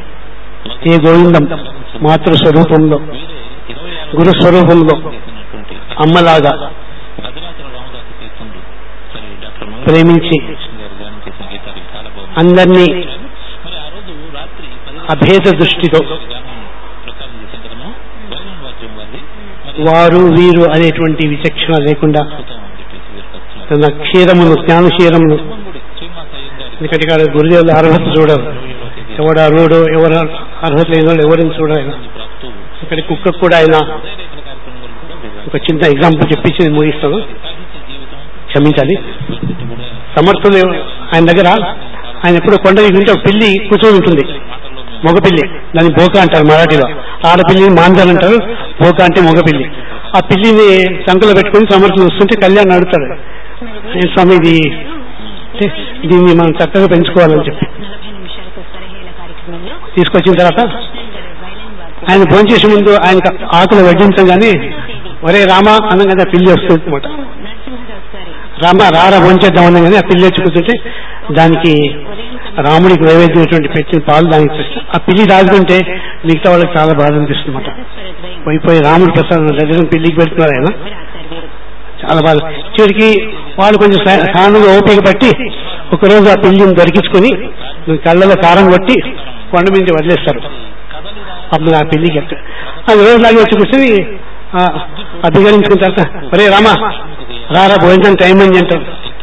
ఏ గోవిందం మాతృ స్వరూపంలో వీరే ఇరవై ఆరు గురు స్వరూపంలో చేసినటువంటి అమ్మలాగా భద్రాచల రామదాసు కీర్తనలు సరే డాక్టర్ మంగళ ప్రేమించి కృష్ణ గారు గానం చేసిన గీతాలు చాలా బాగుంది అందరినీ మరి ఆ రోజు రాత్రి పది అభేద దృష్టితో గానం ప్రసారం చేసిన కదము వైరన్ వాద్యం వారిది మరి వారు వీరు అనేటువంటి విచక్షణ లేకుండా అద్భుతం అని చెప్పేసి వీరు వస్తున్నారు తన క్షీరమును జ్ఞాన క్షీరమును తిరుమంగుడి శ్రీమాత అయ్యంగారి ఎందుకంటే ఇక్కడ గురుదేవుల అర్హత చూడరు ఇరవై ఏడవ తేదీ ఎవడు అర్హుడు ఎవరు అర్హత లేని వాళ్ళు ఎవరిని చూడాలి ప్రాప్తు ఇక్కడ కుక్కకు కూడా ఆయన ఉదయరేఖల కార్యక్రమం కూడా వివరించారు. ఒక చిన్న ఎగ్జాంపుల్ చెప్పించి నేను ముగిస్తాను సాహిత్య జీవితం క్షమించాలి వీటిని కూడా సమర్థులు ఆయన దగ్గర ఆయన ఎప్పుడు కొండ వింటే ఒక పిల్లి కూర్చొని ఉంటుంది మాటల్లో మేము మగ పిల్లి దాన్ని బోక అంటారు మరాఠీలో ఆడపిల్లిని మాంజర్ అంటారు బోక అంటే మగ పిల్లి ఆ పిల్లిని సంకలో పెట్టుకుని సమర్థులు వస్తుంటే కళ్యాణ్ అడుగుతాడు "ఏ స్వామి ఇది అంటే దీన్ని మనం చక్కగా పెంచుకోవాలని చెప్పి నలభై నిమిషాలకు స్వరహేళ కార్యక్రమంలో తీసుకొచ్చిన తర్వాత కృష్ణన్ గారి వైలిన్ వాద్యం ఆయన భోంచేసే ముందు ఆయన ఆకులు వడ్డించగానే ఒరే రామా అనగానే ఆ పిల్లి వస్తుంది అనమాట నరసింహదాస్ గారి రామ రారా భోంచేద్దాం అనగానే ఆ పిల్లి వచ్చి కూర్చుంటే దానికి ఉదయం రాముడికి నైవేద్యం పెట్టిన పాలు దానికి తెస్తే ఆ పిల్లి రాజుకుంటే మిగతా వాళ్ళకి చాలా బాధ అనిపిస్తుంది అనమాట తొమ్మిది ద్వయం పోయి పోయి రాముడి ప్రసాదం దగ్గర పిల్లికి పెడుతున్నారు ఆయన రాశారు వీరు చాలా బాధ చివరికి వాళ్ళు కొంచెం సా- సానుగా ఓపిక పట్టి ఒకరోజు ఆ పిల్లిని దొరికించుకొని కళ్ళలో కారం కొట్టి కొండ మీద వదిలేస్తారు అప్పుడు ఆ పిల్లికి ఎక్క అది రోజు లాగా వచ్చి కూర్చొని ఆ, అభిగరించుకున్న తర్వాత ఒరే రామా రారా భోజనం టైం అయింది అంటారు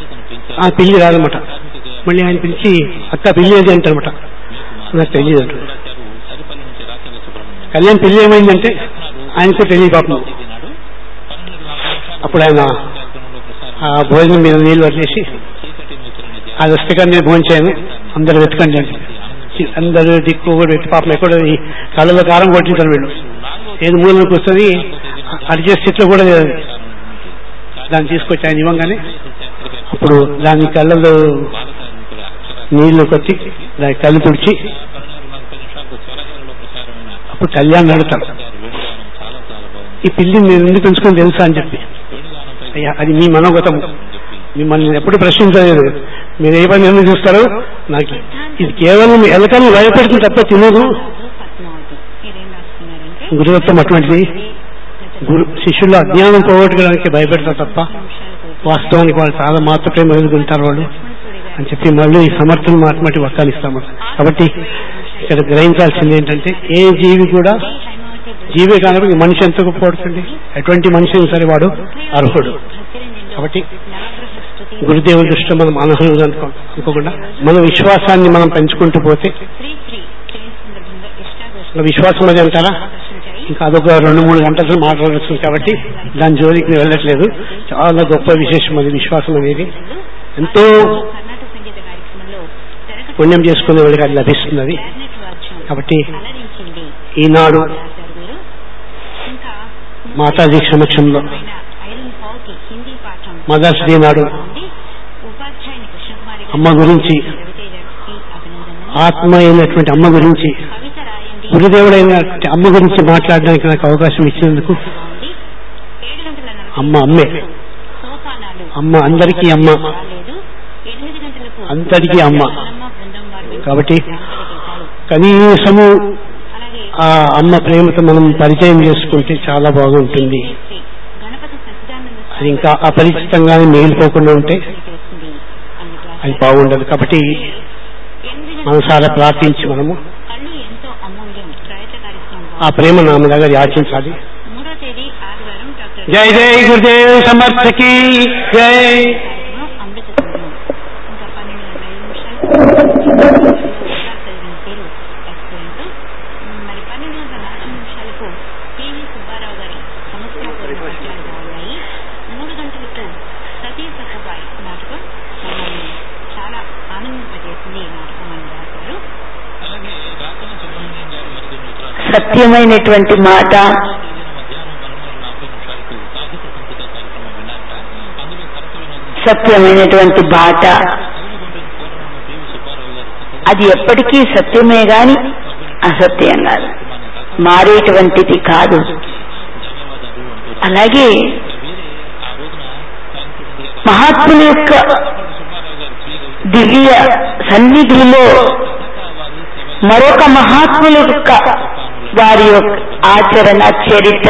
ఆ పిల్లి రాదనమాట మళ్ళీ ఆయన పిలిచి అక్క పిల్లి ఏది అంటారనమాట నాకు తెలియదు అంటారు సరిపల్లి నుంచి రాచల సుబ్రహ్మణ్యం కళ్యాణ్ పెళ్లి ఏమైందంటే ఆయనకు తెలియదు పాపం నాడు పన్నెండు నలభై నిమిషాలు అప్పుడు ఆయన కార్యక్రమంలో ప్రసారం ఆ భోజనం మీద నీళ్ళు వదిలేసి చీకటి మిత్రుని అది వస్తే కానీ నేను భోజనం చేయను అందరు వెతకండి అని అందరూ దిక్కు కూడా పెట్టి పాపం ఎక్కడ ఈ కళ్ళలో కారం కొట్టింటారు వీళ్ళు ఏది మూలను కూర్చొని అడిగే స్థితిలో కూడా లేదు. దాన్ని తీసుకొచ్చి ఆయన ఇవ్వగానే అప్పుడు దాని కళ్ళలో బాలకార్మికుల అక్షర నీళ్లు కొట్టి దాని కళ్ళు తుడిచి పన్నెండు నలభై నిమిషాలకు స్వరహాలలో ప్రసారమైన అప్పుడు కళ్యాణ్ అడుగుతాడు గారి వేణుగానం చాలా చాలా బాగుంది ఈ పిల్లి నేను ఎందుకు పెంచుకొని తెలుసా అని చెప్పి వేణుగానంపై అయ్యా అది మీ మనోగతం చెప్పి మిమ్మల్ని ఎప్పుడు ప్రశ్నించలేదు మీరు ఏ పని ఎందుకు చూస్తారో నాకు ఇది కేవలం ఎలకలను భయపెడుతుంది తప్ప తినదు పద్మావతి మీరేం రాసుకున్నారంటే గురుదత్తం అటువంటిది గురు శిష్యుల్లో అజ్ఞానం పోగొట్టుకోవడానికి భయపెడతారు తప్ప వాస్తవానికి వాళ్ళు చాలా మాతృ ప్రేమ ఎదుర్కొంటారు వాళ్ళు అని చెప్పి మళ్ళీ ఈ సమర్థులు మాట మట్టి వక్కాలిస్తాము కాబట్టి ఇక్కడ గ్రహించాల్సింది ఏంటంటే ఏ జీవి కూడా జీవే కానప్పుడు మనిషి ఎంత గొప్పపడుతుంది ఎటువంటి మనిషి అయినా సరే వాడు అర్హుడు కాబట్టి గురుదేవుల దృష్టిలో మనం అనర్హులు అనుకో అనుకోకుండా మన విశ్వాసాన్ని మనం పెంచుకుంటూ పోతే శ్రీ శ్రీ జయంతి సందర్భంగా ఇష్టాగోష్ఠి ఇంకా విశ్వాసం అది అంటారా ప్రదర్శించాయి ఇంకా అదొక రెండు మూడు గంటలు మాట్లాడవచ్చు కాబట్టి దాని జోలికి నేను వెళ్ళట్లేదు చాలా గొప్ప విశేషం అది విశ్వాసం అనేది ఎంతో కర్ణాటక సంగీత కార్యక్రమంలో తెరకట్టు పుణ్యం చేసుకునే వాళ్ళకి అది లభిస్తున్నది క్లారినెట్ వాద్యం కాబట్టి అలరించింది ఈనాడు రాశారు మీరు ఇంకా మాతాజీ సమక్షంలో పైన ఐరన్ పావుకి హిందీ పాఠం మదర్స్ డే నాడు ఉంది ఉపాధ్యాయుని కృష్ణకుమారి గారు అమ్మ గురించి రవితేజకి అభినందనలు ఆత్మ అయినటువంటి అమ్మ గురించి కవిత రాయండి గురుదేవుడైనటువంటి అమ్మ గురించి మాట్లాడడానికి నాకు అవకాశం ఇచ్చినందుకు బాగుంది ఏడు గంటల నలభై అమ్మ అమ్మే సోపానాలు అమ్మ అందరికీ అమ్మ రాలేదు ఎనిమిది గంటలకు అందరికీ అమ్మ అన్నమ్మ బృందం వారు కాబట్టి గీతాలు కనీసము అలాగే ఆ అమ్మ ప్రేమతో మనం పరిచయం చేసుకుంటే చాలా బాగుంటుంది శ్రీ గణపతి సచ్చిదానంద అది ఇంకా అపరిచితంగానే మిగిలిపోకుండా ఉంటే చేస్తుంది అన్ని అది క్లాసులు బాగుండదు కాబట్టి ఎనిమిది గంటల మనసారా ప్రార్థించి మనము కళ్ళు ఎంతో అమూల్యం ప్రయత్న కార్యక్రమం ఆ ప్రేమ నామ దగ్గర యాచించాలి మూడో తేదీ ఆదివారం డాక్టర్ జై జై గురుదేవ్ సమర్థకి జై కార్యక్రమం అమృత తుంగం ఇంకా పన్నెండు గంటల ఐదు నిమిషాలకు చదివిన పేరు ఎక్సలెంట్ మరి పన్నెండు గంటల నాలుగు నిమిషాలకు పివి సుబ్బారావు గారి సమస్యాపూర్ణ పద్యాలు బాగున్నాయి మూడు గంటలకు సతీ సక్కుబాయ్ నాటకం మమ్మల్ని చాలా ఆనందింపజేసింది ఈ నాటకం అని రాశారు అలాగే రాచల సుబ్రహ్మణ్యం గారు మరికొన్ని ఉత్తరాలు సత్యమైనటువంటి మాట తేదీన మధ్యాహ్నం పన్నెండు నలభై నిమిషాలకు సాహిత్య సంచిక కార్యక్రమం విన్నారట అందులో కరత వినోదం సత్యమైనటువంటి బాట చదువుకుంటున్న పూర్వమ్మ పివి సుబ్బారావు గారు చక్కగా అది ఎప్పటికీ సత్యమే గాని అసత్యం కాదు మన రసం మారేటువంటిది కాదు ధన్యవాదాలు అంటూ అలాగే వేరే ఆ రోజున సాహిత్య సంచిక మహాత్ముల యొక్క సుబ్బారావు గారు శ్రీ కవిత దివ్య సన్నిధిలో వారి సేవ మరొక మహాత్ముల యొక్క వారి యొక్క ఆచరణ చరిత్ర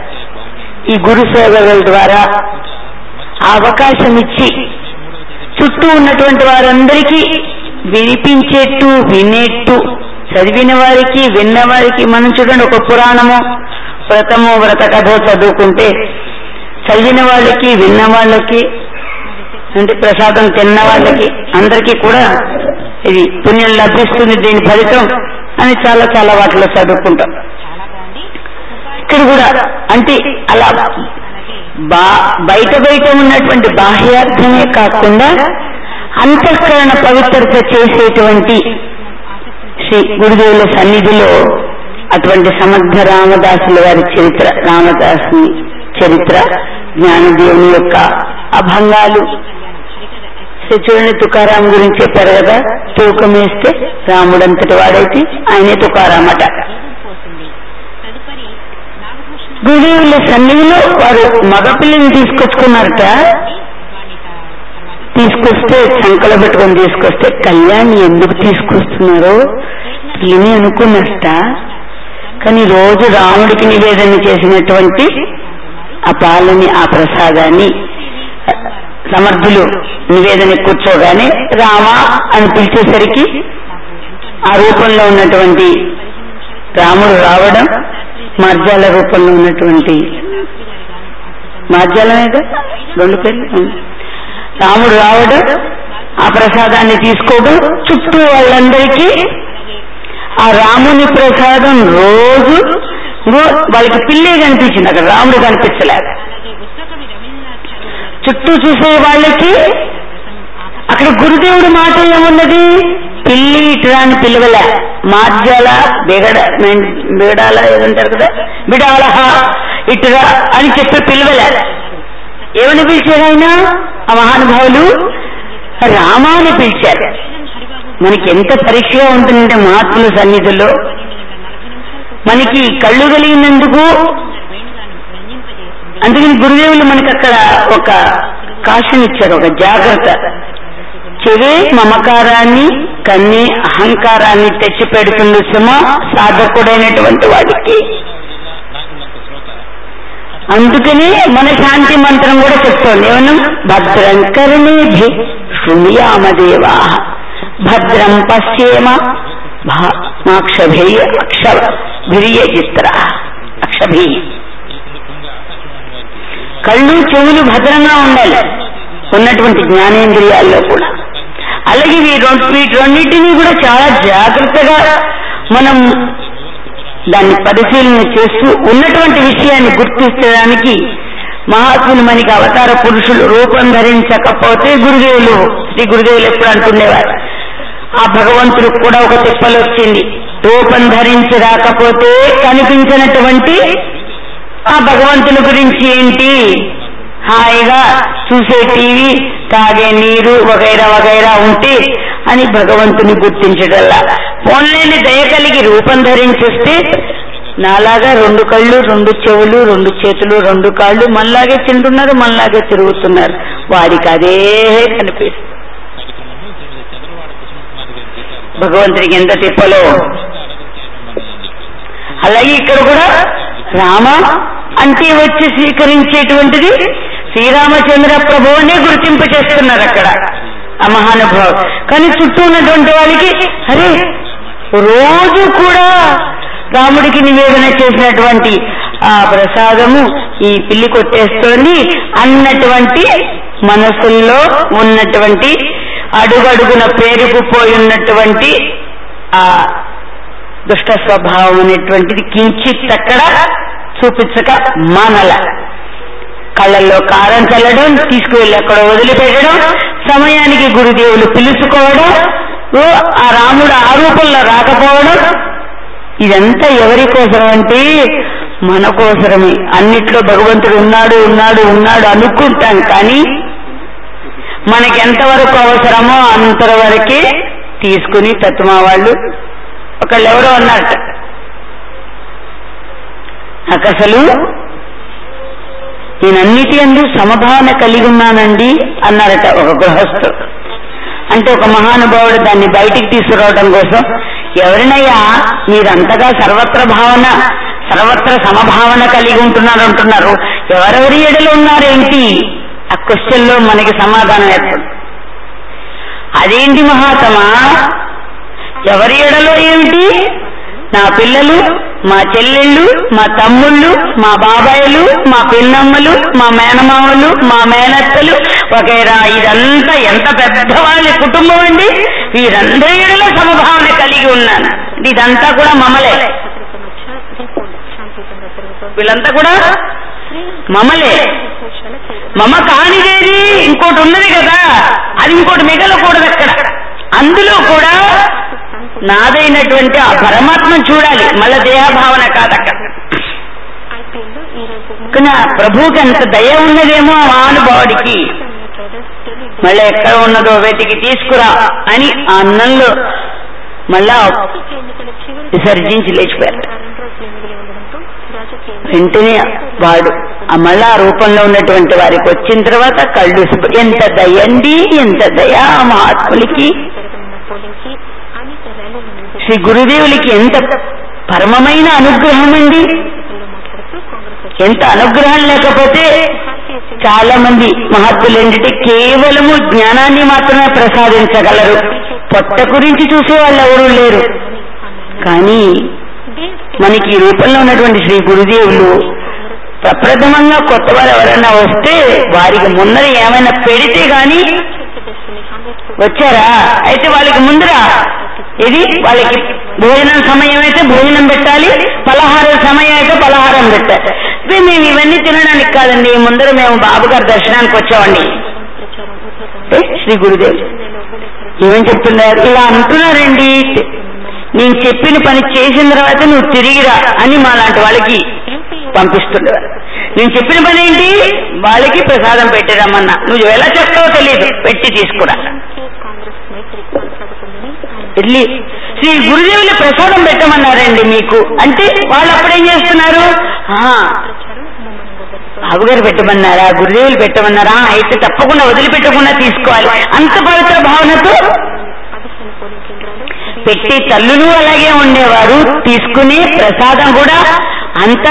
ఈ గురు సేవల ద్వారా ఆ అవకాశం ఇచ్చి చుట్టూ ఉన్నటువంటి వారందరికీ వినిపించేట్టు వినేట్టు చదివిన వారికి విన్న వారికి మనం చూడండి ఒక పురాణము వ్రతము వ్రత కథ చదువుకుంటే చదివిన వాళ్ళకి విన్న వాళ్ళకి అంటే ప్రసాదం తిన్న వాళ్ళకి అందరికీ కూడా ఇది పుణ్యం లభిస్తుంది దీని ఫలితం అని చాలా చాలా వాటిలో చదువుకుంటాం చాలా బాగుంది ఉపాధ్యాయులు ఇక్కడ కూడా అంటే అలా అలాగే బా బయట బయట ఉన్నటువంటి బాహ్యార్థమే కాకుండా అంతఃకరణ పవిత్రత చేసేటువంటి శ్రీ గురుదేవుల సన్నిధిలో అటువంటి సమర్థ రామదాసుల వారి చరిత్ర రామదాసుని చరిత్ర జ్ఞానదేవుని యొక్క అభంగాలు శ్రీ చూడండి తుకారాం గురించి చెప్పారు కదా తూకం వేస్తే రాముడంతటి వాడైతే ఆయనే తుకారామట పోసింది తదుపరి నాగభూషణ గురుదేవుల సన్నిధిలో వారు మగపిల్లని తీసుకొచ్చుకున్నారట వాణిత తర్వాత తీసుకొస్తే చంకలో పెట్టుకొని తీసుకొస్తే కళ్యాణి ఎందుకు తీసుకొస్తున్నారో ఏమి అనుకున్నట్ట కానీ రోజు రాముడికి నివేదన చేసినటువంటి ఆ పాలని ఆ ప్రసాదాన్ని సమర్థులు నివేదన కూర్చోగానే రామ అని పిలిచేసరికి ఆ రూపంలో ఉన్నటువంటి రాముడు రావడం మార్జాల రూపంలో ఉన్నటువంటి మార్జాలమేగా రెండు పేర్లు ఉం. రాముడు రావడం ఆ ప్రసాదాన్ని తీసుకోవడం చుట్టూ వాళ్ళందరికీ ఆ రాముని ప్రసాదం రోజు రో- వాళ్ళకి పిల్లే కనిపించింది అక్కడ రాముడు కనిపించలేదు అలాగే ఉత్తకవి రవీంద్రనాథ్ ఠాగూర్ గారు చుట్టూ చూసే వాళ్ళకి అక్కడ గురుదేవుడి మాట ఏమున్నది పిల్లి ఇటురా అని పిలవలే మార్జాల బిగడ బిగడాల ఏదంటారు కదా బిడాలహ ఇటురా అని చెప్పి పిలవలే ఏమని పిలిచారు ఆయన ఆ మహానుభావులు రామాని పిలిచారు మనకి ఎంత పరీక్షగా ఉంటుందంటే మహాత్ముల సన్నిధిలో మనకి కళ్ళు కలిగినందుకు అందుకని గురుదేవులు మనకి అక్కడ ఒక కాషన్ ఇచ్చారు ఒక జాగ్రత్త చెవే మమకారాన్ని కన్ని అహంకారాన్ని తెచ్చి పెడుతుంది సుమ సాధకుడైనటువంటి వాడికి నాకున్నంత శ్రోత అందుకని మన శాంతి మంత్రం కూడా చెప్తోంది ఏమన్నా భద్రం కరుణేభి శృణుయామదేవా భద్రం పశ్యేమ మాక్షభి అక్షభిరియ చిత్ర అక్షభి ఈ సందర్భంగా ఆకాశవాణి వారికి కళ్ళు చెవులు భద్రంగా ఉండాలి ఉన్నటువంటి జ్ఞానేంద్రియాల్లో కూడా అలాగే ఈ రెండు వీటి రెండింటినీ కూడా చాలా జాగ్రత్తగా మనం దాన్ని పరిశీలన చేస్తూ ఉన్నటువంటి విషయాన్ని గుర్తించడానికి మహాత్ములు మనకి అవతార పురుషులు రూపం ధరించకపోతే గురుదేవులు శ్రీ గురుదేవులు ఎప్పుడు అంటుండేవారు ఆ భగవంతుడికి కూడా ఒక తిప్పలు వచ్చింది రూపం ధరించి రాకపోతే కనిపించినటువంటి ఆ భగవంతుని గురించి ఏంటి హాయిగా చూసే టీవీ తాగే నీరు వగైరా వగైరా ఉంటే అని భగవంతుని గుర్తించగల పోన్లేని దయ కలిగి రూపం ధరించేస్తే నాలాగా రెండు కళ్ళు రెండు చెవులు రెండు చేతులు రెండు కాళ్ళు మనలాగే తింటున్నారు మనలాగే తిరుగుతున్నారు వాడికి అదే కనిపిస్తుంది కార్యక్రమంలో శ్రీమతి చంద్రవాడ కుసుమకుమారి గారి గీతాలు భగవంతుడికి ఎంత తిప్పలో ఆరాధన చేయమని చెప్పి అలాగే ఇక్కడ కూడా రామ అంటే వచ్చి స్వీకరించేటువంటిది శ్రీరామచంద్ర ప్రభువునే గుర్తింపు చేస్తున్నారు అక్కడ ఆ మహానుభావు కానీ చుట్టూ ఉన్నటువంటి వాళ్ళకి అరే రోజు కూడా రాముడికి నివేదన చేసినటువంటి ఆ ప్రసాదము ఈ పిల్లి కొట్టేస్తోంది అన్నటువంటి మనసుల్లో ఉన్నటువంటి అడుగడుగున పేరుకుపోయి ఉన్నటువంటి ఆ దుష్ట స్వభావం అనేటువంటిది కించిత్ అక్కడ చూపించక మానల కళ్ళల్లో కారం చల్లడం తీసుకువెళ్ళి అక్కడ వదిలిపెట్టడం సమయానికి గురుదేవులు పిలుచుకోవడం ఓ ఆ రాముడు ఆ రూపంలో రాకపోవడం ఇదంతా ఎవరి కోసరం అంటే మన కోసరమే అన్నిట్లో భగవంతుడు ఉన్నాడు ఉన్నాడు ఉన్నాడు అనుకుంటాం కానీ మనకి ఎంతవరకు అవసరమో అంతవరకే తీసుకుని తత్మా వాళ్ళు ఒకళ్ళు ఎవరో అన్నారట నాకు అసలు నేనన్నిటి అందు సమభావన కలిగి ఉన్నానండి అన్నారట ఒక గృహస్థుడు అంటే ఒక మహానుభావుడు దాన్ని బయటికి తీసుకురావడం కోసం ఎవరినయ్యా మీరంతగా సర్వత్ర భావన సర్వత్ర సమభావన కలిగి ఉంటున్నారు అంటున్నారు ఎవరెవరి ఎడలు ఉన్నారేంటి ఆ క్వశ్చన్ లో మనకి సమాధానం ఏర్పడు అదేంటి మహాత్మా ఎవరి ఎడలో ఏమిటి నా పిల్లలు మా చెల్లెళ్ళు మా తమ్ముళ్ళు మా బాబాయిలు మా పిన్నమ్మలు మా మేనమామలు మా మేనత్తలు వగైరా ఇదంతా ఎంత పెద్దవాళ్ళ కుటుంబం అండి వీరందరి ఎడలో సమభావన కలిగి ఉన్నాను ఇదంతా కూడా మమలే వీళ్ళంతా కూడా మమలే మమ కానిదేది ఇంకోటి ఉన్నది కదా అది ఇంకోటి మిగలకూడదు అక్కడ అందులో కూడా నాదైనటువంటి ఆ పరమాత్మను చూడాలి మళ్ళా దేహభావన కాదక్కడ కానీ ఆ ప్రభువుకి అంత దయ ఉన్నదేమో ఆ మహానుభావుడికి మళ్ళీ ఎక్కడ ఉన్నదో వెతికి తీసుకురా అని ఆ అన్నంలో మళ్ళా విసర్జించి లేచిపోయారు వెంటనే వాడు ఆ మళ్ళా ఆ రూపంలో ఉన్నటువంటి వారికి వచ్చిన తర్వాత కళ్ళు సుబ్బ- ఎంత దయండి ఎంత దయ ఆ మహాత్ములకి శ్రీ గురుదేవులకి ఎంత పరమమైన అనుగ్రహం అండి ఎంత అనుగ్రహం లేకపోతే చాలా మంది మహాత్ములు ఏంటంటే కేవలము జ్ఞానాన్ని మాత్రమే ప్రసాదించగలరు పొట్ట గురించి చూసే వాళ్ళు ఎవరూ లేరు కానీ మనకి ఈ రూపంలో ఉన్నటువంటి శ్రీ గురుదేవులు ప్రప్రథమంగా కొత్త వారు ఎవరైనా వస్తే వారికి ముందర ఏమైనా పెడితే గాని వచ్చారా అయితే వాళ్ళకి ముందర ఇది వాళ్ళకి భోజనం సమయం అయితే భోజనం పెట్టాలి పలహారం సమయం అయితే పలహారం పెట్టాలి ఇది మేము ఇవన్నీ తినడానికి కాదండి ముందర మేము బాబు గారి దర్శనానికి వచ్చామండి అంటే శ్రీ గురుదేవ్ ఏమని చెప్తున్నారు ఇలా అంటున్నారండి నేను చెప్పిన పని చేసిన తర్వాత నువ్వు తిరిగిరా అని మా లాంటి వాళ్ళకి పంపిస్తుండేవారు నేను చెప్పిన పని ఏంటి వాళ్ళకి ప్రసాదం పెట్టిరమ్మన్నా నువ్వు ఎలా చెప్తావో తెలియదు పెట్టి తీసుకురా వెళ్ళి శ్రీ గురుదేవుల ప్రసాదం పెట్టమన్నారండి మీకు అంటే వాళ్ళు అప్పుడేం చేస్తున్నారు ఆహా, బాబుగారు పెట్టమన్నారా గురుదేవులు పెట్టమన్నారా అయితే తప్పకుండా వదిలిపెట్టకుండా తీసుకోవాలి అంత పవిత్ర భావనతో పెట్టి తల్లులు అలాగే ఉండేవారు తీసుకుని ప్రసాదం కూడా అంత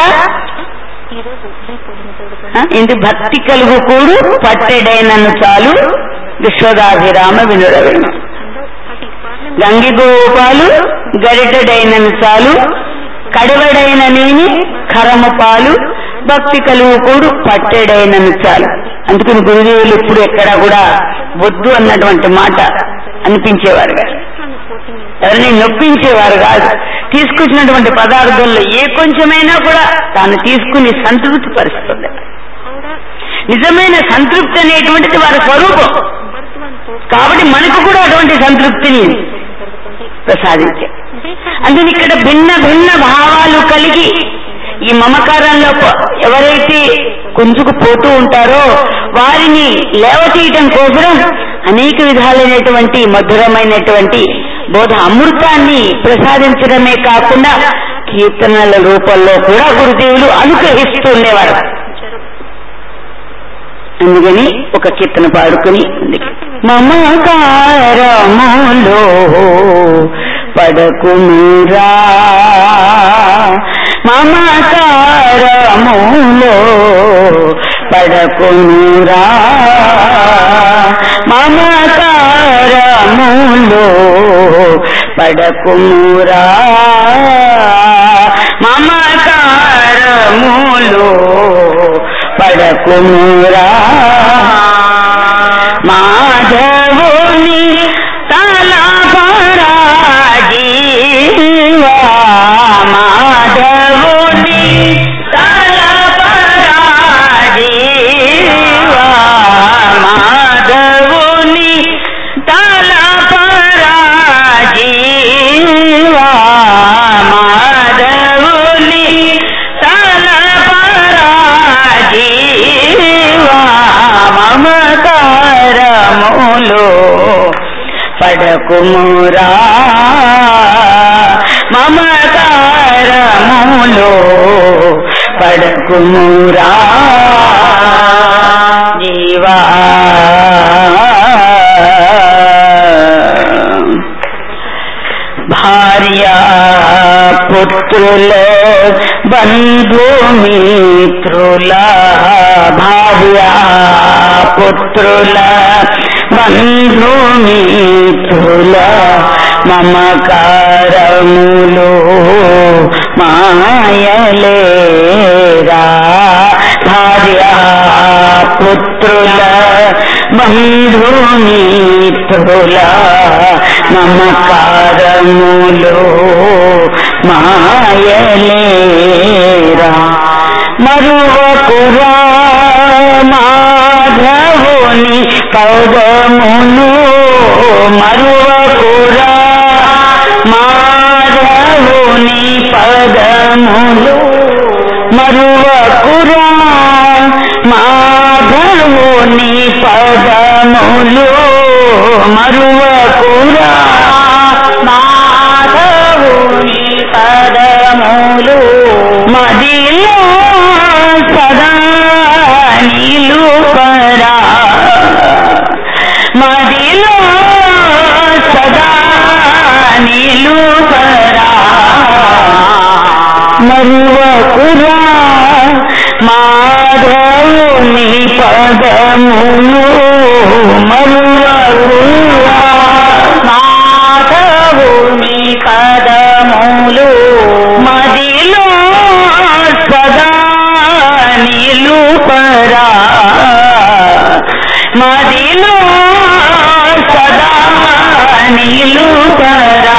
ఆ, ఇందు భక్తి కలుగు కూడు పట్టెడైనను చాలు విశ్వదాభిరామ వినురవేణు గంగి గోపాలు గరిటెడైనను చాలు కడవడైన నేని కరమ పాలు భక్తి కలుగు కూడు పట్టెడైనను చాలు అందుకని గురుదేవులు ఇప్పుడు ఎక్కడా కూడా వద్దు అన్నటువంటి మాట అనిపించేవారు కాదు ఎవరిని నొప్పించేవారు కాదు తీసుకొచ్చినటువంటి పదార్థంలో ఏ కొంచెమైనా కూడా తాను తీసుకుని సంతృప్తి పరుస్తుంది నిజమైన సంతృప్తి అనేటువంటిది వారి స్వరూపం కాబట్టి మనకు కూడా అటువంటి సంతృప్తిని ప్రసాదించే అందుకని ఇక్కడ భిన్న భిన్న భావాలు కలిగి ఈ మమకారంలో ప- ఎవరైతే కుంచుకు పోతూ ఉంటారో వారిని లేవతీయటం కోసం అనేక విధాలైనటువంటి మధురమైనటువంటి బోధ అమృతాన్ని ప్రసాదించడమే కాకుండా కీర్తనల రూపంలో కూడా గురుదేవులు అనుగ్రహిస్తూ ఉండేవారు అందుకని ఒక కీర్తన పాడుకుని మమకారములో పడకుమురా మమకారములో పడకుమురా మమకారములో పడకుమురా మమకారములో పడకుమురా మాధవుని తలపరా జీవా మాధవుని తలపరా జీవా మాధవుని తలపరా జీవా మాధవుని తలపరా జీవా మమకారములో పడకుమురా మమకారములో పడకుమురా జీవా భార్య పుత్రుల బంధుమిత్రుల భార్య పుత్రుల బంధుమిత్రుల మమకారములు మాయలేరా భార్య పుత్రుల బంధుమిత్రుల మమకారములు మాయలేరా మరువకురా మాధవుని పదములు మరువకురా మాధవుని పదములు మరువకురా మాధవుని పదములు మరువకురా మాధవుని పదములు మదిలో సదా నిలుపరా మదిలో సదా నిలుపరా మరువకురా మాధవుని పదములు మరువకురా మాధవుని పదములు మదిలో సదా నిలుపరా మదిలో సదా నిలుపరా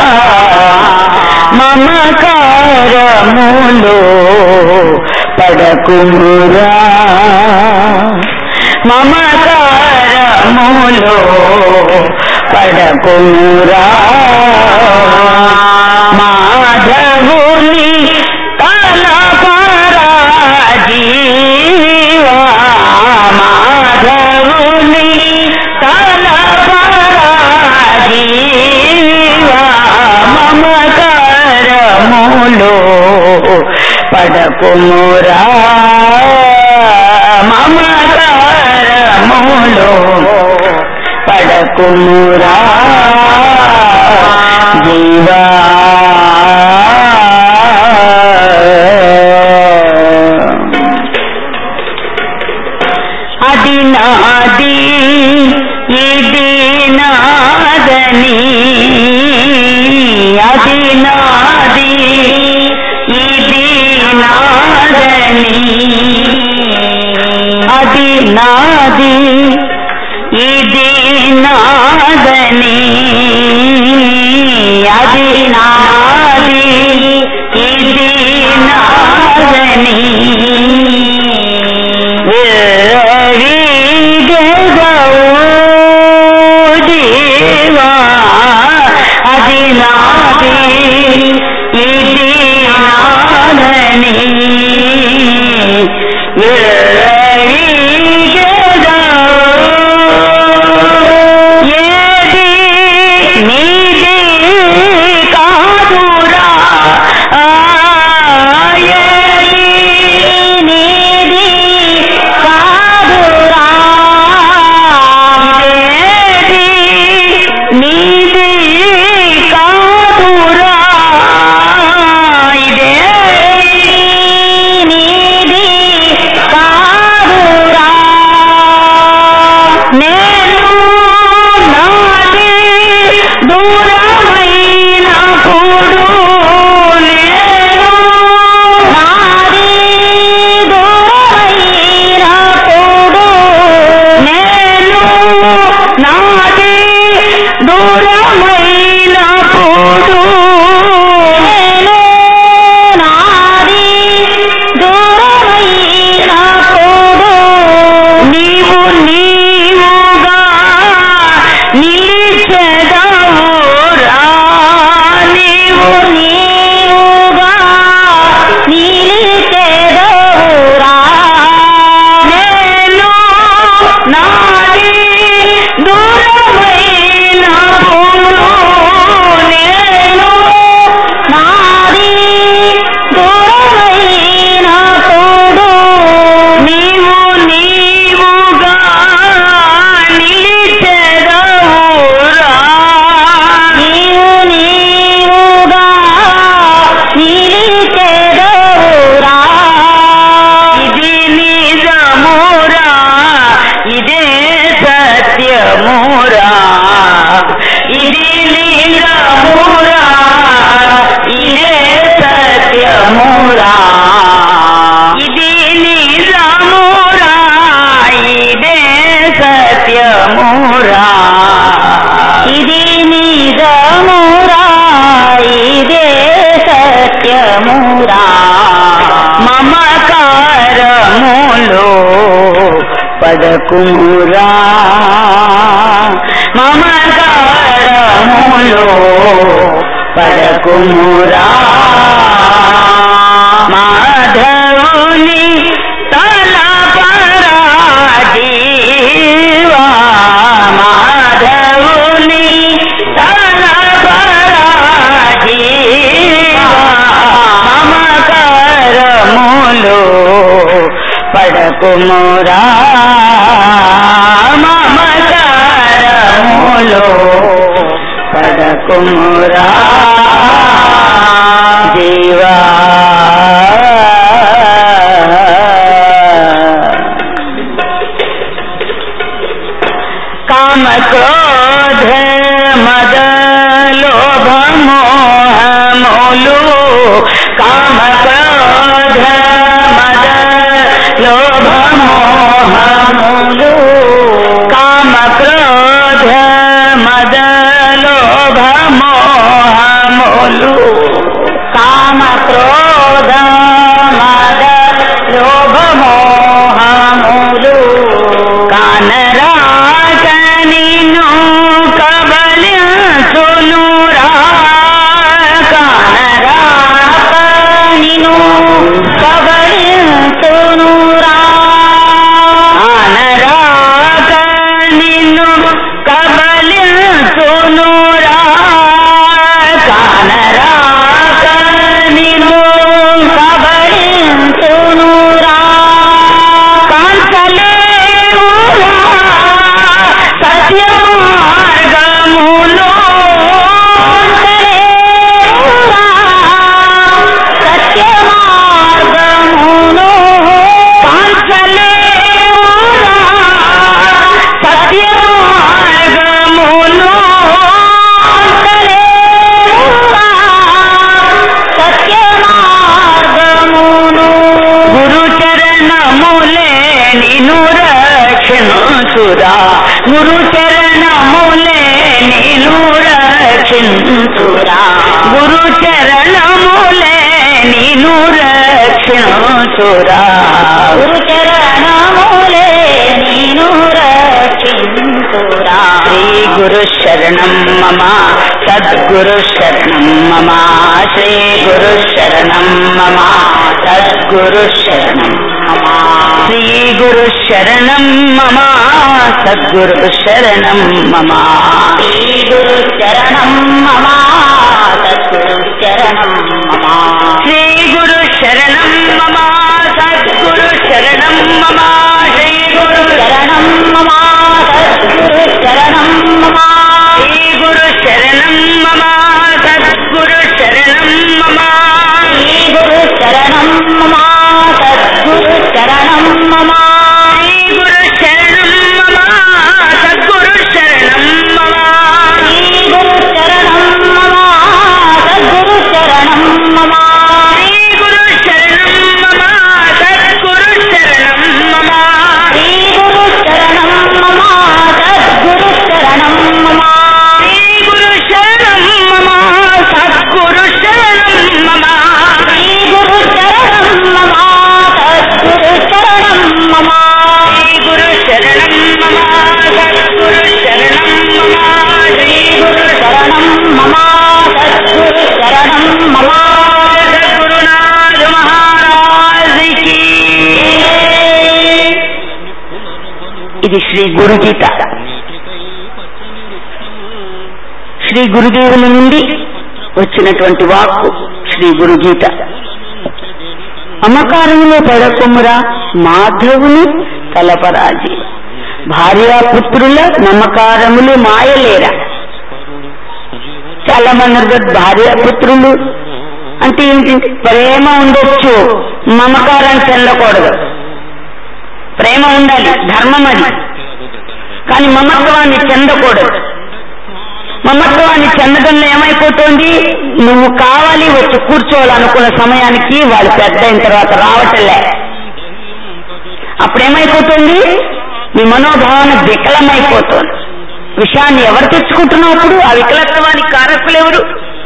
మమకారములో పడకుమురా మమకారములో పడకుమురా మాధవుని తలపరా జీవా మాధవుని తలపరా జీవా మమకారములో పడకుమురా మమకారములో పడకుమురా జీవా అది నాది ఇది నాదని అది నాది ఇది నాదని అది నాది ఇది నాదని అది నాది ఇది నాదని జీవా అది నాది ఇది నాదని ఏది నీది కాదురా ఏది నీది కాదురా ఏది నీది కాదురా ఇదే నీది కాదురా నేను నాది దూరమైనప్పుడు నేను నాది దూరమైనప్పుడు నేను నాది దూరమైనప్పుడు నేను నాది దూరమైనప్పుడు నీవు నీవుగా నిలిచెదవురా నీవు నీవుగా నిలిచెదవురా నేను నాది దూరమైనప్పుడు నేను నాది దూరమైనప్పుడు నీవు నీవుగా నిలిచెదవురా నీవు నీవుగా నిలిచెదవురా ఇది నిజమురా ఇదే సత్యమురా ఇది నిజమురా ఇదే సత్యమురా ఇది నిజమురా ఇదే సత్యమురా ఇది నిజమురా ఇదే సత్యమురా మమకారములో పదకుమురా మమకారములో పదకుమురా మాధవుని తలపరా జీవా మాధవుని తలపరా జీవా మమకారములో పడకుమురా మమకారములో పడకుమురా జీవా క్రోధ మద లోభ మోహ మూలు కామ క్రోధ మద లోభ మోహ మూలు కామ క్రోధ మద లోభ మోహ మూలు కామ క్రోధ మద లోభ మోహములు కానరాక నిన్ను కబలించునురా కానరాక నిన్ను కబలించునురా కానరాక నిన్ను కబలించునురా కానరాక నిన్ను కబలించునురా కాంతలేవురా సత్య మార్గములో కాంతలేవురా సత్య మార్గములో కాంతలేవురా సత్య మార్గములో కాంతలేవురా సత్య మార్గమును గురు చరణములే నిను రక్షించురా గురు చరణములే నిను రక్షించురా గురు చరణములే నిను రక్షించురా గురు చరణములే నిను రక్షించురా శ్రీ గురు శరణం మమ సద్గురు శరణం మమ శ్రీ గురు శరణం మమ సద్గురు శరణం మమ శ్రీ గురు శరణం మమ సద్గురు శరణం మమ శ్రీ గురు శరణం మమ సద్గురు శరణం మమ శ్రీ గురు శరణం మమ సద్గురు శరణం మమ శ్రీ గురు శరణం మమ సద్గురు శరణం మమ శ్రీ గురు శరణం మమ సద్గురు శరణం మమ శ్రీ గురు శరణం మమ సద్గురు శరణం మమ శ్రీ గురు శరణం మమ సద్గురు శరణం మమ శ్రీ గురు శరణం మమ సద్గురు శరణం మమ శ్రీ గురు శరణం మమ సద్గురు శరణం మమ శ్రీ గురు శరణం మమ సద్గురు శరణం మమ శ్రీ గురు శరణం మమ సద్గురు శరణం మమ శ్రీ గురు శరణం మమ సద్గురు శరణం మమ శ్రీ గురు శరణం మమ సద్గురు శరణం మమ శ్రీ గురు శరణం మమ సద్గురు శరణం మమ సద్గురునాథ మహారాజ్ కి ఇది శ్రీ గురు గీత శ్రీ గురుదేవుల నుండి వచ్చినటువంటి వాక్కు శ్రీ గురు గీత అమకారంలో పడకొమ్మురా మాధవుని తలపరాజి భార్యాపుత్రుల నమ్మకారములు మాయలేరా చాలా మంది అంటారు, భార్యాపుత్రులు అంటే ఏంటంటే ప్రేమ ఉండొచ్చు మమకారం చెందకూడదు ప్రేమ ఉండాలి ధర్మం అది కానీ మమత్వాన్ని చెందకూడదు మమత్వాన్ని చెందడంలో ఏమైపోతుంది నువ్వు కావాలి వచ్చి కూర్చోవాలనుకున్న సమయానికి వాళ్ళు పెద్ద అయిన తర్వాత రావటంలే అప్పుడేమైపోతుంది నీ మనోభావన వికలమైపోతుంది విషయాన్ని ఎవరు తెచ్చుకుంటున్నప్పుడు ఆ వికలత్వానికి కారకులు ఎవరు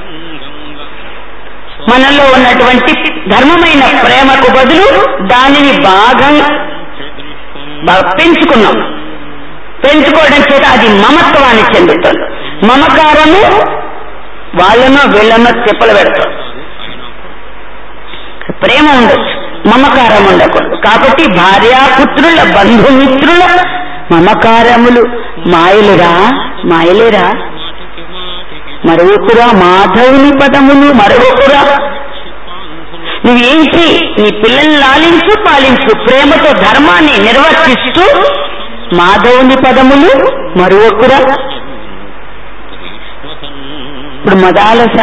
మనలో ఉన్నటువంటి ధర్మమైన ప్రేమకు బదులు దానిని బాగా బాగా పెంచుకున్నాం పెంచుకోవడం చేత అది మమత్వాన్ని చెందుతుంది మమకారము వాళ్ళనో వీళ్ళనో తిప్పలు పెడతాం ప్రేమ ఉండొచ్చు మమకారం ఉండకూడదు కాబట్టి భార్యాపుత్రుల బంధుమిత్రుల మమకారములు మాయలురా మాయలేరా మరొకరా మాధవుని పదములు మరొకరా నువ్వేంటి నీ పిల్లల్ని లాలించు పాలించు ప్రేమతో ధర్మాన్ని నిర్వర్తిస్తూ మాధవుని పదములు మరొకరా ఇప్పుడు మదాలస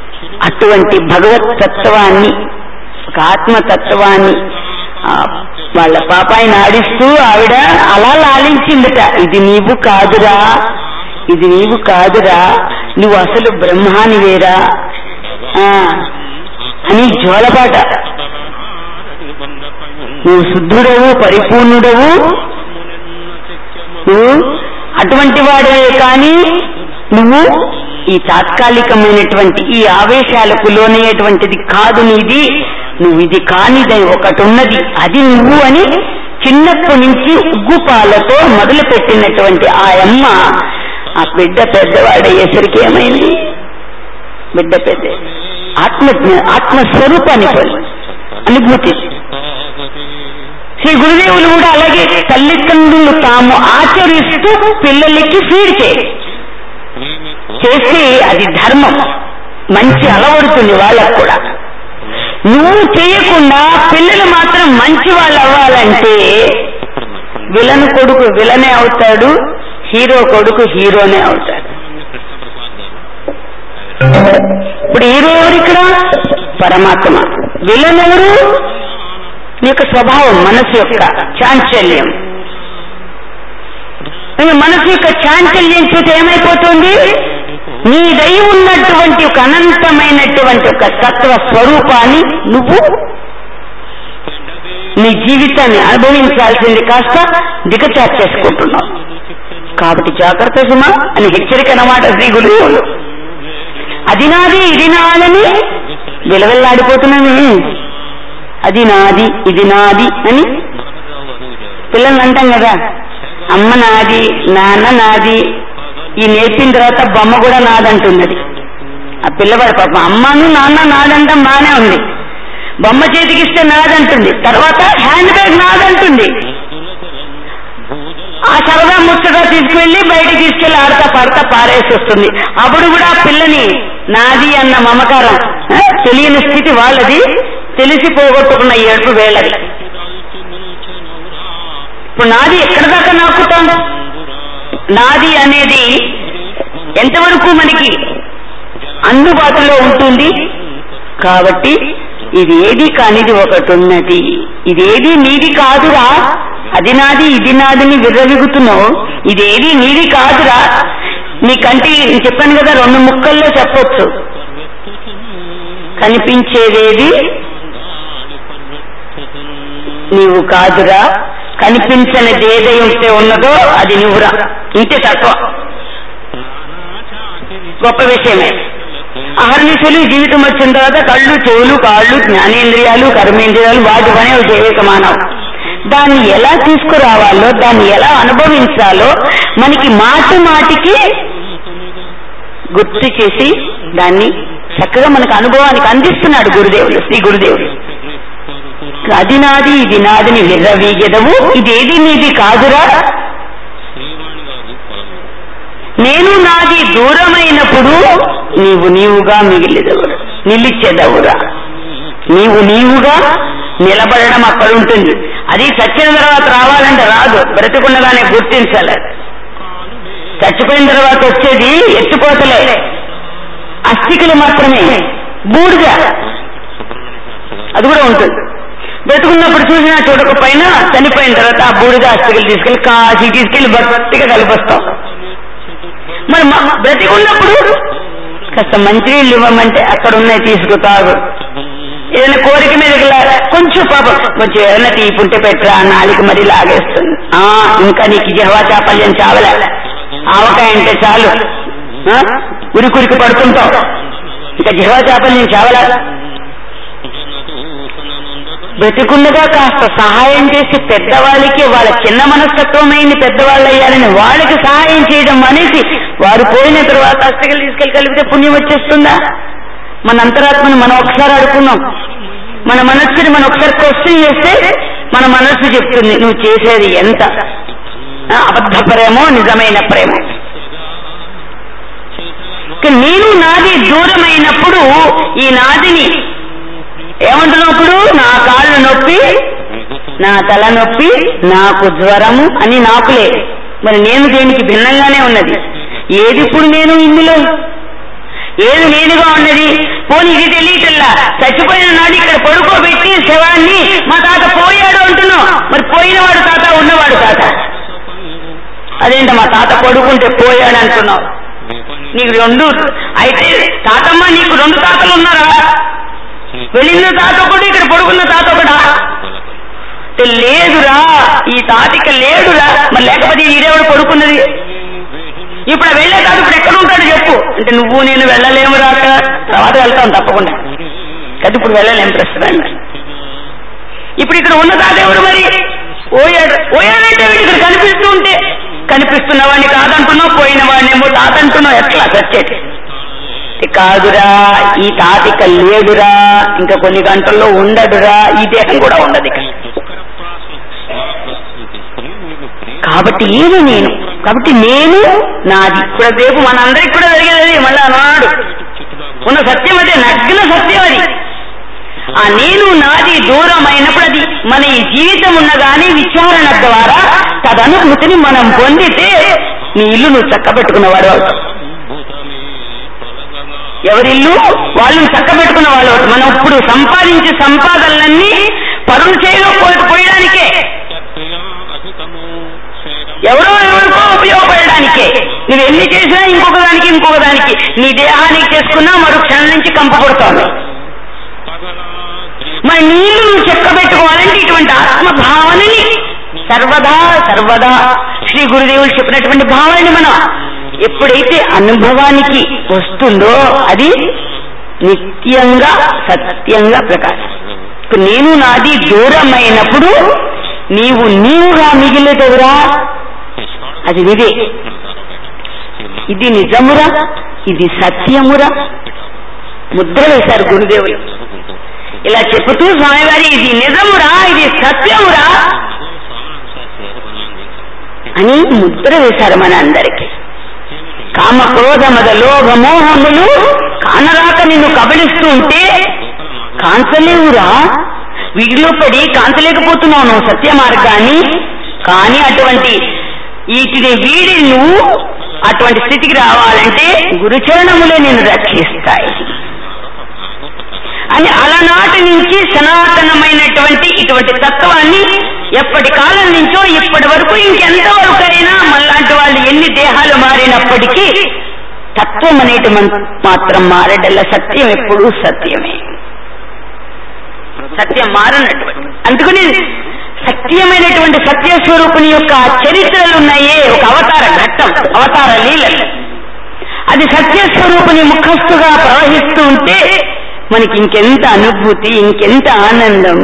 అటువంటి భగవత్ తత్వాన్ని ఒక ఆత్మతత్వాన్ని ఆ వాళ్ళ పాపాయిని ఆడిస్తూ ఆవిడ అలా లాలించిందట ఇది నీవు కాదురా ఇది నీవు కాదురా నువ్వు అసలు బ్రహ్మానివేరా ఆ, అని జోలపాట నువ్వు శుద్ధుడవు పరిపూర్ణుడవు నువ్వు అటువంటి వాడవే కానీ నువ్వు ఈ తాత్కాలికమైనటువంటి ఈ ఆవేశాలకు లోనయ్యేటువంటిది కాదు నీది నువ్వు ఇది కానిదై ఒకటి ఉన్నది అది నువ్వు అని చిన్నప్పటి నుంచి ఉగ్గుపాలతో మొదలు పెట్టినటువంటి ఆ అమ్మ ఆ బిడ్డ పెద్దవాడయ్యేసరికి ఏమైంది బిడ్డ పెద్ద ఆత్మ ఆత్మస్వరూపాన్ని పొంది అనుభూతి శ్రీ గురుదేవులు కూడా అలాగే తల్లిదండ్రులు తాము ఆచరిస్తూ పిల్లలకి ఫీడ్ చేయాలి చేస్తే అది ధర్మం మంచి అలవడుతుంది వాళ్ళకు కూడా నువ్వు చేయకుండా పిల్లలు మాత్రం మంచి వాళ్ళు అవ్వాలంటే విలన్ కొడుకు విలనే అవుతాడు హీరో కొడుకు హీరోనే అవుతాడు ఇప్పుడు హీరో ఎవరు ఇక్కడ పరమాత్మ విలన్ ఎవరు నీ యొక్క స్వభావం మనసు యొక్క చాంచల్యం ఈ మనసు యొక్క చాంచల్యం చూస్తే ఏమైపోతుంది నీ దయ ఉన్నటువంటి ఒక అనంతమైనటువంటి ఒక తత్వ స్వరూపాన్ని నువ్వు నీ జీవితాన్ని అనుభవించాల్సింది కాస్త దిగచార్చేసుకుంటున్నావు కాబట్టి జాగ్రత్త సుమా అని హెచ్చరిక అన్నమాట శ్రీ గురువులు అది నాది ఇది నాదని విలవెల్లాడిపోతున్నాను అది నాది ఇది నాది అని పిల్లల్ని అంటాం కదా అమ్మ నాది నాన్న నాది ఈ నేర్పిన తర్వాత బొమ్మ కూడా నాదంటున్నది ఆ పిల్లవాడు పాపం అమ్మను నాన్న నాదంటాం బానే ఉంది బొమ్మ చేతికిస్తే నాదంటుంది తర్వాత హ్యాండ్ బ్యాగ్ నాదంటుంది ఆ సరదా ముచ్చట తీసుకువెళ్లి బయటికి తీసుకెళ్లి ఆడతా పాడతా పారేసి వస్తుంది అప్పుడు కూడా ఆ పిల్లని నాది అన్న మమకారం ఆ, తెలియని స్థితి వాళ్ళది తెలిసి పోగొట్టుకున్న ఏడుపు వేళది ఇప్పుడు నాది ఎక్కడ దాకా నాకుతాం నాది అనేది ఎంతవరకు మనకి అందుబాటులో ఉంటుంది కాబట్టి ఇది ఏది కానిది ఒకటి ఉన్నది ఇదేది నీది కాదురా అది నాది ఇది నాదిని విర్రవిగుతున్నావు ఇదేది నీది కాదురా నీ కంటి నేను చెప్పాను కదా రెండు ముక్కల్లో చెప్పొచ్చు కనిపించేదేది నీవు కాదురా కనిపించనిది ఏదైతే ఉన్నదో అది నువ్వురా ఇంతే తక్కువ గొప్ప విషయమే అహర్నిశలు జీవితం వచ్చిన తర్వాత కళ్ళు చెవులు కాళ్ళు జ్ఞానేంద్రియాలు కర్మేంద్రియాలు వాటి పని అవి చేయక మానవు దాన్ని ఎలా తీసుకురావాలో దాన్ని ఎలా అనుభవించాలో మనకి మాటి మాటికి గుర్తు చేసి దాన్ని చక్కగా మనకు అనుభవానికి అందిస్తున్నాడు గురుదేవులు శ్రీ గురుదేవులు అది నాది ఇది నాదిని విర్రవీగెదవు ఇదేది నీది కాదురా నేను నాది దూరమైనప్పుడు నీవు నీవుగా మిగిలిదవురా నిలిచెదవురా నీవు నీవుగా నిలబడడం అక్కడ ఉంటుంది అది చచ్చిన తర్వాత రావాలంటే రాదు బ్రతికుండగానే గుర్తించాలి అది. చచ్చిపోయిన తర్వాత వచ్చేది ఎత్తుకోతలే అస్థికలు మాత్రమే బూడిద అది కూడా ఉంటుంది బ్రతుకున్నప్పుడు చూసినా చూడకపోయినా చనిపోయిన తర్వాత ఆ బూడిద అస్థికలు తీసుకెళ్లి కాశీ తీసుకెళ్లి భక్తిగా కలిపొస్తాం మరి మ- బ్రతికున్నప్పుడు కాస్త మంచినీళ్ళు ఇవ్వమంటే అక్కడ ఉన్నాయి తీసుకుతాగు ఏదైనా కోరిక మీద ఇలా కొంచెం పాపం కొంచెం ఏదైనా తీపుంటే పెట్టరా నాలుగు మరి లాగేస్తుంది ఆ ఇంకా నీకు జహవా చాపల్యం చావలే ఆవకాయ అంటే చాలు ఆ? ఉరికురికి పడుతుంటావు ఇంకా జహవా చాపల్యం చావలా బ్రతికుండగా కాస్త సహాయం చేసి పెద్దవాళ్ళకి వాళ్ళ చిన్న మనస్తత్వమైంది పెద్దవాళ్ళు అయ్యారని వాళ్ళకి సహాయం చేయడం అనేసి వారు పోయిన తర్వాత అస్తకలు తీసుకెళ్ళి కలిపితే పుణ్యం వచ్చేస్తుందా మన అంతరాత్మని మనం ఒకసారి అడుకున్నాం మన మనస్సుని మనం ఒకసారి క్వశ్చన్ చేస్తే మన మనస్సు చెప్తుంది నువ్వు చేసేది ఎంత ఆ, అబద్ధ ప్రేమో నిజమైన ప్రేమ ఇక నేను నాది దూరమైనప్పుడు ఈ నాదిని ఏమంటున్నప్పుడు నా కాళ్ళు నొప్పి నా తల నొప్పి నాకు జ్వరము అని నాకులే మరి నేను దేనికి భిన్నంగానే ఉన్నది ఏది ఇప్పుడు నేను ఇందులో ఏది నేనుగా ఉన్నది పోనీ ఇది తెలియటల్లా చచ్చిపోయిన నాడు ఇక్కడ పడుకోబెట్టి శవాన్ని మా తాత పోయాడు అంటున్నావు మరి పోయినవాడు తాత ఉన్నవాడు తాత అదేంట మా తాత పడుకుంటే పోయాడు అంటున్నావు నీకు రెండు అయితే తాతమ్మ నీకు రెండు తాతలు ఉన్నారా వెళ్ళిన తాత ఒకటి ఇక్కడ పడుకున్న తాత ఒకటా అంటే లేదురా ఈ తాతిక లేడురా మరి లేకపోతే ఈడేవాడు పడుకున్నది ఇప్పుడు ఆ వెళ్ళే తాత ఇప్పుడు ఎక్కడ ఉంటాడు చెప్పు అంటే నువ్వు నేను వెళ్ళలేము రాక తర్వాత వెళ్తాం తప్పకుండా కదా ఇప్పుడు వెళ్ళలేము ప్రస్తుతం ఇప్పుడు ఇక్కడ ఉన్న తాత ఎవరు మరి పోయాడు పోయాడంటే వీడు ఇక్కడ కనిపిస్తూ ఉంటే కనిపిస్తున్న వాడిని కాదంటున్నావు పోయిన వాడినేమో తాత అంటున్నావు ఎట్లా సచ్చేది కాదురా ఈ తాతిక లేడురా ఇంకా కొన్ని గంటల్లో ఉండడురా ఈ దేహం కూడా ఉండదు ఇక కాబట్టి ఏది నేను కాబట్టి నేను నాది ఇప్పుడు రేపు మనందరికి కూడా జరిగేది అది మళ్ళీ అన్నాడు ఉన్న సత్యం అదే నగ్న సత్యం అది ఆ నేను నాది దూరం అయినప్పుడు అది మన ఈ జీవితం ఉన్న గాని విచారణ ద్వారా తదనుభూతిని మనం పొందితే నీ ఇల్లు నువ్వు చక్కబెట్టుకున్నవాడు అవుతావు ఎవరిల్లు వాళ్ళు చక్కబెట్టుకున్న వాళ్ళు అవుతారు. మనం ఇప్పుడు సంపాదించే సంపాదనలన్నీ పరులు చేయలో పోయడానికే ఎవరో ఎవరికో ఉపయోగపడడానికే నువ్వు ఎన్ని చేసినా ఇంకొక దానికి ఇంకొక దానికి నీ దేహానికి చేసుకున్నా మరో క్షణం నుంచి కంప కొడుతోంది మరి నీళ్లు నువ్వు చెక్క పెట్టుకోవాలంటే ఇటువంటి ఆత్మ భావనని సర్వదా సర్వదా శ్రీ గురుదేవులు చెప్పినటువంటి భావనని మనం ఎప్పుడైతే అనుభవానికి వస్తుందో అది నిత్యంగా సత్యంగా ప్రకాశం ఇప్పుడు నేను నాది దూరమైనప్పుడు నీవు నీవుగా మిగిలేదెవరా అది ఇదే ఇది నిజమురా ఇది సత్యమురా ముద్ర వేశారు గురుదేవులు ఇలా చెబుతూ స్వామివారి ఇది నిజమురా ఇది సత్యమురా అని ముద్ర వేశారు మన అందరికీ కామ క్రోధ మద లోభ మోహములు కానరాక నిన్ను కబలిస్తూ ఉంటే కాంచలేవురా వీటిలో పడి కాంచలేకపోతున్నావు నువ్వు సత్య మార్గాన్ని కానీ అటువంటి వీటిని వీడి నువ్వు అటువంటి స్థితికి రావాలంటే గురుచరణములే నిన్ను రక్షిస్తాయి అని అలనాటి నుంచి సనాతనమైనటువంటి ఇటువంటి తత్వాన్ని ఎప్పటి కాలం నుంచో ఇప్పటి వరకు ఇంకెంత వరకైనా మళ్ళాంటి వాళ్ళు ఎన్ని దేహాలు మారినప్పటికీ తత్వం అనేటి మాత్రం మారడల్ల సత్యం ఎప్పుడూ సత్యమే సత్యం మారనటువంటి అందుకని సత్యమైనటువంటి సత్యస్వరూపుని యొక్క చరిత్రలు ఉన్నాయే ఒక అవతార ఘట్టం అవతార లీలలు అది సత్యస్వరూపుని ముఖస్థుగా ప్రవహిస్తూ ఉంటే మనకి ఇంకెంత అనుభూతి ఇంకెంత ఆనందం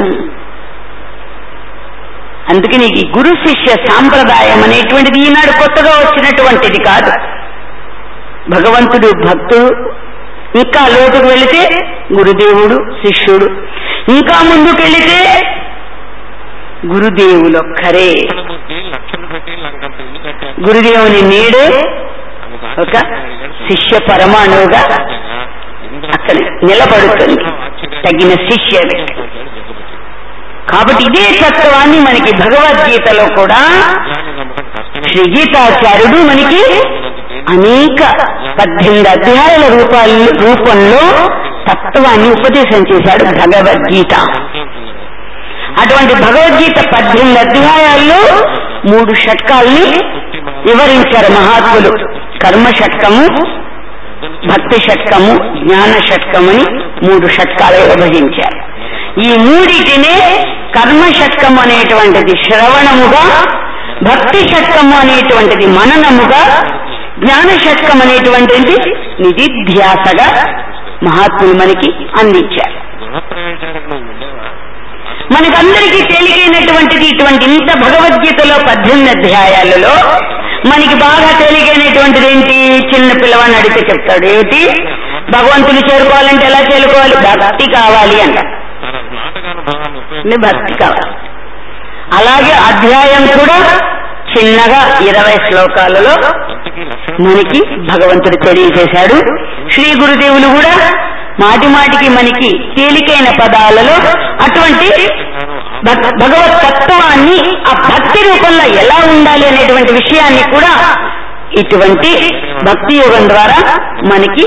అందుకని ఈ గురు శిష్య సాంప్రదాయం అనేటువంటిది ఈనాడు కొత్తగా వచ్చినటువంటిది కాదు భగవంతుడు భక్తుడు ఇంకా లోతుకు వెళితే గురుదేవుడు శిష్యుడు ఇంకా ముందుకెళితే గురుదేవులొక్కరే లక్షలు పెట్టి లంకంత ఇల్లు కట్టారు గురుదేవుని నీడే ఒక శిష్య పరమాణువుగా అక్కడ నిలబడుతుంది తగిన శిష్య కాబట్టి ఇదే తత్వాన్ని మనకి భగవద్గీతలో కూడా శ్రీ గీతాచార్యుడు మనకి అనేక పద్దెనిమిది అధ్యాయాల రూపాల రూపంలో తత్వాన్ని ఉపదేశం చేశాడు భగవద్గీత అటువంటి భగవద్గీత పద్దెనిమిది అధ్యాయాల్లో మూడు షట్కాల్ని వివరించారు మహాత్ములు కర్మ షట్కము భక్తి షట్కము జ్ఞాన షట్కమని మూడు షట్కాలు విభజించారు ఈ మూడిటినే కర్మ షట్కము అనేటువంటిది శ్రవణముగా భక్తి షట్కము అనేటువంటిది మననముగా జ్ఞాన షట్కం అనేటువంటిది నిధిధ్యాసగా మహాత్ములు మనకి అందించారు గృహప్రవేశాలకు ఉండేవా మనకందరికీ తేలికైనటువంటిది ఇటువంటి ఇంత భగవద్గీతలో పద్దెనిమిది అధ్యాయాలలో మనకి బాగా తేలికైనటువంటిది ఏంటి చిన్న పిల్లవాడిని అడిగితే చెప్తాడు ఏమిటి భగవంతుని చేరుకోవాలంటే ఎలా చేరుకోవాలి భక్తి కావాలి అంట తన నాటకానుభవాన్ని అంటే భక్తి కావాలి అలాగే అధ్యాయం కూడా చిన్నగా ఇరవై శ్లోకాలలో ఇంతకీ లక్షలు మనకి భగవంతుడు తెలియజేశాడు శ్రీ గురుదేవులు కూడా మాటి మాటికి మనకి తేలికైన పదాలలో అటువంటి భగ- భగవత్ తత్వాన్ని ఆ భక్తి రూపంలో ఎలా ఉండాలి అనేటువంటి విషయాన్ని కూడా ఇటువంటి భక్తి యోగం ద్వారా మనకి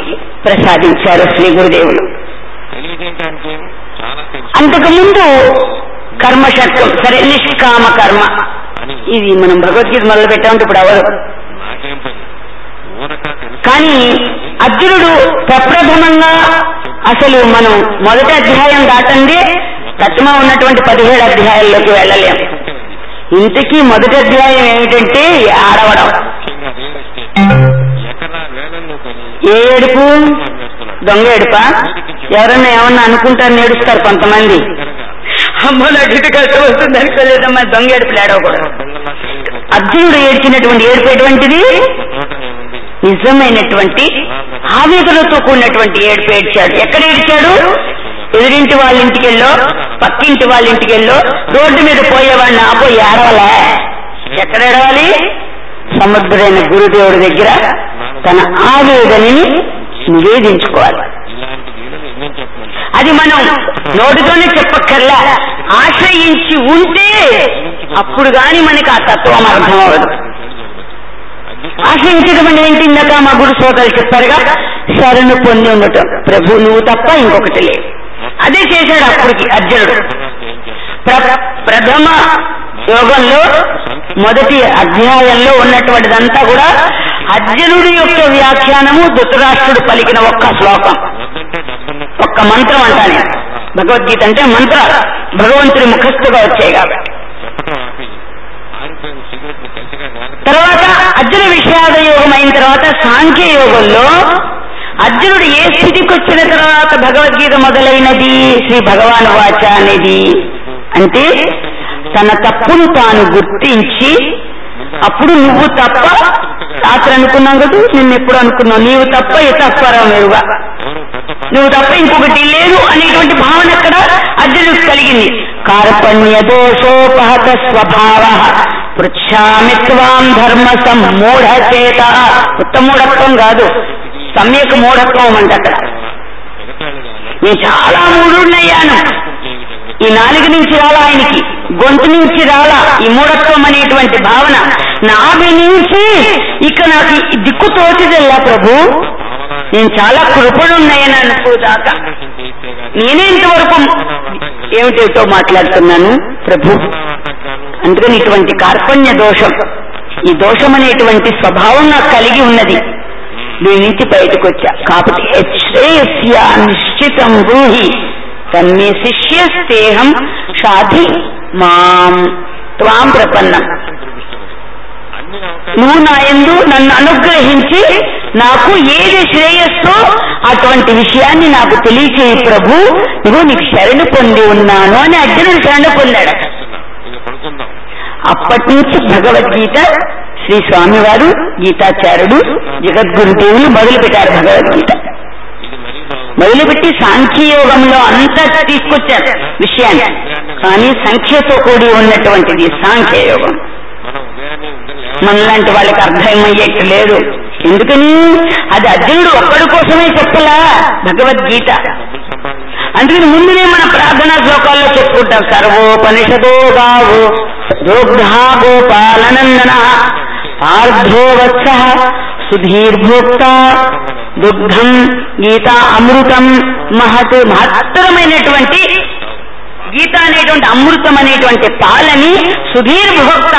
ప్రసాదించారు శ్రీ గురుదేవులు తెలియజేయడానికి చాలా తెలుసు అంతకుముందు కర్మశక్తం సరే నిష్కామ కర్మ అని ఇది మనం భగవద్గీత మొదలు పెట్టామంటే ఇప్పుడు అవరు నాకేం పని ఊరక తెలుసు కానీ అర్జునుడు ప్రప్రథమంగా అసలు మనం మొదటి అధ్యాయం దాటండి తత్మ ఉన్నటువంటి పదిహేడు అధ్యాయాల్లోకి వెళ్ళలేం ఇంతకీ మొదటి అధ్యాయం ఏమిటంటే ఆడవడం ముఖ్యంగా రియల్ ఎస్టేట్ ఎకరా వేలల్లో కొని ఏ ఏడుపు అమ్మేస్తున్నాడు దొంగ ఏడుపా ఎవరన్నా ఏమన్నా అనుకుంటారు నేడుస్తారు కొంతమంది కనుక అమ్మో నాకు ఇది కష్టం వస్తుంది అనుకోలేదమ్మా దొంగ ఏడుపులు ఏడవకూడదు దొంగలా కలిగిపోతుంది అర్జునుడు ఏడ్చినటువంటి ఏడుపు ఎటువంటిది తోట ఏముంది నిజమైనటువంటి ఆవేదనతో కూడినటువంటి ఏడుపు ఏడ్చాడు ఎక్కడ ఏడ్చాడు ఎదురింటి వాళ్ళ ఇంటికి వెళ్ళో పక్కింటి వాళ్ళ ఇంటికి వెళ్ళో రోడ్డు మీద పోయేవాడిని ఆపో ఏడవలే ఎక్కడ ఏడవాలి సముద్రైన గురుదేవుడి దగ్గర తన ఆవేదనని నివేదించుకోవాలి ఇలాంటి వీళ్ళని ఎన్నో చెప్పమంటారు అది మనం నోటితోనే చెప్పక్కర్లా ఆశ్రయించి ఉంటే అప్పుడు గాని మనకి ఆ తత్వం అర్థం అవ్వదు ఆశ్రయించడం అంటే ఏంటి ఇందాక మా గురు సోదరులు చెప్పారుగా శరణు పొంది ఉండటం ప్రభు నువ్వు తప్ప ఇంకొకటి లేదు అదే చేశాడు అప్పటికి అర్జునుడు ప్ర- ప్రథమ యోగంలో మొదటి అధ్యాయంలో ఉన్నటువంటిదంతా కూడా అర్జునుడి యొక్క వ్యాఖ్యానము ధృతరాష్ట్రుడు పలికిన ఒక్క శ్లోకం వద్దంటే డబ్బున్న ఒక్క మంత్రం అంటాను భగవద్గీత అంటే మంత్రాలు భగవంతుడి ముఖస్థుగా వచ్చాయి కాబట్టి చెప్పడం ఆపి ఆరిపోయిన సిగరెట్ ని కలిసిగా నేల తర్వాత అర్జున విషాద యోగం అయిన తర్వాత సాంఖ్య యోగంలో అర్జునుడు ఏ స్థితికి వచ్చిన తర్వాత భగవద్గీత మొదలైనది శ్రీ భగవాన్ వాచ అనేది అంటే తన తప్పును తాను గుర్తించి అప్పుడు నువ్వు తప్ప రాత్రి అనుకున్నావు కదా నిన్ను ఎప్పుడు అనుకున్నావు నీవు తప్ప ఇతపరం ఎరుగా ఎవరు పెద్ద పని నువ్వు తప్ప ఇంకొకటి లేదు అనేటువంటి భావన అక్కడ అర్జునుడికి కలిగింది కార్పణ్య దోషోపహత స్వభావ పృచ్ఛామి త్వాం ధర్మ సమ్మూఢ చేత ఉత్తమూఢత్వం కాదు సమ్యక్ మూఢత్వం అంట అక్కడ ఎగతాళి కాదు నేను చాలా మూఢుడినయ్యాను ఈ నాలుగు నుంచి రాలా ఆయనకి గొంతు నుంచి రాలా ఈ మూఢత్వం అనేటువంటి భావన నాభి నుంచి ఇక నాకు ఈ దిక్కు తోచిదల్లా ప్రభు భావన నేను చాలా కృపడున్నాయని అనుకోదాకా చేస్తే కానీ నేనే ఇంతవరకు ఏమిటేటో మాట్లాడుతున్నాను ప్రభు వంటకాలు అందుకని ఇటువంటి కార్పణ్య దోషం ఈ దోషం అనేటువంటి స్వభావం నాకు కలిగి ఉన్నది దీని నుంచి బయటకు వచ్చా కాబట్టి యశ్రేయస్య నిశ్చితం బ్రూహి తన్మే శిష్యస్తేహం షాధి మాం త్వాం ప్రపన్నం చూపిస్తున్నది అన్ని అవకాశాలు నువ్వు నా యందు నన్ను అనుగ్రహించి నాకు ఏది శ్రేయస్సో అటువంటి విషయాన్ని నాకు తెలియచేయి ప్రభు నువ్వు నీకు శరణు పొంది ఉన్నాను అని అర్జునుడు శరణు పొందాడు చేస్తున్నా ఇక పడుకుందాం అప్పటి నుంచి భగవద్గీత శ్రీ స్వామివారు గీతాచార్యుడు జగద్గురుదేవులు మొదలు పెట్టారు భగవద్గీత ఇది మరీ బాగుంది మొదలుపెట్టి సాంఖ్యయోగంలో అంతా తీసుకొచ్చారు విషయాన్ని కానీ సంఖ్యతో కూడి ఉన్నటువంటిది సాంఖ్యయోగం మనం ఉదయాన్నే ఉందని లేవాలి మనలాంటి వాళ్ళకి అర్థమయ్యేట్టు లేదు ఎందుకని అది అర్జునుడు ఒక్కడి కోసమే చెప్పలా భగవద్గీత డబ్బులు సంపాదించాలి అందుకని ముందునే మన ప్రార్థనా శ్లోకాల్లో చెప్పుకుంటాం సర్వోపనిషదో గావు దోగ్ధా గోపాలనందన పార్థో వత్స సుధీర్భోక్త దుగ్ధం గీత అమృతం మహత్ మహత్తరమైనటువంటి గీత అనేటువంటి అమృతం అనేటువంటి పాలని సుధీర్భోక్త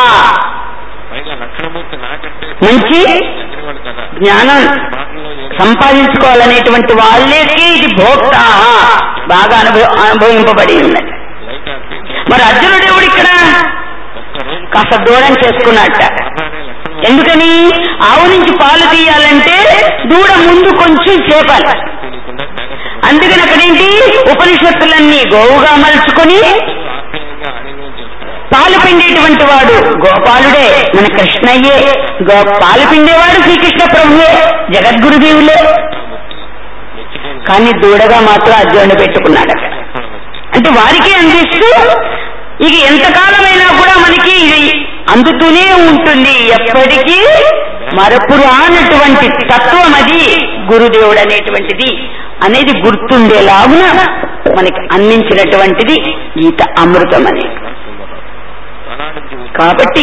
పైగా లక్షణమూర్తి నాకంటే మంచి ఎదిరివాడు కదా జ్ఞానం మాటల్లో ఏదో సంపాదించుకోవాలనేటువంటి వాళ్ళకి ఇది భోక్త బాగా అనుభవ అనుభవింపబడి ఉన్నది లైట్ ఆపి మరి అర్జునుడు ఎవడు ఇక్కడ ఒక్క రోజు కాస్త దూరం చేసుకున్నట్ట మాట్లాడే లక్షణం ఎందుకని ఆవు నుంచి పాలు తీయాలంటే దూడ ముందు కొంచెం చేపాలి తెలియకుండా జాగ్రత్త అందుకని అక్కడేంటి ఉపనిషత్తులన్నీ గోవుగా మలుచుకొని ఆప్యాయంగా ఆలింగనం చేసుకోవాలి పాలు పిండేటువంటి వాడు గోపాలుడే మన కృష్ణయ్యే గో పాలు పిండేవాడు శ్రీకృష్ణ ప్రభువే జగద్గురుదేవులే మెచ్చుకోవాలి కానీ దూడగా మాత్రం అర్జునుడు పెట్టుకున్నాడు అక్కడ అంటే వారికి అందిస్తూ ఇక ఎంతకాలమైనా కూడా మనకి ఇది అందుతూనే ఉంటుంది ఎప్పటికీ మరపు రానటువంటి తత్వం అది గురుదేవుడు అనేటువంటిది అనేది గుర్తుండేలాగున మనకి అందించినటువంటిది గీత అమృతం అనేది అలాంటి కాబట్టి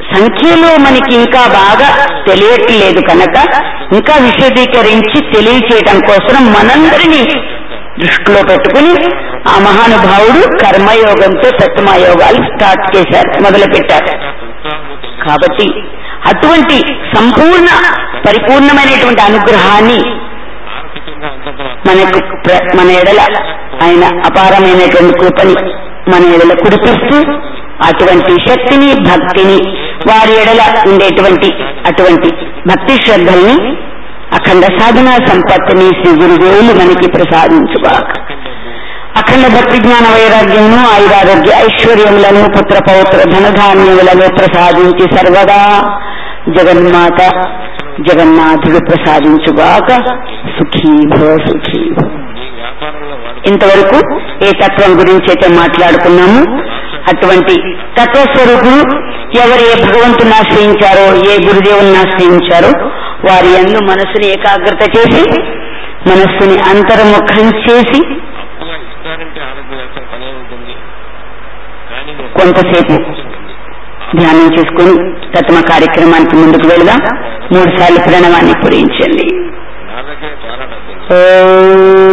సంఖ్యలో మనకి ఇంకా బాగా తెలియట్లేదు కనుక ఇంకా విశదీకరించి తెలియచేయటం కోసం మనందరినీ దృష్టిలో పెట్టుకుని ఆ మహానుభావుడు కర్మయోగంతో సత్యమయోగాలు స్టార్ట్ చేశారు మొదలు పెట్టారు కాబట్టి అటువంటి సంపూర్ణ పరిపూర్ణమైనటువంటి అనుగ్రహాన్ని ఆర్థికంగా అంతంత మనకు ప్ర- మన ఎడల ఆయన అపారమైనటువంటి కృపని మన ఎడల కురిపిస్తూ అటువంటి శక్తిని భక్తిని వారి ఎడల ఉండేటువంటి అటువంటి భక్తి శ్రద్ధల్ని అఖండ సాధనా సంపత్తిని శ్రీ గురుదేవులు మనకి ప్రసాదించుగాక అఖండ భక్తి జ్ఞాన వైరాగ్యమును ఆయురారోగ్య ఐశ్వర్యములను పుత్ర పౌత్ర ధనధాన్యములను ప్రసాదించి సర్వదా జగన్మాత జగన్నాథుడు ప్రసాదించుగాక సుఖీ భవ సుఖీ భవ ఈ వ్యాపారంలో వాడు ఇంతవరకు ఏ తత్వం గురించి అయితే మాట్లాడుకున్నాము అటువంటి తత్వస్వరూపుడు ఎవరు ఏ భగవంతుని ఆశ్రయించారో ఏ గురుదేవుని ఆశ్రయించారో వారి ఎందు మనస్సుని ఏకాగ్రత చేసి మనస్సుని అంతర్ముఖం చేసి అప్పుగా ఇస్తారంటే ఆరోగ్య వ్యవస్థ పనే ఉంటుంది కానీ మీరు కొంతసేపు ధ్యానం చేసుకుని తత్వ కార్యక్రమానికి ముందుకు వెళదాం మూడు సార్లు ప్రణవాన్ని పూరించండి నా దగ్గర చాలా డబ్బు ఉంది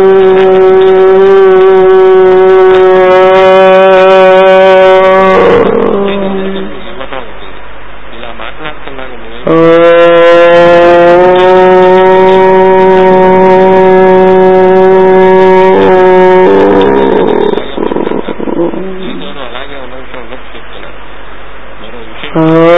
ఇవ్వటం అవుతుంది ఇలా మాట్లాడుతున్నాను నేను నేను అలాగే ఉన్నట్టు ఉన్నట్టు చెప్తున్నాను మరో విషయం